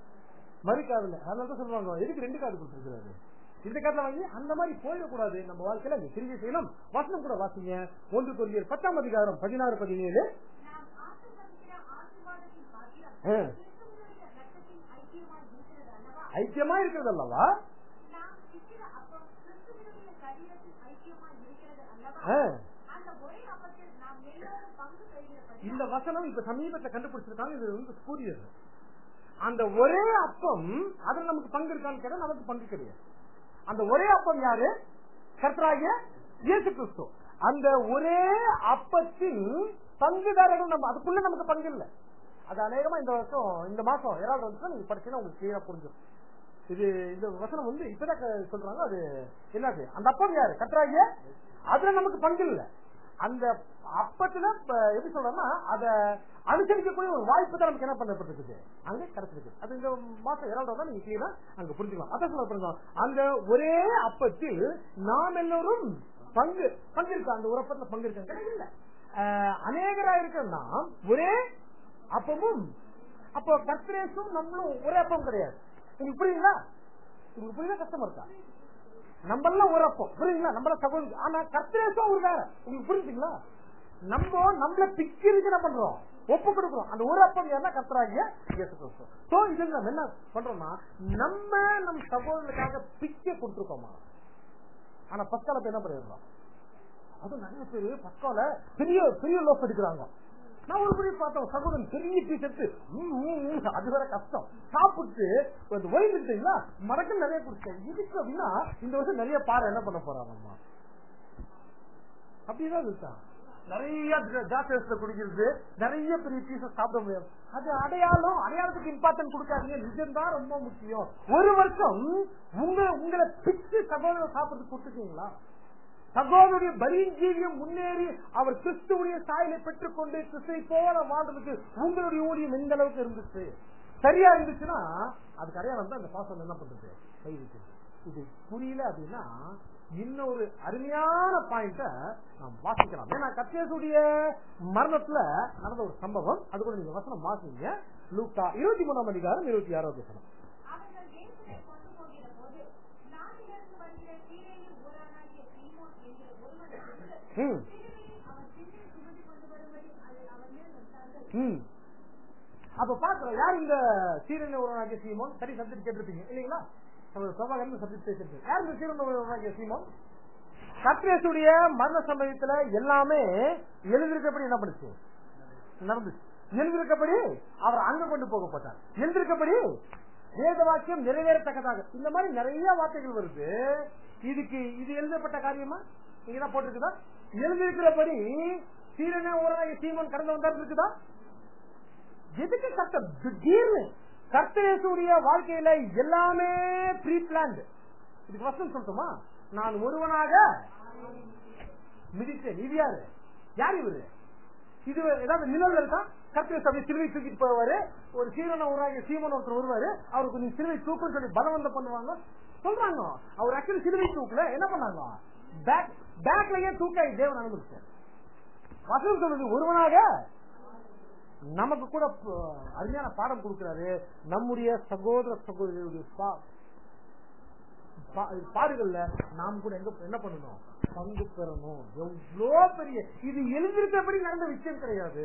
மறு காதுல அதனால தான் சொல்லுவாங்க எதுக்கு ரெண்டு கார்டு கொடுத்துருக்காரு இந்த கார்டுல வாங்கி அந்த மாதிரி போயிடக்கூடாது நம்ம வாழ்க்கையில அந்த கிரியை செய்யணும் வசனம் கூட வாசிங்க ஒன்று கொள்ளியர் பத்தாம் அதிகாரம் பதினாறு பதினேழு நாம் ஆசீர்வதிக்கிற ஆசீர்வாதத்தின் பாக்கியம் ஆ. கிறிஸ்துவனுடைய ரத்தத்தின் ஐக்கியமாய் இருக்கிறது அல்லவா ஐக்கியமா இருக்கிறது அல்லவா நாம் சிக்கிற அப்பம் கிறிஸ்துவனுடைய சரீரத்தின் ஐக்கியமாய் இருக்கிறது அல்லவா ஆ. அந்த ஒரே அப்பத்தில் நாம் எல்லோரும் பங்கு பெறுகிறபடி இந்த வசனம் இப்ப சமீபத்துல கண்டுபிடிச்சிருக்காங்க இது வந்து கூறியது அந்த ஒரே அப்பம் அதுல நமக்கு பங்கு இருக்கான்னு கேட்டா நமக்கு பங்கு கிடையாது அந்த ஒரே அப்பம் யாரு கர்த்தராகிய இயேசு கிறிஸ்து அந்த ஒரே அப்பத்தின் பங்குதாரர்கள் நம்ம அதுக்குள்ள நமக்கு பங்கு இல்ல அது அநேகமா இந்த வருஷம் இந்த மாசம் ஏழாவது வருஷம் நீங்க படிச்சீங்கன்னா உங்களுக்கு கிளியரா புரிஞ்சிடும் இது இந்த வசனம் வந்து இப்பதான் க- சொல்றாங்க அது என்னது அந்த அப்பம் யாரு கர்த்தராகிய அதுல நமக்கு பங்கு இல்ல அந்த அப்பத்துல ப- எப்படி சொல்றோம்னா அத அனுசரிக்கக்கூடிய ஒரு வாய்ப்பு தான் நமக்கு என்ன பண்ணப்பட்டிருக்குது அங்க கிடைச்சிருக்கு அது இந்த மாசம் ஏழாவது தான் நீங்க கிளியரா அங்க புரிஞ்சுக்கலாம் அதான் சொல்ல பாருங்க அந்த ஒரே அப்பத்தில் நாம் எல்லோரும் பங்கு பங்கு இருக்கா அந்த ஒரு அப்பத்துல பங்கு இருக்காங்க இல்ல அஹ், அநேகரா இருக்கிற நாம் ஒரே அப்பமும் அப்போ கர்த்தரேசும் நம்மளும் ஒரே அப்பம் கிடையாது உங்களுக்கு புரியுங்களா உங்களுக்கு புரியுதா கஷ்டமா இருக்கா நம்மளாம் ஒரு அப்பம் புரியுங்களா நம்மள சகோதரி ஆனா கர்த்தரேசும் ஒரு வேற உங்களுக்கு புரிஞ்சுங்களா நம்ம நம்மள பிக்சருக்கு என்ன பண்றோம் ஒப்பு கொடுக்கிறோம் அந்த ஒரு அப்பம் யாருன்னா கர்த்தராகிய இயேசு கிறிஸ்து சோ இதுல நம்ம என்ன பண்றோம்னா நம்ம நம் சகோதரனுக்காக பிச்சை கொடுத்துருக்கோமா ஆனா பஸ்கால என்ன பண்ணிடுறோம் அது நிறைய பேரு பஸ்கால பெரிய பெரிய லோப் எடுக்கிறாங்க நான் ஒரு முறை பார்த்தோம் சகோதரன் பெரிய டீ ஷர்ட் அது வேற கஷ்டம் சாப்பிட்டு கொஞ்சம் ஓய்ந்துட்டீங்களா மடக்கு நிறைய குடிச்சேன் இதுக்கு அப்படின்னா இந்த வருஷம் நிறைய பாறை என்ன பண்ண போறாங்க அம்மா அப்படிதான் இருக்கா நிறைய ஜாஸ்தியத்துல குடிக்கிறது நிறைய பெரிய பீஸ சாப்பிட முடியாது அது அடையாளம் அடையாளத்துக்கு இம்பார்ட்டன்ட் கொடுக்காதீங்க நிஜம்தான் ரொம்ப முக்கியம் ஒரு வருஷம் உங்க உங்களை பிச்சு சகோதரர் சாப்பிடுறது கொடுத்துட்டீங்களா சகோதரிய பலியின் ஜீவியம் முன்னேறி அவர் கிறிஸ்துவுடைய சாயலை பெற்றுக்கொண்டு கிறிஸ்துவை போல வாழ்றதுக்கு உங்களுடைய ஊழியம் எந்த அளவுக்கு இருந்துச்சு சரியா இருந்துச்சுன்னா அதுக்கு அடையாளம் தான் அந்த பாசம் என்ன பண்றது கை வைக்கிறது இது புரியல அப்படின்னா இன்னொரு அருமையான பாயிண்ட நாம் வாசிக்கலாம் ஏன்னா கத்தியசுடைய மரணத்துல நடந்த ஒரு சம்பவம் அது கூட நீங்க வசனம் வாசிங்க லூக்கா இருபத்தி மூணாம் அதிகாரம் இருபத்தி ஆறாவது வசனம் அவர்கள் இயேசுவை கொண்டு போகிற போது நாட்டிலிருந்து வருகிற சீரேனின் ஊரானாகிய சீமோன் என்கிற ஒருவன் வந்து ம், சிலுவையை அவன் பின்னில் சுமந்து கொண்டு வரும்படி அதை அவன் மேல் வைத்தார்கள் ம். அப்ப பாக்குறோம் யார் இந்த சீரன் உருவாக்கிய சீமோன் சரி சப்ஜெக்ட் கேட்டிருப்பீங்க இல்லைங்களா நம்ம சபாகரன் சப்ஜெக்ட் பேசிருக்கேன் யார் இந்த சீரன் உருவாக்கிய சீமோன் கத்ரேசுடைய மரண சமயத்துல எல்லாமே எழுதிருக்கப்படி என்ன பண்ணுச்சு நடந்துச்சு எழுதிருக்கப்படி அவர் அங்க கொண்டு போகப்பட்டார் எழுதிருக்கப்படி வேத வாக்கியம் நிறைவேறத்தக்கதாக இந்த மாதிரி நிறைய வார்த்தைகள் வருது இதுக்கு இது எழுதப்பட்ட காரியமா இங்கதான் போட்டிருக்குதா எழுதியிருக்கிறபடி சீரனே ஒரு சீமன் கடந்து வந்தார் இருக்குதா எதுக்கு கர்த்தர் திடீர்னு கர்த்தரேசுடைய வாழ்க்கையில எல்லாமே ப்ரீ பிளான்ட் இதுக்கு வசனம் சொல்லட்டுமா நான் ஒருவனாக மிதித்தேன் இது யாரு யார் இவரு இது ஏதாவது நிழல் இருக்கா கர்த்தரேசு அப்படியே சிலுவை தூக்கிட்டு போவாரு ஒரு சீரனை உருவாகிய சீமன் ஒருத்தர் வருவாரு அவருக்கு கொஞ்சம் சிலுவை தூக்குன்னு சொல்லி பலவந்தம் பண்ணுவாங்க சொல்றாங்க அவர் ஆக்சுவலி சிலுவை தூக்கல என்ன பண்ணாங்க பேக் பேக்லயே தூக்காய் தேவன் அனுமதிச்சார் வசனம் சொல்றது ஒருவனாக நமக்கு கூட ப- அருமையான பாடம் கொடுக்கிறாரு நம்முடைய சகோதர சகோதரிகளுடைய பா- பா- பாடுகள்ல நாம் கூட எங்க என்ன பண்ணணும் பங்கு பெறணும் எவ்வளோ பெரிய இது எழுதிருக்கபடி நடந்த விஷயம் கிடையாது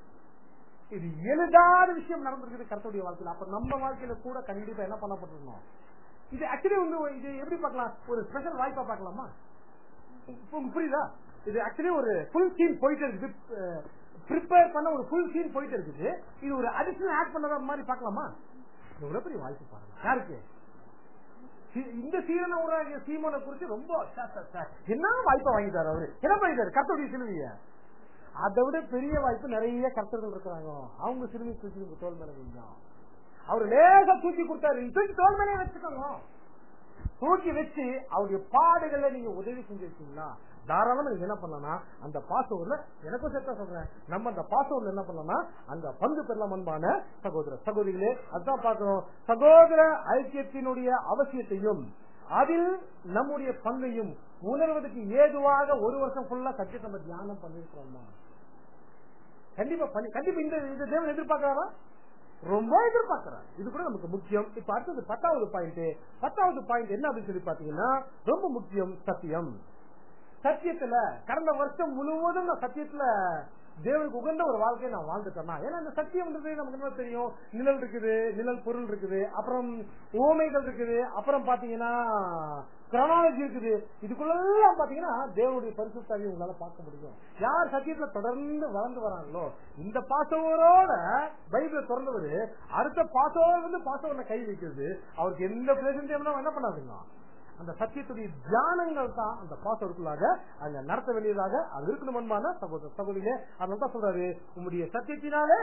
இது எழுதாத விஷயம் நடந்திருக்குது கருத்துடைய வாழ்க்கையில அப்ப நம்ம வாழ்க்கையில கூட கண்டிப்பா என்ன பண்ணப்பட்டிருக்கணும் இது ஆக்சுவலி வந்து இது எப்படி பார்க்கலாம் ஒரு ஸ்பெஷல் வாய்ப்பா பார்க்கலாமா இப்ப உங்களுக்கு புரியுதா இது ஆக்சுவலி ஒரு ஃபுல் சீன் போயிட்டு இருக்குது ப்ரிப்பேர் பண்ண ஒரு ஃபுல் சீன் போயிட்டு இருக்குது இது ஒரு அடிஷனல் ஆட் பண்ணத மாதிரி பார்க்கலாமா எவ்வளவு பெரிய வாய்ப்பு பாருங்க யாருக்கு சி- இந்த சீரன உருவாகிய சீமனை குறிச்சு ரொம்ப ச, ச, ச, என்ன வாய்ப்பை வாங்கிட்டாரு அவரு என்ன பண்ணிட்டாரு கர்த்தருடைய சிலுவைய அதை விட பெரிய வாய்ப்பு நிறைய கர்த்தர்கள் இருக்கிறாங்க அவங்க சிலுவை தூக்கி உங்க தோல் மேல வைங்க அவர் லேசா தூக்கி கொடுத்தாரு நீ தூக்கி தோல் மேலே வச்சுக்கோங்க தூக்கி வச்சு அவருடைய பாடுகளை நீங்க உதவி செஞ்சிருக்கீங்களா தாராளமா நீங்க என்ன பண்ணலாம் அந்த பாஸ்வேர்ட்ல எனக்கும் சேர்த்தா சொல்றேன் நம்ம அந்த பாஸ்வேர்ட்ல என்ன பண்ணலாம் அந்த பங்கு பெறலாம் அன்பான சகோதர சகோதரிகளே அதான் பார்க்கிறோம் சகோதர ஐக்கியத்தினுடைய அவசியத்தையும் அதில் நம்முடைய பங்கையும் உணர்வதற்கு ஏதுவாக ஒரு வருஷம் ஃபுல்லா சத்தியத்தை நம்ம தியானம் பண்ணிருக்கிறோமா கண்டிப்பா பண்ணி கண்டிப்பா இந்த இந்த தேவன் எதிர்பார்க்கிறாரா ரொம்ப எதிர்பார்க்கிறார் இது கூட நமக்கு முக்கியம் இப்ப அடுத்தது பத்தாவது பாயிண்ட் பத்தாவது பாயிண்ட் என்ன அப்படின்னு சொல்லி பாத்தீங்கன்னா ரொம்ப முக்கியம் சத்தியம் சத்தியத்துல கடந்த வருஷம் முழுவதும் நான் சத்தியத்துல தேவனுக்கு உகந்த ஒரு வாழ்க்கையை நான் வாழ்ந்துட்டேன்னா ஏன்னா இந்த சத்தியம்ன்றது நமக்கு என்ன தெரியும் நிழல் இருக்குது நிழல் பொருள் இருக்குது அப்புறம் ஓமைகள் இருக்குது அப்புறம் பாத்தீங்கன்னா கிரனாலஜி இருக்குது இதுக்குள்ளெல்லாம் பாத்தீங்கன்னா தேவனுடைய பரிசுத்தாவியை உங்களால பார்க்க முடியும் யார் சத்தியத்துல தொடர்ந்து வளர்ந்து வராங்களோ இந்த பாசவரோட பைபிள திறந்தவர் அடுத்த பாசவர் வந்து பாசவர்ல கை வைக்கிறது அவருக்கு எந்த பிரசன்டேஷனும் என்ன பண்ணாதுங்க அந்த சத்தியத்துடைய தியானங்கள் தான் அந்த பாசவருக்குள்ளாக அங்க நடத்த வேண்டியதாக அது இருக்கணும் அன்பான சகோதர சகோதரியே அதனால தான் சொல்றாரு உங்களுடைய சத்தியத்தினாலே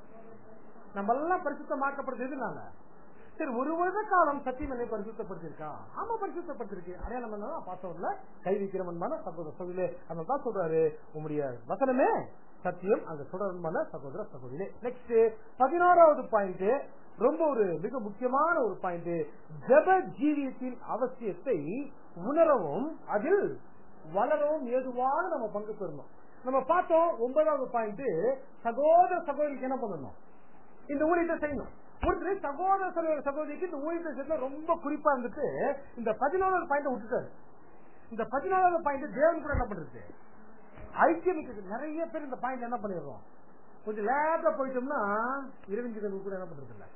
நம்ம எல்லாம் பரிசுத்தமாக்கப்படுறது எதுனால சரி ஒரு வருட காலம் சத்தியம் என்னை பரிசுத்தப்படுத்திருக்கா ஆமா பரிசுத்தப்படுத்திருக்கு அடையாளம் என்ன பாசவர்ல கை வைக்கிற அன்பான சகோதர சகோதரியே அதனால தான் சொல்றாரு உங்களுடைய வசனமே சத்தியம் அங்க தொடர்பான சகோதர சகோதரியே நெக்ஸ்ட் பதினோராவது பாயிண்ட் ரொம்ப ஒரு மிக முக்கியமான ஒரு பாயிண்ட் ஜப ஜீவியத்தின் அவசியத்தை உணரவும் அதில் வளரவும் ஏதுவாக நம்ம பங்கு பெறணும் நம்ம பார்த்தோம் ஒன்பதாவது பாயிண்ட் சகோதர சகோதரிக்கு என்ன பண்ணணும் இந்த ஊழியத்தை செய்யணும் ஒருத்தர் சகோதர சகோதர சகோதரிக்கு இந்த ஊழியத்தை செய்ய ரொம்ப குறிப்பா இருந்துட்டு இந்த பதினோராவது பாயிண்ட் விட்டுட்டாரு இந்த பதினோராவது பாயிண்ட் தேவன் கூட என்ன பண்றது ஐக்கியம் நிறைய பேர் இந்த பாயிண்ட் என்ன பண்ணிடுறோம் கொஞ்சம் லேட்டா போயிட்டோம்னா இரவிஞ்சிகள் கூட என்ன பண்றது இல்ல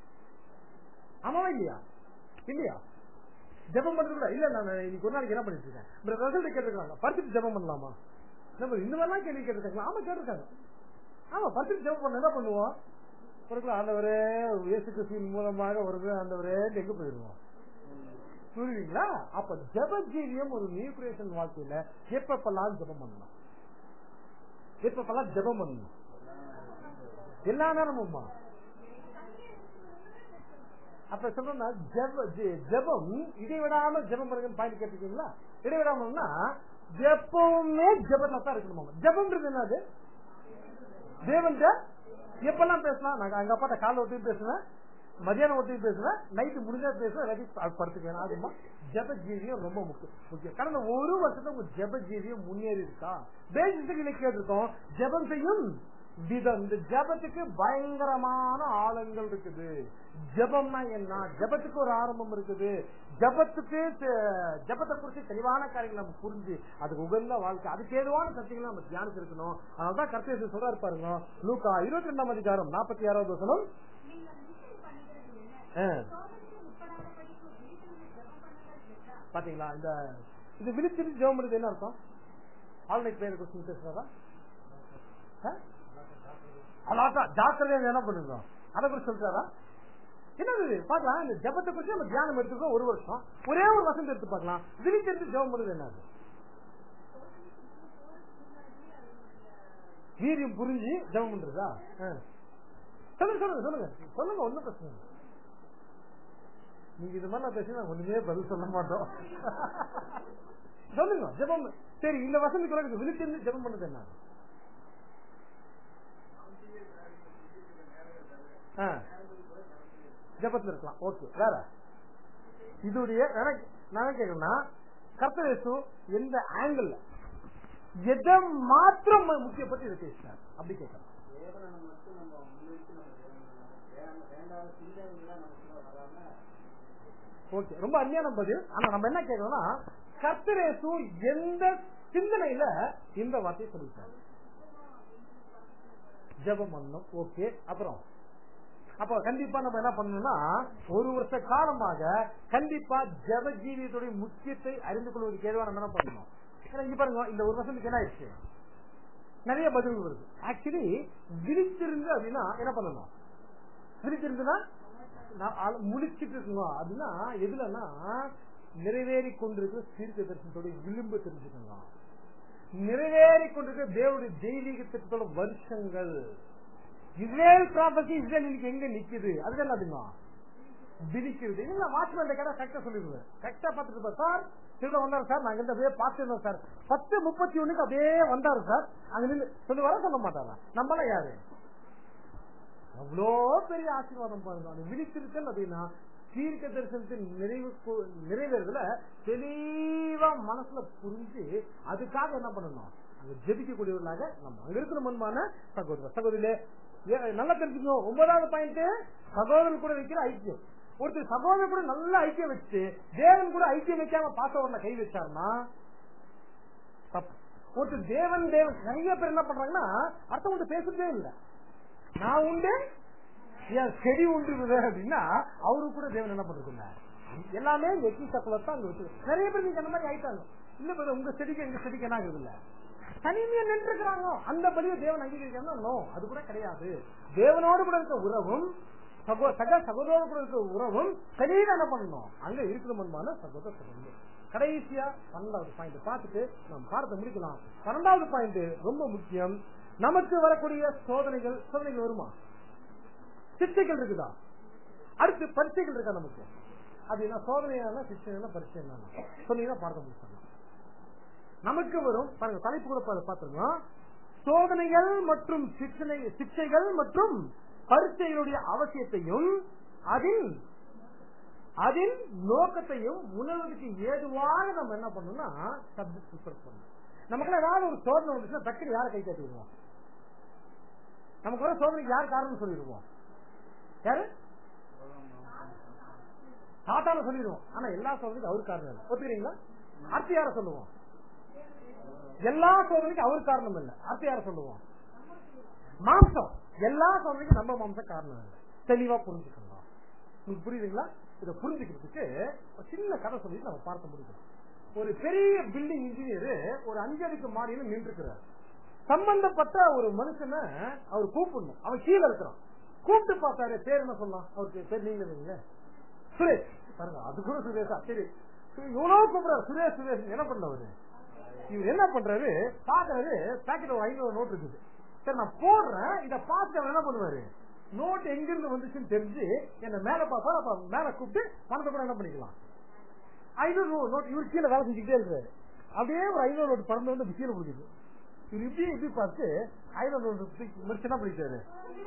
ஆமாவா இல்லையா இல்லையா ஜெபம் பண்றது கூட இல்ல நான் இன்னைக்கு ஒரு நாளைக்கு என்ன பண்ணிட்டு இருக்கேன் ரிசல்ட் கேட்டிருக்காங்க படிச்சுட்டு ஜெபம் பண்ணலாமா நம்ம இந்த மாதிரிலாம் கேள்வி கேட்டிருக்காங்க ஆமா கேட்டிருக்காங்க ஆமா படிச்சுட்டு ஜெபம் பண்ண என்ன பண்ணுவோம் ஒரு ஆண்டவரே இயேசு கிறிஸ்துவின் மூலமாக வருது ஆண்டவரே எங்க போயிருவோம் புரியுதுங்களா அப்ப ஜப ஜீவியம் ஒரு நியூ கிரியேஷன் வாழ்க்கையில எப்பப்பெல்லாம் ஜபம் பண்ணலாம் எப்பப்பெல்லாம் ஜபம் பண்ணணும் எல்லா நேரமும்மா அப்ப சொல்றா ஜப ஜெ- ஜபம் இடைவிடாம ஜபம் பண்ணுங்க பாயிண்ட் கேட்டிருக்கீங்களா இடைவிடாமன்னா எப்பவுமே ஜபத்துல தான் இருக்கணுமா ஜபம்ன்றது என்னது தேவன் எப்பெல்லாம் பேசலாம் நான் எங்க அப்பாட்ட காலை ஒட்டி பேசுவேன் மதியானம் ஒட்டி பேசுவேன் நைட்டு முடிஞ்சா பேசுவேன் இல்லாட்டி படுத்துக்குவேன் அதுமா ஜப ஜீவியம் ரொம்ப முக்கியம் முக்கியம் கடந்த ஒரு வருஷத்துல உங்க ஜப ஜீவியம் முன்னேறி இருக்கா பேசிக்கு கேட்டிருக்கோம் ஜபம் செய்யும் விதம் இந்த ஜபத்துக்கு பயங்கரமான ஆழங்கள் இருக்குது ஜபம்னா என்ன ஜபத்துக்கு ஒரு ஆரம்பம் இருக்குது ஜபத்துக்கு தெ- ஜபத்தை குறித்து தெளிவான காரியங்கள் நம்ம புரிஞ்சு அதுக்கு உகந்த வாழ்க்கை அதுக்கு ஏதுவான சத்தியங்களை நம்ம தியானிச்சு இருக்கணும் அதனாலதான் கர்த்தேசு சொல்றாரு பாருங்க லூக்கா இருபத்தி ரெண்டாம் அதிகாரம் நாற்பத்தி ஆறாவது வசனம் நீங்கள் மிஷன் பண்ணுகிறது என்ன ஆ. சோதனைக்கு உட்படாதபடிக்கு விழித்திருந்து ஜெபம் பண்ணுங்கள் என்றார் பாத்தீங்களா இந்த இது விழிச்சிருந்து ஜெபம் பண்ணுறது என்ன அர்த்தம் ஆல்நைட் பேர் கொஸ்டின் பேசுறதா அலாட்டா ஜாக்கிரதையா என்ன பண்ணுங்க அதை குறித்து சொல்றாரா என்னது இது? பார்க்கலாம் இந்த ஜபத்தை குறித்து நம்ம தியானம் எடுத்துக்கோ ஒரு வருஷம் ஒரே ஒரு வசந்த எடுத்து பார்க்கலாம் விழிச்சிருந்து ஜெபம் பண்ணுறது என்னது வீரியம் புரிஞ்சு ஜெபம் பண்றதா ஆ. சொல்லுங்க சொல்லுங்க சொல்லுங்க சொல்லுங்க ஒண்ணும் பிரச்சனை இல்லை நீங்க இது மாதிரி நான் பேசி நான் ஒண்ணுமே பதில் சொல்ல மாட்டோம் சொல்லுங்க ஜெபம் சரி இந்த வசனத்துக்கு எனக்கு விழிச்சிருந்து ஜெபம் பண்ணது என்ன ஆ. ஜெபத்துல இருக்கலாம் ஓகே வேற இதுடைய எனக்கு நான் கேட்கணும்னா கர்த்தரேசு எந்த ஆங்கிள் எதை மாத்திரம் முக்கியப்பட்டு இதை பேசினார் அப்படி கேட்கலாம் தேவனை மட்டும் நம்ம முன்வைத்து நம்ம வேணும். வேண்டாம் வேண்டாத சிந்தனைகள்லாம் நமக்குள்ள வராம ஓகே ரொம்ப அருமையான பதில் ஆனா நம்ம என்ன கேட்கணும்னா கர்த்தரேசு எந்த சிந்தனையில இந்த வார்த்தையை சொல்லிட்டாரு ஜெபம் பண்ணணும் ஓகே அப்புறம் அப்ப கண்டிப்பா நம்ம என்ன பண்ணணும்னா ஒரு வருஷ காலமாக கண்டிப்பா ஜெப ஜீவியத்துடைய முக்கியத்தை அறிந்து கொள்வதற்கு ஏதுவா நம்ம என்ன பண்ணணும் ஏன்னா இங்க பாருங்க இந்த ஒரு வருஷத்துக்கு என்ன ஆயிடுச்சு நிறைய பதில் வருது ஆக்சுவலி விழிச்சிருந்து அப்படின்னா என்ன பண்ணணும் விழிச்சிருந்துன்னா நான் ஆள- முழிச்சிட்டு இருக்கணும் அப்படின்னா எதுலன்னா நிறைவேறி கொண்டிருக்கிற தீர்க்க தரிசனத்தோட விளிம்பு தெரிஞ்சுக்கணும் நிறைவேறி கொண்டிருக்கிற தேவனுடைய தெய்வீக திட்டத்தோட வருஷங்கள் இஸ்ரேல் ப்ராப்பர்ட்டி இஸ்ரேல் இன்னைக்கு எங்க நிக்குது அதுக்கு என்னதுங்க விழிக்கிறது இல்ல வாட்ச்மேன் கேட்டா கரெக்டா சொல்லிடுவேன் கரெக்டா பாத்துட்டு இருப்பார் சார் திருட வந்தாரு சார் நாங்க இந்த அப்படியே பார்த்துருந்தோம் சார் பத்து முப்பத்தி ஒண்ணுக்கு அப்படியே வந்தாரு சார் அங்க நின்று சொல்லி வர சொல்ல மாட்டாரா நம்மளாம் யாரு அவ்வளோ பெரிய ஆசீர்வாதம் பாருங்க அந்த விழித்திருத்தல் அப்படின்னா தீர்க்க தரிசனத்தின் நிறைவு கு- நிறைவேறதுல தெளிவா மனசுல புரிஞ்சு அதுக்காக என்ன பண்ணணும் அங்க ஜெபிக்கக்கூடியவர்களாக நம்ம அங்க இருக்கிற முன்பான சகோதரர் சகோதரிலே ஏ- நல்லா தெரிஞ்சுக்கணும் ஒன்பதாவது பாயிண்ட் சகோதரர் கூட வைக்கிற ஐக்கியம் ஒருத்தர் சகோதரர் கூட நல்ல ஐக்கியம் வச்சு தேவன் கூட ஐக்கியம் வைக்காம பாசவர்ல கை வச்சாருன்னா தப்பு ஒருத்தர் தேவன் தேவன் நிறைய பேர் என்ன பண்றாங்கன்னா அடுத்தவங்க பேசுறதே இல்லை நான் உண்டு என் செடி உண்டு விதை அப்படின்னா அவரு கூட தேவன் என்ன பண்றதுங்க எல்லாமே இந்த எக்கி சக்குல தான் அங்க வச்சு நிறைய பேர் நீங்க அந்த மாதிரி ஆயிட்டாங்க இல்ல brother, உங்க செடிக்கு எங்க செடிக்கு என்ன ஆகுது இல்ல தனிமையா நின்று இருக்கிறாங்க அந்த பலியை தேவன் அங்கீகரிக்கணும் நோ அது கூட கிடையாது தேவனோடு கூட இருக்க உறவும் சகோ சக சகோதரோடு கூட இருக்க உறவும் தெளிவா என்ன பண்ணணும் அங்க இருக்கிற முன்பான சகோதர சகோதரி கடைசியா பன்னெண்டாவது பாயிண்ட் பார்த்துட்டு நம்ம பாடத்தை முடிக்கலாம் பன்னெண்டாவது பாயிண்ட் ரொம்ப முக்கியம் நமக்கு வரக்கூடிய சோதனைகள் சோதனைகள் வருமா சிக்ஷைகள் இருக்குதா அடுத்து பரீட்சைகள் இருக்கா நமக்கு அது என்ன சோதனையான சிக்ஷை பரீட்சை என்ன சொன்னீங்கன்னா பாடத்தை முடிச்சிடலாம் நமக்கு வரும் பாருங்க தலைப்பு கூட பா- பார்த்திருக்கோம் சோதனைகள் மற்றும் சிக்ஷனை சிக்ஷைகள் மற்றும் பரீட்சைகளுடைய அவசியத்தையும் அதில் அதின் நோக்கத்தையும் உணர்வதற்கு ஏதுவாக நம்ம என்ன பண்ணணும்னா சப்ஜெக்ட் ப்ரிப்பேர் பண்ணணும் நமக்கு ஏதாவது ஒரு சோதனை வந்துச்சுன்னா டக்குனு யாரை கை காட்டிடுவோம் நமக்கு வர சோதனைக்கு யார் காரணம் சொல்லிடுவோம் யாரு தாத்தால சொல்லிடுவோம் ஆனா எல்லா சோதனைக்கும் அவர் காரணம் இல்லை ஒத்துக்கிறீங்களா அடுத்து யார சொல்லுவோம் எல்லா சோதனைக்கும் அவர் காரணம் இல்லை அடுத்து யார சொல்லுவோம் மாம்சம் எல்லா சோதனைக்கும் நம்ம மாம்சம் காரணம் இல்லை தெளிவா புரிஞ்சுக்கணும் உங்களுக்கு புரியுதுங்களா இதை புரிஞ்சுக்கிறதுக்கு ஒரு சின்ன கதை சொல்லி நம்ம பார்க்க முடியும் ஒரு பெரிய பில்டிங் இன்ஜினியர் ஒரு அஞ்சு அடுக்கு மாடியில நின்று இருக்கிறார் சம்பந்தப்பட்ட ஒரு மனுஷனை அவர் கூப்பிடணும் அவன் கீழே இருக்கிறான் கூப்பிட்டு பார்த்தாரு பேர் என்ன சொல்லலாம் அவருக்கு பேர் நீங்க வைங்க. சுரேஷ் பாருங்க அது கூட சுரேஷா சரி இவ்வளவு கூப்பிடுறாரு சுரேஷ் சுரேஷ் என்ன பண்ணவரு இவர் என்ன பண்றாரு பாக்குறாரு பாக்கெட் ஒரு ஐநூறு நோட் இருக்குது சரி நான் போடுறேன் இத பார்த்து அவர் என்ன பண்ணுவாரு நோட் எங்க இருந்து வந்துச்சுன்னு தெரிஞ்சு என்ன மேல பாப்பாரு அப்ப மேல கூப்பிட்டு பணத்தை கூட என்ன பண்ணிக்கலாம் ஐநூறு நோ- நோட் இவர் கீழே வேலை செஞ்சுக்கிட்டே இருக்காரு அப்படியே ஒரு ஐநூறு நோட் பறந்து வந்து கீழே பிடிக்குது இவர் இப்படி இப்படி பார்த்து ஐநூறு நோட் முடிச்சு என்ன பண்ணிட்டாரு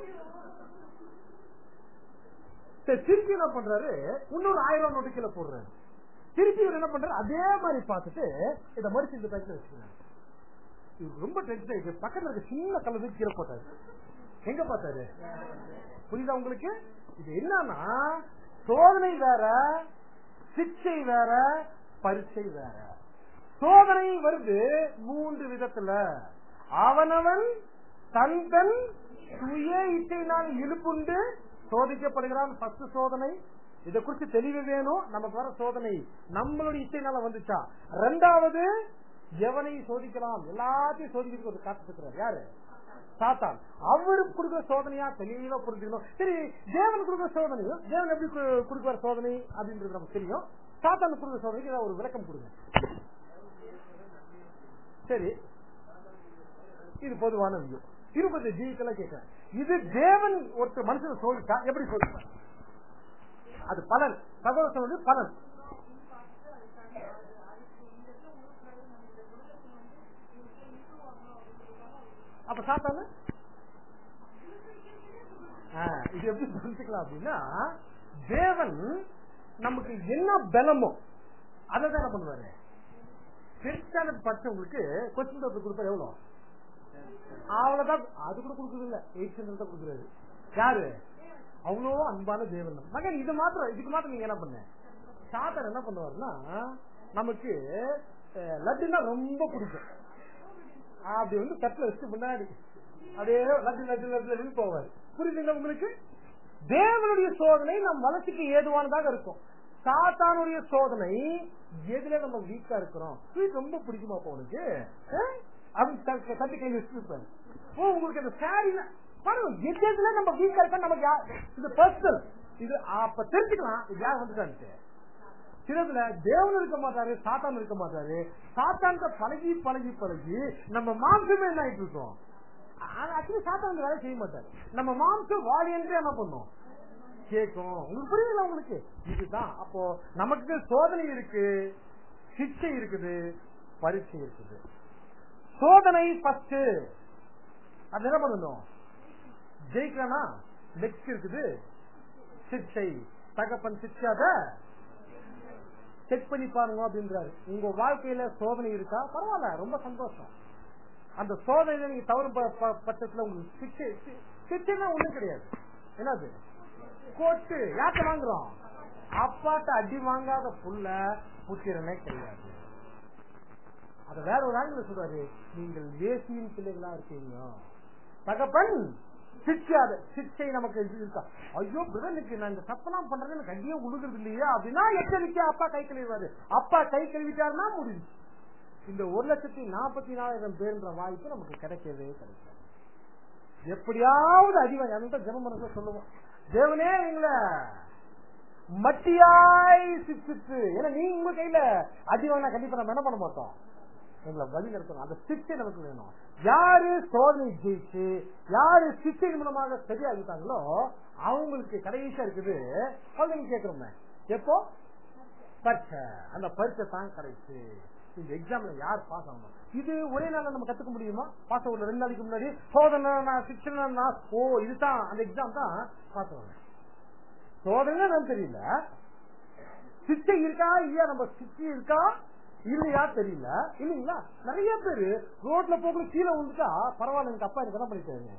சரி திருப்பி என்ன பண்றாரு இன்னொரு ஆயிரம் நோட்டு கீழே போடுறாரு திருப்பி இவர் என்ன பண்றாரு அதே மாதிரி பார்த்துட்டு இதை மடிச்சு இந்த பேக்கில் வச்சுக்கிறாரு இவருக்கு ரொம்ப டென்ஷன் ஆயிடுச்சு பக்கத்துல இருக்க சின்ன கலர் கீழே போட்டாரு எங்க பார்த்தாரு புரியுதா உங்களுக்கு இது என்னன்னா சோதனை வேற சிக்ஷை வேற பரீட்சை வேற சோதனை வருது மூன்று விதத்துல அவனவன் தன் தன் சுய இச்சையினால் இழுப்புண்டு சோதிக்கப்படுகிறான் ஃபர்ஸ்ட் சோதனை இதை குறித்து தெளிவு வேணும் நமக்கு வர சோதனை நம்மளுடைய இச்சையினால வந்துச்சா ரெண்டாவது எவனை சோதிக்கலாம் எல்லாத்தையும் சோதிக்கிறதுக்கு ஒரு காத்துக்கிறார் யாரு சாத்தான் அவரு கொடுக்குற சோதனையா தெளிவா புரிஞ்சுக்கணும் சரி தேவன் கொடுக்குற சோதனையும் தேவன் எப்படி கு- கொடுக்குற சோதனை அப்படின்றது நமக்கு தெரியும் சாத்தான் கொடுக்குற சோதனைக்கு ஏதாவது ஒரு விளக்கம் கொடுங்க சரி இது பொதுவான வியூ இருபது ஜீவிக்கெல்லாம் கேட்கிறேன் இது தேவன் ஒருத்தர் மனுஷனை சோதித்தா எப்படி சோதிப்பார் அது பலன் சகோதரன் வந்து பலன் அப்ப சாத்தானு ஆ, இது எப்படி புரிஞ்சுக்கலாம் அப்படின்னா தேவன் நமக்கு என்ன பலமோ அதை தான் என்ன பண்ணுவாரு கிறிஸ்டானது படிச்சவங்களுக்கு கொஸ்டின் பேப்பர் கொடுத்தா எவ்வளவு அவ்வளவுதான் அது கூட கொடுக்குறது இல்ல எயிட் ஹண்ட்ரட் தான் கொடுக்குறாரு யாரு அவ்வளோ அன்பான தேவன் நம்ம. மகன் இது மாத்திரம் இதுக்கு மாத்திரம் நீங்க என்ன பண்ண சாத்தர் என்ன பண்ணுவாருன்னா நமக்கு அஹ், லட்டுனா ரொம்ப பிடிக்கும் அப்படி வந்து தட்டுல வச்சு முன்னாடி அப்படியே லட்டு லட்டு லட்டு லட்டுன்னு போவார் புரியுதுங்க உங்களுக்கு தேவனுடைய சோதனை நம் வளர்ச்சிக்கு ஏதுவானதாக இருக்கும் சாத்தானுடைய சோதனை எதுல நம்ம வீக்கா இருக்கிறோம் ஸ்வீட் ரொம்ப பிடிக்குமா அப்ப உனக்கு அஹ்? அப்படின்னு தட்டு- தட்டி கையில் வச்சிருப்பாரு ஓ உங்களுக்கு அந்த சாரி பாருங்க எது எதுல நம்ம வீக்கா இருக்கோம் நமக்கு யா- இது பர்சனல் இது அப்ப தெரிஞ்சுக்கலாம் இது யார் வந்துட்டான்ட்டு சிலதுல தேவன் இருக்க மாட்டாரு சாத்தான் இருக்க மாட்டாரு சாத்தான் பழகி பழகி பழகி நம்ம மாம்சமே என்ன ஆயிட்டு இருக்கோம் ஆக்சுவலி சாத்தான் இந்த வேலை செய்ய மாட்டாரு நம்ம மாம்சம் வாடியன்றே என்ன பண்ணும் கேட்கும் உங்களுக்கு புரியுதுல உங்களுக்கு இதுதான் அப்போ நமக்கு சோதனை இருக்கு சிக்ஷை இருக்குது பரீட்சை இருக்குது சோதனை ஃபர்ஸ்ட் அது என்ன பண்ணணும் ஜெயிக்கலனா நெக்ஸ்ட் இருக்குது சிக்ஷை தகப்பன் சிக்ஷாத செக் பண்ணி பாருங்க அப்படின்றாரு உங்க வாழ்க்கையில சோதனை இருக்கா பரவாயில்ல ரொம்ப சந்தோஷம் அந்த சோதனையில நீங்க தவறு ப- ப- பட்சத்துல உங்களுக்கு சிக்ஷை சி- சிக்ஷைனா ஒண்ணும் கிடையாது என்னது கோட்டு யார்கிட்ட வாங்குறோம் அப்பாட்ட அடி வாங்காத புள்ள புத்திரனே கிடையாது அத வேற ஒரு ஆங்கில சொல்றாரு நீங்கள் ஏசியின் பிள்ளைகளா இருக்கீங்க தகப்பன் சிக்ஷாத சிக்ஷை நமக்கு இது இருக்கா ஐயோ பிரதனுக்கு நான் இந்த தப்பெல்லாம் பண்றது எனக்கு அங்கேயே உழுகுறது இல்லையா அப்படின்னா எச்சரிக்கை அப்பா கை கழுவிவாரு அப்பா கை கழுவிட்டாருன்னா முடிஞ்சு இந்த ஒரு லட்சத்தி நாற்பத்தி நாலாயிரம் பேருன்ற வாய்ப்பு நமக்கு கிடைக்கவே கிடைக்காது எப்படியாவது அதிகம் எந்த ஜெபம் மனசுல சொல்லுவோம் தேவனே எங்களை மட்டியாய் சிக்ஸிட்டு ஏன்னா நீங்க உங்க கையில அடி வாங்கினா கண்டிப்பா நம்ம என்ன பண்ண மாட்டோம் எங்களை வழி நடத்தணும் அந்த சிக்ஷை நமக்கு வேணும் யாரு சோதனை ஜெயிச்சு யாரு சிக்ஷை மூலமாக சரியாகிட்டாங்களோ அவங்களுக்கு கடைசியா இருக்குது குழந்தைங்க கேட்கிறோமே எப்போ பரீட்சை அந்த பரீட்சை தான் கடைசி இந்த எக்ஸாம்ல யார் பாஸ் ஆகணும் இது ஒரே நாள்ல நம்ம கத்துக்க முடியுமா பாஸ் ஆகல ரெண்டு நாளைக்கு முன்னாடி சோதனை நான் சிக்ஷன் நான் ஓ இதுதான் அந்த எக்ஸாம் தான் பாஸ் ஆகணும் சோதனை நான் தெரியல சிச்சை இருக்கா இல்லையா நம்ம சிச்சை இருக்கா இல்லையா தெரியல இல்லீங்களா நிறைய பேரு ரோட்ல போக்குள்ள கீழே விழுந்துட்டா பரவாயில்ல எங்க அப்பா எனக்கு என்ன பண்ணிட்டாரு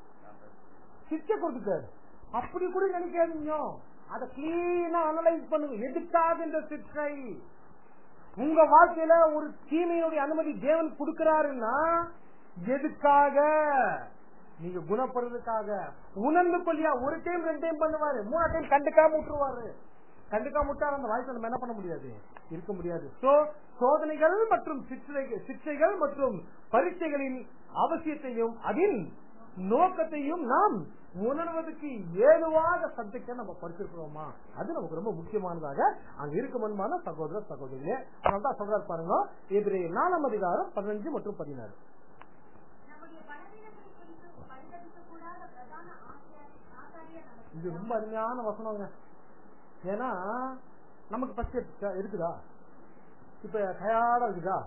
சிச்சை கொடுத்துட்டாரு அப்படி கூட நினைக்காதீங்க அதை கிளீனா அனலைஸ் பண்ணுங்க எதுக்காக இந்த சிற்றை உங்க வாழ்க்கையில ஒரு தீமையினுடைய அனுமதி தேவன் கொடுக்கிறாருன்னா எதுக்காக நீங்க குணப்படுறதுக்காக உணர்ந்து கொள்ளியா ஒரு டைம் ரெண்டு டைம் பண்ணுவாரு மூணா டைம் கண்டுக்காம விட்டுருவாரு கண்டுக்காம விட்டா அந்த வாழ்க்கை நம்ம என்ன பண்ண முடியாது இருக்க முடியாது சோ சோதனைகள் மற்றும் சிற்றைகள் சிற்றைகள் மற்றும் பரீட்சைகளின் அவசியத்தையும் அதில் நோக்கத்தையும் நாம் உணர்வதற்கு ஏதுவாக சப்ஜெக்டை நம்ம படிச்சிருக்கிறோமா அது நமக்கு ரொம்ப முக்கியமானதாக அங்க இருக்குமன்பான சகோதர சகோதரிகளே அதனால தான் சொல்றாரு பாருங்க எதிரே நாலாம் அதிகாரம் பதினஞ்சு மற்றும் பதினாறு நம்முடைய பலவீனங்களை குறித்து பரிதவிக்கக் கூடாத பிரதான ஆசிரியர் ஆசாரியர் நமக்கு இது ரொம்ப அருமையான வசனங்க ஏன்னா நமக்கு பச்சை இருக்குதா இப்ப டயர்டா இருக்குதா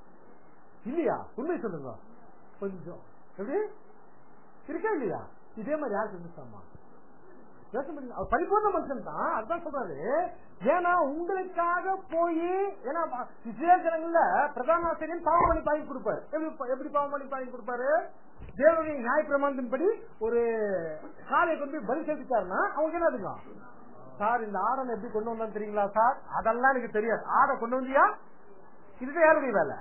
இல்லையா உண்மை சொல்லுங்க கொஞ்சம் எப்படி இருக்கா இல்லையா இதே மாதிரி யாருக்கு இருந்துச்சாமா யோசனை பண்ணுங்க. அவர் பரிபூர்ண மனுஷன் தான் அதான் சொல்றாரு ஏன்னா உங்களுக்காக போய் ஏன்னா இஸ்ரேல் ஜனங்கள்ல பிரதான ஆசிரியர் பாவம் பண்ணி பாங்கி கொடுப்பாரு எப்படி எப்படி பாவம் பண்ணி பாங்கி கொடுப்பாரு தேவனுடைய நியாய பிரமாணத்தின்படி ஒரு காலையை கொண்டு போய் பலி செலுத்திட்டாருன்னா அவங்க என்ன இருக்கும் சார் இந்த ஆடை எப்படி கொண்டு வந்தான்னு தெரியுங்களா சார் அதெல்லாம் எனக்கு தெரியாது ஆடை கொண்டு வந்தியா இதுதான் யாருடைய வேலை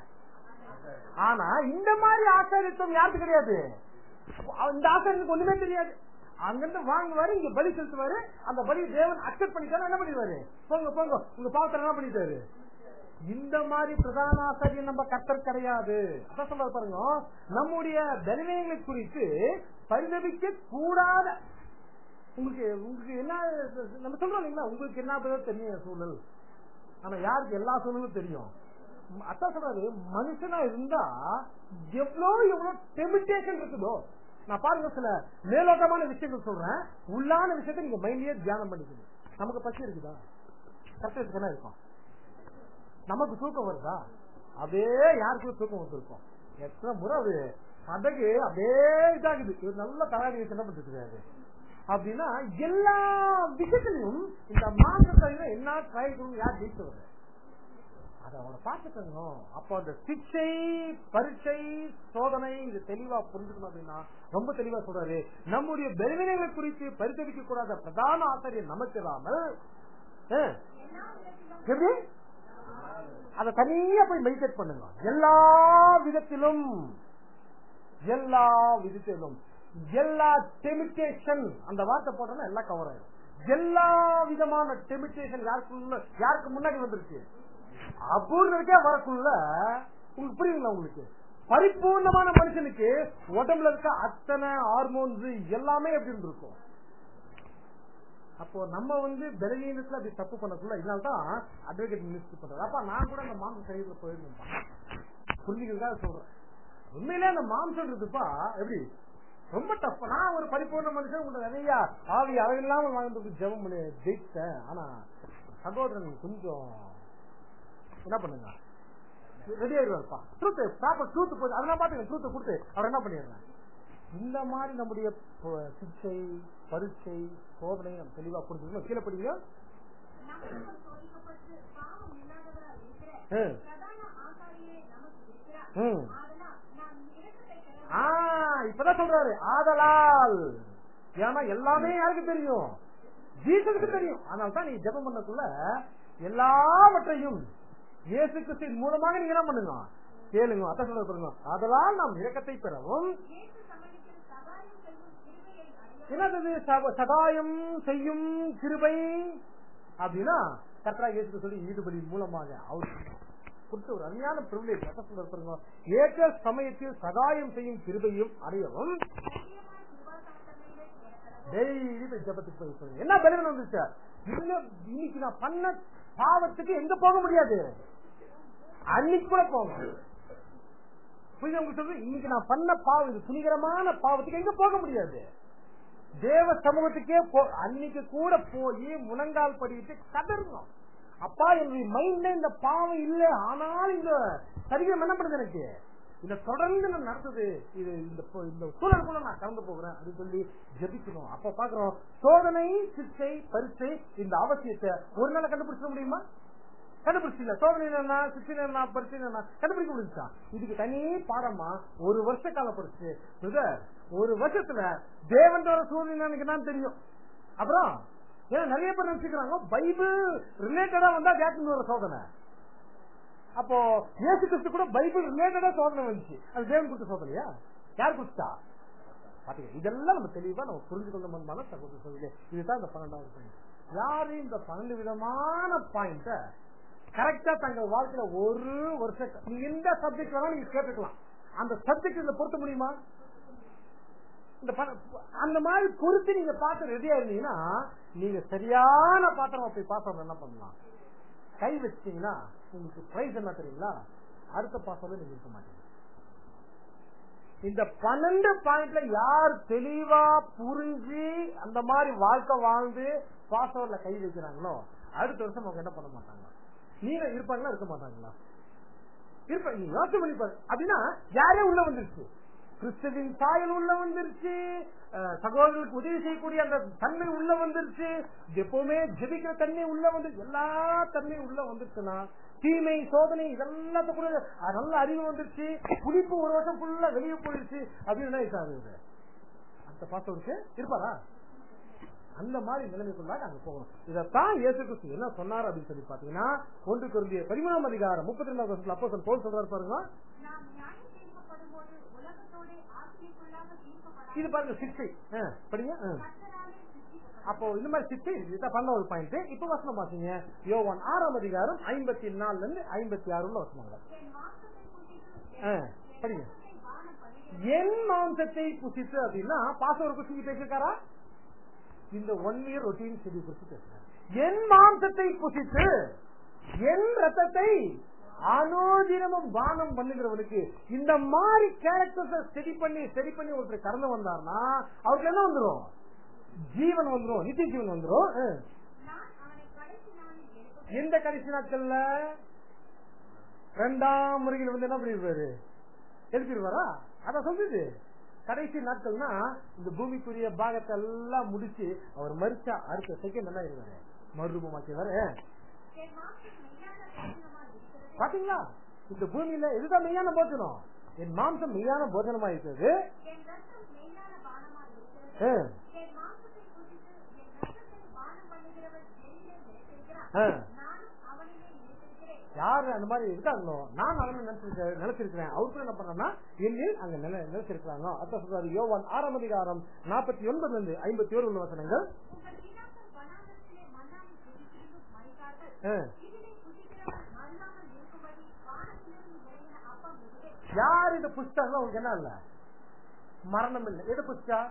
ஆனா இந்த மாதிரி ஆச்சாரியத்துவம் யாருக்கு கிடையாது இந்த ஆச்சாரியனுக்கு ஒண்ணுமே தெரியாது அங்கிருந்து வாங்குவாரு இங்க பலி செலுத்துவாரு அந்த பலி தேவன் அக்செப்ட் பண்ணிட்டாரு என்ன பண்ணிடுவாரு போங்க போங்க உங்க பாவத்தை என்ன பண்ணிட்டாரு இந்த மாதிரி பிரதான ஆசாரியன் நம்ம கத்தர் கிடையாது அதான் சொல்ல பாருங்க நம்முடைய பலவீனங்களை குறித்து பரிதவிக்க கூடாத உங்களுக்கு உங்களுக்கு என்ன நம்ம சொல்றோம் இல்லைங்களா உங்களுக்கு என்ன பதில் தெரியும் சூழல் ஆனா யாருக்கு எல்லா சூழலும் தெரியும் ம், அதான் சொல்றாரு மனுஷனா இருந்தா எவ்வளவு எவ்வளவு டெமிட்டேஷன் இருக்குதோ நான் பாருங்க சில மேலோட்டமான விஷயங்கள் சொல்றேன் உள்ளான விஷயத்தை நீங்க மைண்ட்லயே தியானம் பண்ணிக்கணும் நமக்கு பசி இருக்குதா கரெக்டா என்ன இருக்கும் நமக்கு தூக்கம் வருதா அப்படியே யாருக்கும் தூக்கம் வந்திருக்கும் எத்தனை முறை அது படகு அப்படியே இதாகுது இவர் நல்ல தகாதி என்ன பண்ணிட்டு இருக்காரு அப்படின்னா எல்லா விஷயத்திலையும் இந்த மாற்றத்தை என்ன ட்ரை பண்ணி யார் ஜெயிச்சவர் அதை அவனை பார்த்துக்கணும் அப்போ அந்த சிக்ஷை பரீட்சை சோதனை இது தெளிவா புரிஞ்சுக்கணும் அப்படின்னா ரொம்ப தெளிவா சொல்றாரு நம்முடைய பலவீனங்களை குறித்து பரிசோதிக்க கூடாத பிரதான ஆசிரியர் நமக்கு இல்லாமல் ஆ, எல்லா விதத்திலும் எப்படி அதை தனியா போய் மெடிடேட் பண்ணுங்க எல்லா விதத்திலும் எல்லா விதத்திலும் எல்லா டெமிட்டேஷன் அந்த வார்த்தை போட்டோம்னா எல்லாம் கவர் ஆயிடும் எல்லா விதமான டெமிட்டேஷன் யாருக்குள்ள யாருக்கு முன்னாடி வந்துருச்சு அபூர்ணருக்கே வரக்குள்ள உங்களுக்கு புரியுங்களா உங்களுக்கு பரிபூர்ணமான மனுஷனுக்கு உடம்புல இருக்க அத்தனை ஹார்மோன்ஸ் எல்லாமே எப்படி இருந்திருக்கும் அப்போ நம்ம வந்து பலவீனத்துல அப்படி தப்பு பண்ணக்குள்ள இதனால்தான் அட்வொகேட் மினிஸ்டர் பண்றாரு அப்ப நான் கூட அந்த மாம்ச சரீரத்துல போயிருந்தேன் புரிஞ்சுக்கிறதுக்காக சொல்றேன் உண்மையிலே அந்த மாம்சம் இருக்குப்பா எப்படி ரொம்ப டஃப் நான் ஒரு பரிபூர்ண மனுஷன் உங்களை நிறைய ஆவி அவையில்லாம வாழ்ந்து ஜெபம் பண்ணி ஜெயிச்சேன் ஆனா சகோதரன் கொஞ்சம் என்ன பண்ணுங்க ரெடி ஆயிடுவாருப்பா ட்ரூத் ப்ராப்பர் ட்ரூத் போய் அதெல்லாம் பாத்துங்க ட்ரூத் கொடுத்து அவர் என்ன பண்ணிடுறேன் இந்த மாதிரி நம்முடைய ப- சிக்ஷை பரீட்சை சோதனை நம்ம தெளிவா புரிஞ்சுக்கணும் கீழே படிங்க நமக்கு சோதிக்கப்பட்டு பாவம் இல்லாதவராய் இருக்கிற ம். பிரதான ஆசாரியரே நமக்கு இருக்கிறார் ம். ஆதலால் நாம் இரக்கத்தை பெற ஆ, இப்பதான் சொல்றாரு ஆதலால் ஏன்னா எல்லாமே யாருக்கு தெரியும் ஜீசனுக்கு தெரியும் ஆனால் தான் நீங்க ஜெபம் பண்ணக்குள்ள எல்லாவற்றையும் இயேசு கிறிஸ்துவின் மூலமாக நீங்க என்ன பண்ணுங்க கேளுங்க அதான் சொல்ல பாருங்க அதனால் நாம் இரக்கத்தை பெறவும் இயேசு சம்பந்திக்கிற சகாயம் செல்லும் கிருபையை அறிய என்னது சக- சகாயம் செய்யும் கிருபை அப்படின்னா கர்த்தரா இயேசு சொல்லி ஈடுபடி மூலமாக அவர் கொடுத்த ஒரு அருமையான பிரிவிலேஜ் அதான் சொல்ல பாருங்க ஏற்ற சமயத்தில் சகாயம் செய்யும் கிருபையும் அடையவும் தைரியமாய் கிருபாசனத்தன்மையிலே ஏற்படவும் டெய்லி போய் ஜபத்துக்கு போய் சொல்லுங்க. என்ன பலவீனம் வந்துச்சு இன்னும் இன்னைக்கு நான் பண்ண பாவத்துக்கு எங்க போக முடியாது அன்னைக்கு கூட போக முடியாது புரியுதா உங்களுக்கு சொல்றது இன்னைக்கு நான் பண்ண பாவம் இது துணிகரமான பாவத்துக்கு எங்க போக முடியாது தேவ சமூகத்துக்கே போ அன்னைக்கு கூட போய் முழங்கால் படிட்டு கதறணும் அப்பா என்னுடைய மைண்ட்ல இந்த பாவம் இல்ல ஆனால் இந்த சரீரம் என்ன பண்ணுது எனக்கு இத தொடர்ந்து நான் நடத்துது இது இந்த ப- இந்த சூழலுக்குள்ள நான் கடந்து போகிறேன் அப்படின்னு சொல்லி ஜெபிக்கணும் அப்ப பாக்குறோம் சோதனை சிக்ஷை பரீட்சை இந்த அவசியத்தை ஒரு நாள் கண்டுபிடிச்சிட முடியுமா கண்டுபிடிச்சில சோதனை என்ன சிக்ஷை என்ன பரீட்சை என்ன கண்டுபிடிக்க முடிஞ்சா இதுக்கு தனி பாடமா ஒரு வருஷ காலம் படிச்சு பிரதர் ஒரு வருஷத்துல தேவன் தர சூழ்நிலை எனக்கு என்னன்னு தெரியும் அப்புறம் ஏன்னா நிறைய பேர் நினைச்சுக்கிறாங்க பைபிள் ரிலேட்டடா வந்தா கேட்கணும் ஒரு சோதனை அப்போ இயேசு கிறிஸ்து கூட பைபிள் ரிலேட்டடா சோதனை வந்துச்சு அது தேவன் கொடுத்த சோதனையா யார் கொடுத்தா பாத்தீங்க இதெல்லாம் நம்ம தெளிவா நம்ம புரிஞ்சு கொள்ள முடியுமான சகோதர சோதனை இதுதான் இந்த பன்னெண்டாவது பாயிண்ட் யாரு இந்த பன்னெண்டு விதமான பாயிண்ட கரெக்டா தங்கள் வாழ்க்கையில ஒரு வருஷம் நீங்க எந்த சப்ஜெக்ட் வேணாலும் நீங்க கேட்டுக்கலாம் அந்த சப்ஜெக்ட் இதுல பொருத்த முடியுமா இந்த பண- அந்த மாதிரி பொறுத்து நீங்க பார்த்து ரெடியா இருந்தீங்கன்னா நீங்க சரியான பாத்திரமா போய் பாத்திரம் என்ன பண்ணலாம் கை வச்சிட்டீங்கன்னா உங்களுக்கு பிரைஸ் என்ன தெரியுங்களா அடுத்த பாசம் நீங்க இருக்க மாட்டீங்க இந்த பன்னெண்டு பாயிண்ட்ல யார் தெளிவா புரிஞ்சு அந்த மாதிரி வாழ்க்கை வாழ்ந்து பாஸ்வேர்ட்ல கை வைக்கிறாங்களோ அடுத்த வருஷம் அவங்க என்ன பண்ண மாட்டாங்க நீங்க இருப்பாங்களா இருக்க மாட்டாங்களா இருப்பாங்க நீங்க யோசனை பண்ணி பாருங்க அப்படின்னா யாரே உள்ள வந்துருச்சு கிறிஸ்துவின் சாயல் உள்ள வந்துருச்சு அஹ், சகோதரர்களுக்கு உதவி செய்யக்கூடிய அந்த தன்மை உள்ள வந்துருச்சு எப்பவுமே ஜெபிக்கிற தன்மை உள்ள வந்து எல்லா தன்மையும் உள்ள வந்துருச்சுன்னா தீமை சோதனை இதெல்லாத்த கூட அஹ், நல்ல அறிவு வந்துருச்சு புளிப்பு ஒரு வருஷம் ஃபுல்லா வெளியே போயிடுச்சு அப்படின்னு என்ன ஆகுது அந்த பாசவருக்கு இருப்பாரா அந்த மாதிரி நிலைமைக்குள்ளாக அங்க போகணும் இதைத்தான் இயேசு கிறிஸ்து என்ன சொன்னார் அப்படின்னு சொல்லி பாத்தீங்கன்னா ஒன்று குருந்திய பதிமூணாம் அதிகாரம் முப்பத்தி ரெண்டாவது வருஷத்துல அப்போ போல் சொல்றாரு பாருங்க நாம் நியாயம் தீர்க்கப்படும்போது உலகத்தோடு ஆசிரியக்குள்ளாக தீர்க்கப்படாத இது பாருங்க சிக்ஸ்டி படிங்க ஆ. கர்த்தராலே சிருஷ்டிக்கப்பட்ட அப்போ இந்த மாதிரி சிக்ஸ்டி இதை பண்ண ஒரு பாயிண்ட் இப்ப வசனம் பாத்தீங்க யோவான் ஆறாம் அதிகாரம் ஐம்பத்தி நாலுல இருந்து ஐம்பத்தி ஆறு உள்ள வசனங்கள் என் மாம்சத்தை புசித்து ஆ, என் படிங்க ரத்தத்தை பானம் பண்ணுகிறேன் என் மாம்சத்தை புசித்து அப்படின்னா பாசவர் குசிக்கு பேசிருக்காரா இந்த ஒன் இயர் ரொட்டீன் செடி குறித்து பேசுறாரு என் மாம்சத்தை புசித்து என் ரத்தத்தை அனோதினமும் பானம் பண்ணுகிறவனுக்கு இந்த மாதிரி கேரக்டர்ஸ் ஸ்டடி பண்ணி ஸ்டடி பண்ணி ஒருத்தர் கடந்து வந்தார்னா அவருக்கு என்ன வந்துரும் ஜீவன் வந்துரும் நித்திய ஜீவன் வந்துரும் ஆ. நான் அவனை கடைசி நாளில் எழுப்புவேன் எந்த கடைசி நாட்கள்ல ரெண்டாம் முறையில் வந்து என்ன பண்ணிருப்பாரு எழுப்பிடுவாரா அத சொல்லுது கடைசி நாட்கள்னா இந்த பூமிக்குரிய பாகத்தை எல்லாம் முடிச்சு அவர் மறிச்சா அடுத்த செகண்ட் என்ன இருவாரு மறுரூபமாக்கிவாரு என் மாம்சம் மெய்யான போஜனமாய் இருக்கிறது பாத்தீங்களா இந்த பூமியில இதுதான் மெய்யான போஜனம் என் மாம்சம் மெய்யான போஜனமா இருக்கிறது என் ரத்தம் மெய்யான பானமாய் இருக்கிறது ஆ, என் மாம்சத்தை புசித்து என் ரத்தத்தை பானம் பண்ணுகிறவன் என்னிலே நிலைத்திருக்கிறான் ஆ. நானும் அவனிலே நிலைத்திருக்கிறேன் யாரு அந்த மாதிரி இருக்காங்களோ நான் அவனை நினைச்சிருக்க நினைச்சிருக்கிறேன் அவருக்கு என்ன பண்றேன்னா என்னில் அங்க நில நினைச்சிருக்கிறாங்க அத்த சொல்றாரு யோவான் ஆறாம் அதிகாரம் நாற்பத்தி ஒன்பதுல இருந்து ஐம்பத்தி ஏழு உள்ள வசனங்கள் உங்கள் பிதாக்கள் வனாந்தரத்திலே மன்னாவை புசித்திருந்தும் மறித்தார்கள் ஆ. இதிலே புசிக்கிறவன் மல்லாமல் இருக்கும்படி வானத்திலிருந்து இறங்கின அப்பம் இதுவே யார் இதை புஷ்டாங்களோ அவங்களுக்கு என்ன இல்ல மரணம் இல்லை எதை புஷ்டா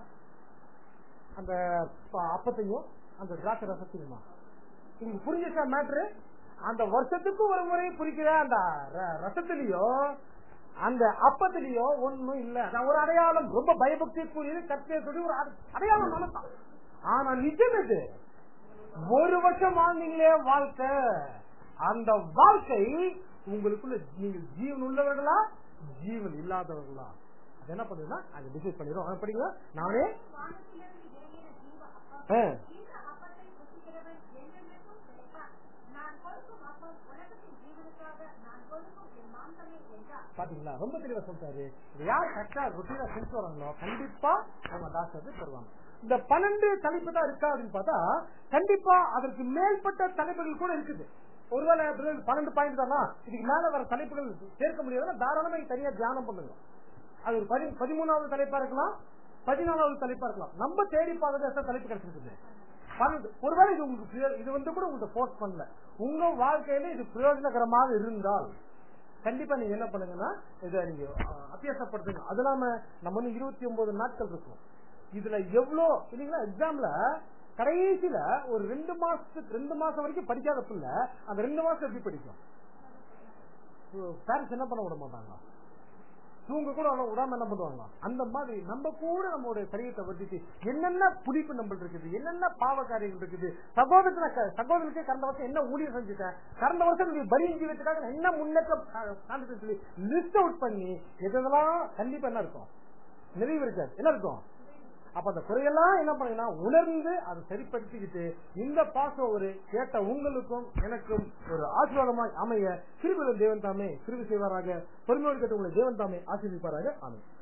அந்த ப- அப்பத்தையும் அந்த திராட்சை ரசத்தையுமா உங்களுக்கு புரிஞ்சிச்சா மேட்ரு அந்த வருஷத்துக்கு ஒரு முறை புரிக்கிற அந்த ர- ரசத்திலயோ அந்த அப்பத்திலயோ ஒண்ணும் இல்ல அதான் ஒரு அடையாளம் ரொம்ப பயபக்திக்குரியது கத்திய சொல்லி ஒரு அட- அடையாளம் நினைத்தான் ஆனா நிஜம் இது ஒரு வருஷம் வாழ்ந்தீங்களே வாழ்க்கை அந்த வாழ்க்கை உங்களுக்குள்ள நீங்கள் ஜீவன் உள்ளவர்களா ஜீவன் இல்லாதவர்களா அது என்ன பண்ணுதுன்னா அது டிசைட் பண்ணிடும் அது படிங்க நானே வானத்திலிருந்து இறங்கின ஜீவ அப்பம் ஆ, இந்த அப்பத்தை புசிக்கிறவன் என்றென்றைக்கும் பிழைப்பான் நான் கொடுக்கும் அப்பம் உலகத்தின் ஜீவனுக்காக நான் கொடுக்கும் என் மாம்சமே என்றார் பாத்தீங்களா ரொம்ப தெளிவா சொல்றாரு இது யார் கரெக்டா ரொட்டீனா செஞ்சு வராங்களோ கண்டிப்பா அவங்க டாக்டர் தருவாங்க இந்த பன்னெண்டு தலைப்பு தான் இருக்கா அப்படின்னு பார்த்தா கண்டிப்பா அதற்கு மேற்பட்ட தலைப்புகள் கூட இருக்குது ஒருவேளை brother, பன்னெண்டு பாயிண்ட் தானா இதுக்கு மேல வர தலைப்புகள் சேர்க்க முடியாதுன்னா தாராளமா நீங்க தனியா தியானம் பண்ணுங்க அது ஒரு பதி- பதிமூணாவது தலைப்பா இருக்கலாம் பதினாலாவது தலைப்பா இருக்கலாம் நம்ம தேடி பார்க்கறது எத்தனை தலைப்பு கிடைச்சிருக்குது பன்னெண்டு ஒருவேளை இது உங்களுக்கு பிரயோ- இது வந்து கூட உங்களுக்கு போஸ்ட் பண்ணல உங்க வாழ்க்கையில இது பிரயோஜனகரமாக இருந்தால் கண்டிப்பா நீங்க என்ன பண்ணுங்கன்னா இதை நீங்க அஹ், அத்தியாசப்படுத்துங்க அது இல்லாம நம்ம வந்து இருபத்தி ஒன்பது நாட்கள் இருக்கும் இதுல எவ்வளவு இல்லைங்களா எக்ஸாம்ல கடைசியில ஒரு ரெண்டு மாசத்துக்கு ரெண்டு மாசம் வரைக்கும் படிக்காத பிள்ளை அந்த ரெண்டு மாசம் எப்படி படிக்கும் பேரண்ட்ஸ் என்ன பண்ண விட மாட்டாங்க தூங்க கூட அவ்வளவு விடாம என்ன பண்ணுவாங்க அந்த மாதிரி நம்ம கூட நம்மளுடைய சரீரத்தை வச்சுட்டு என்னென்ன புளிப்பு நம்மளுக்கு இருக்குது என்னென்ன பாவ காரியங்கள் இருக்குது சகோதரத்துல க- சகோதரனுக்கே கடந்த வருஷம் என்ன ஊழியம் செஞ்சுட்டேன் கடந்த வருஷம் நீ பலி ஜீவத்துக்காக நான் என்ன முன்னேற்றம் கா- காண்பிச்சேன்னு சொல்லி லிஸ்ட் அவுட் பண்ணி எதெல்லாம் கண்டிப்பா என்ன இருக்கும் நிறைவு இருக்காது என்ன இருக்கும் அப்ப அந்த குறையெல்லாம் என்ன பண்ணீங்கன்னா உணர்ந்து அதை சரிப்படுத்திக்கிட்டு இந்த பாசம் ஒரு கேட்ட உங்களுக்கும் எனக்கும் ஒரு ஆசீர்வாதமாய் அமைய சிறுகுல தேவன் தாமே சிறுவு செய்வாராக பொறுமையோடு கேட்ட உங்களை தேவன் தாமே ஆசீர்விப்பாராக ஆமை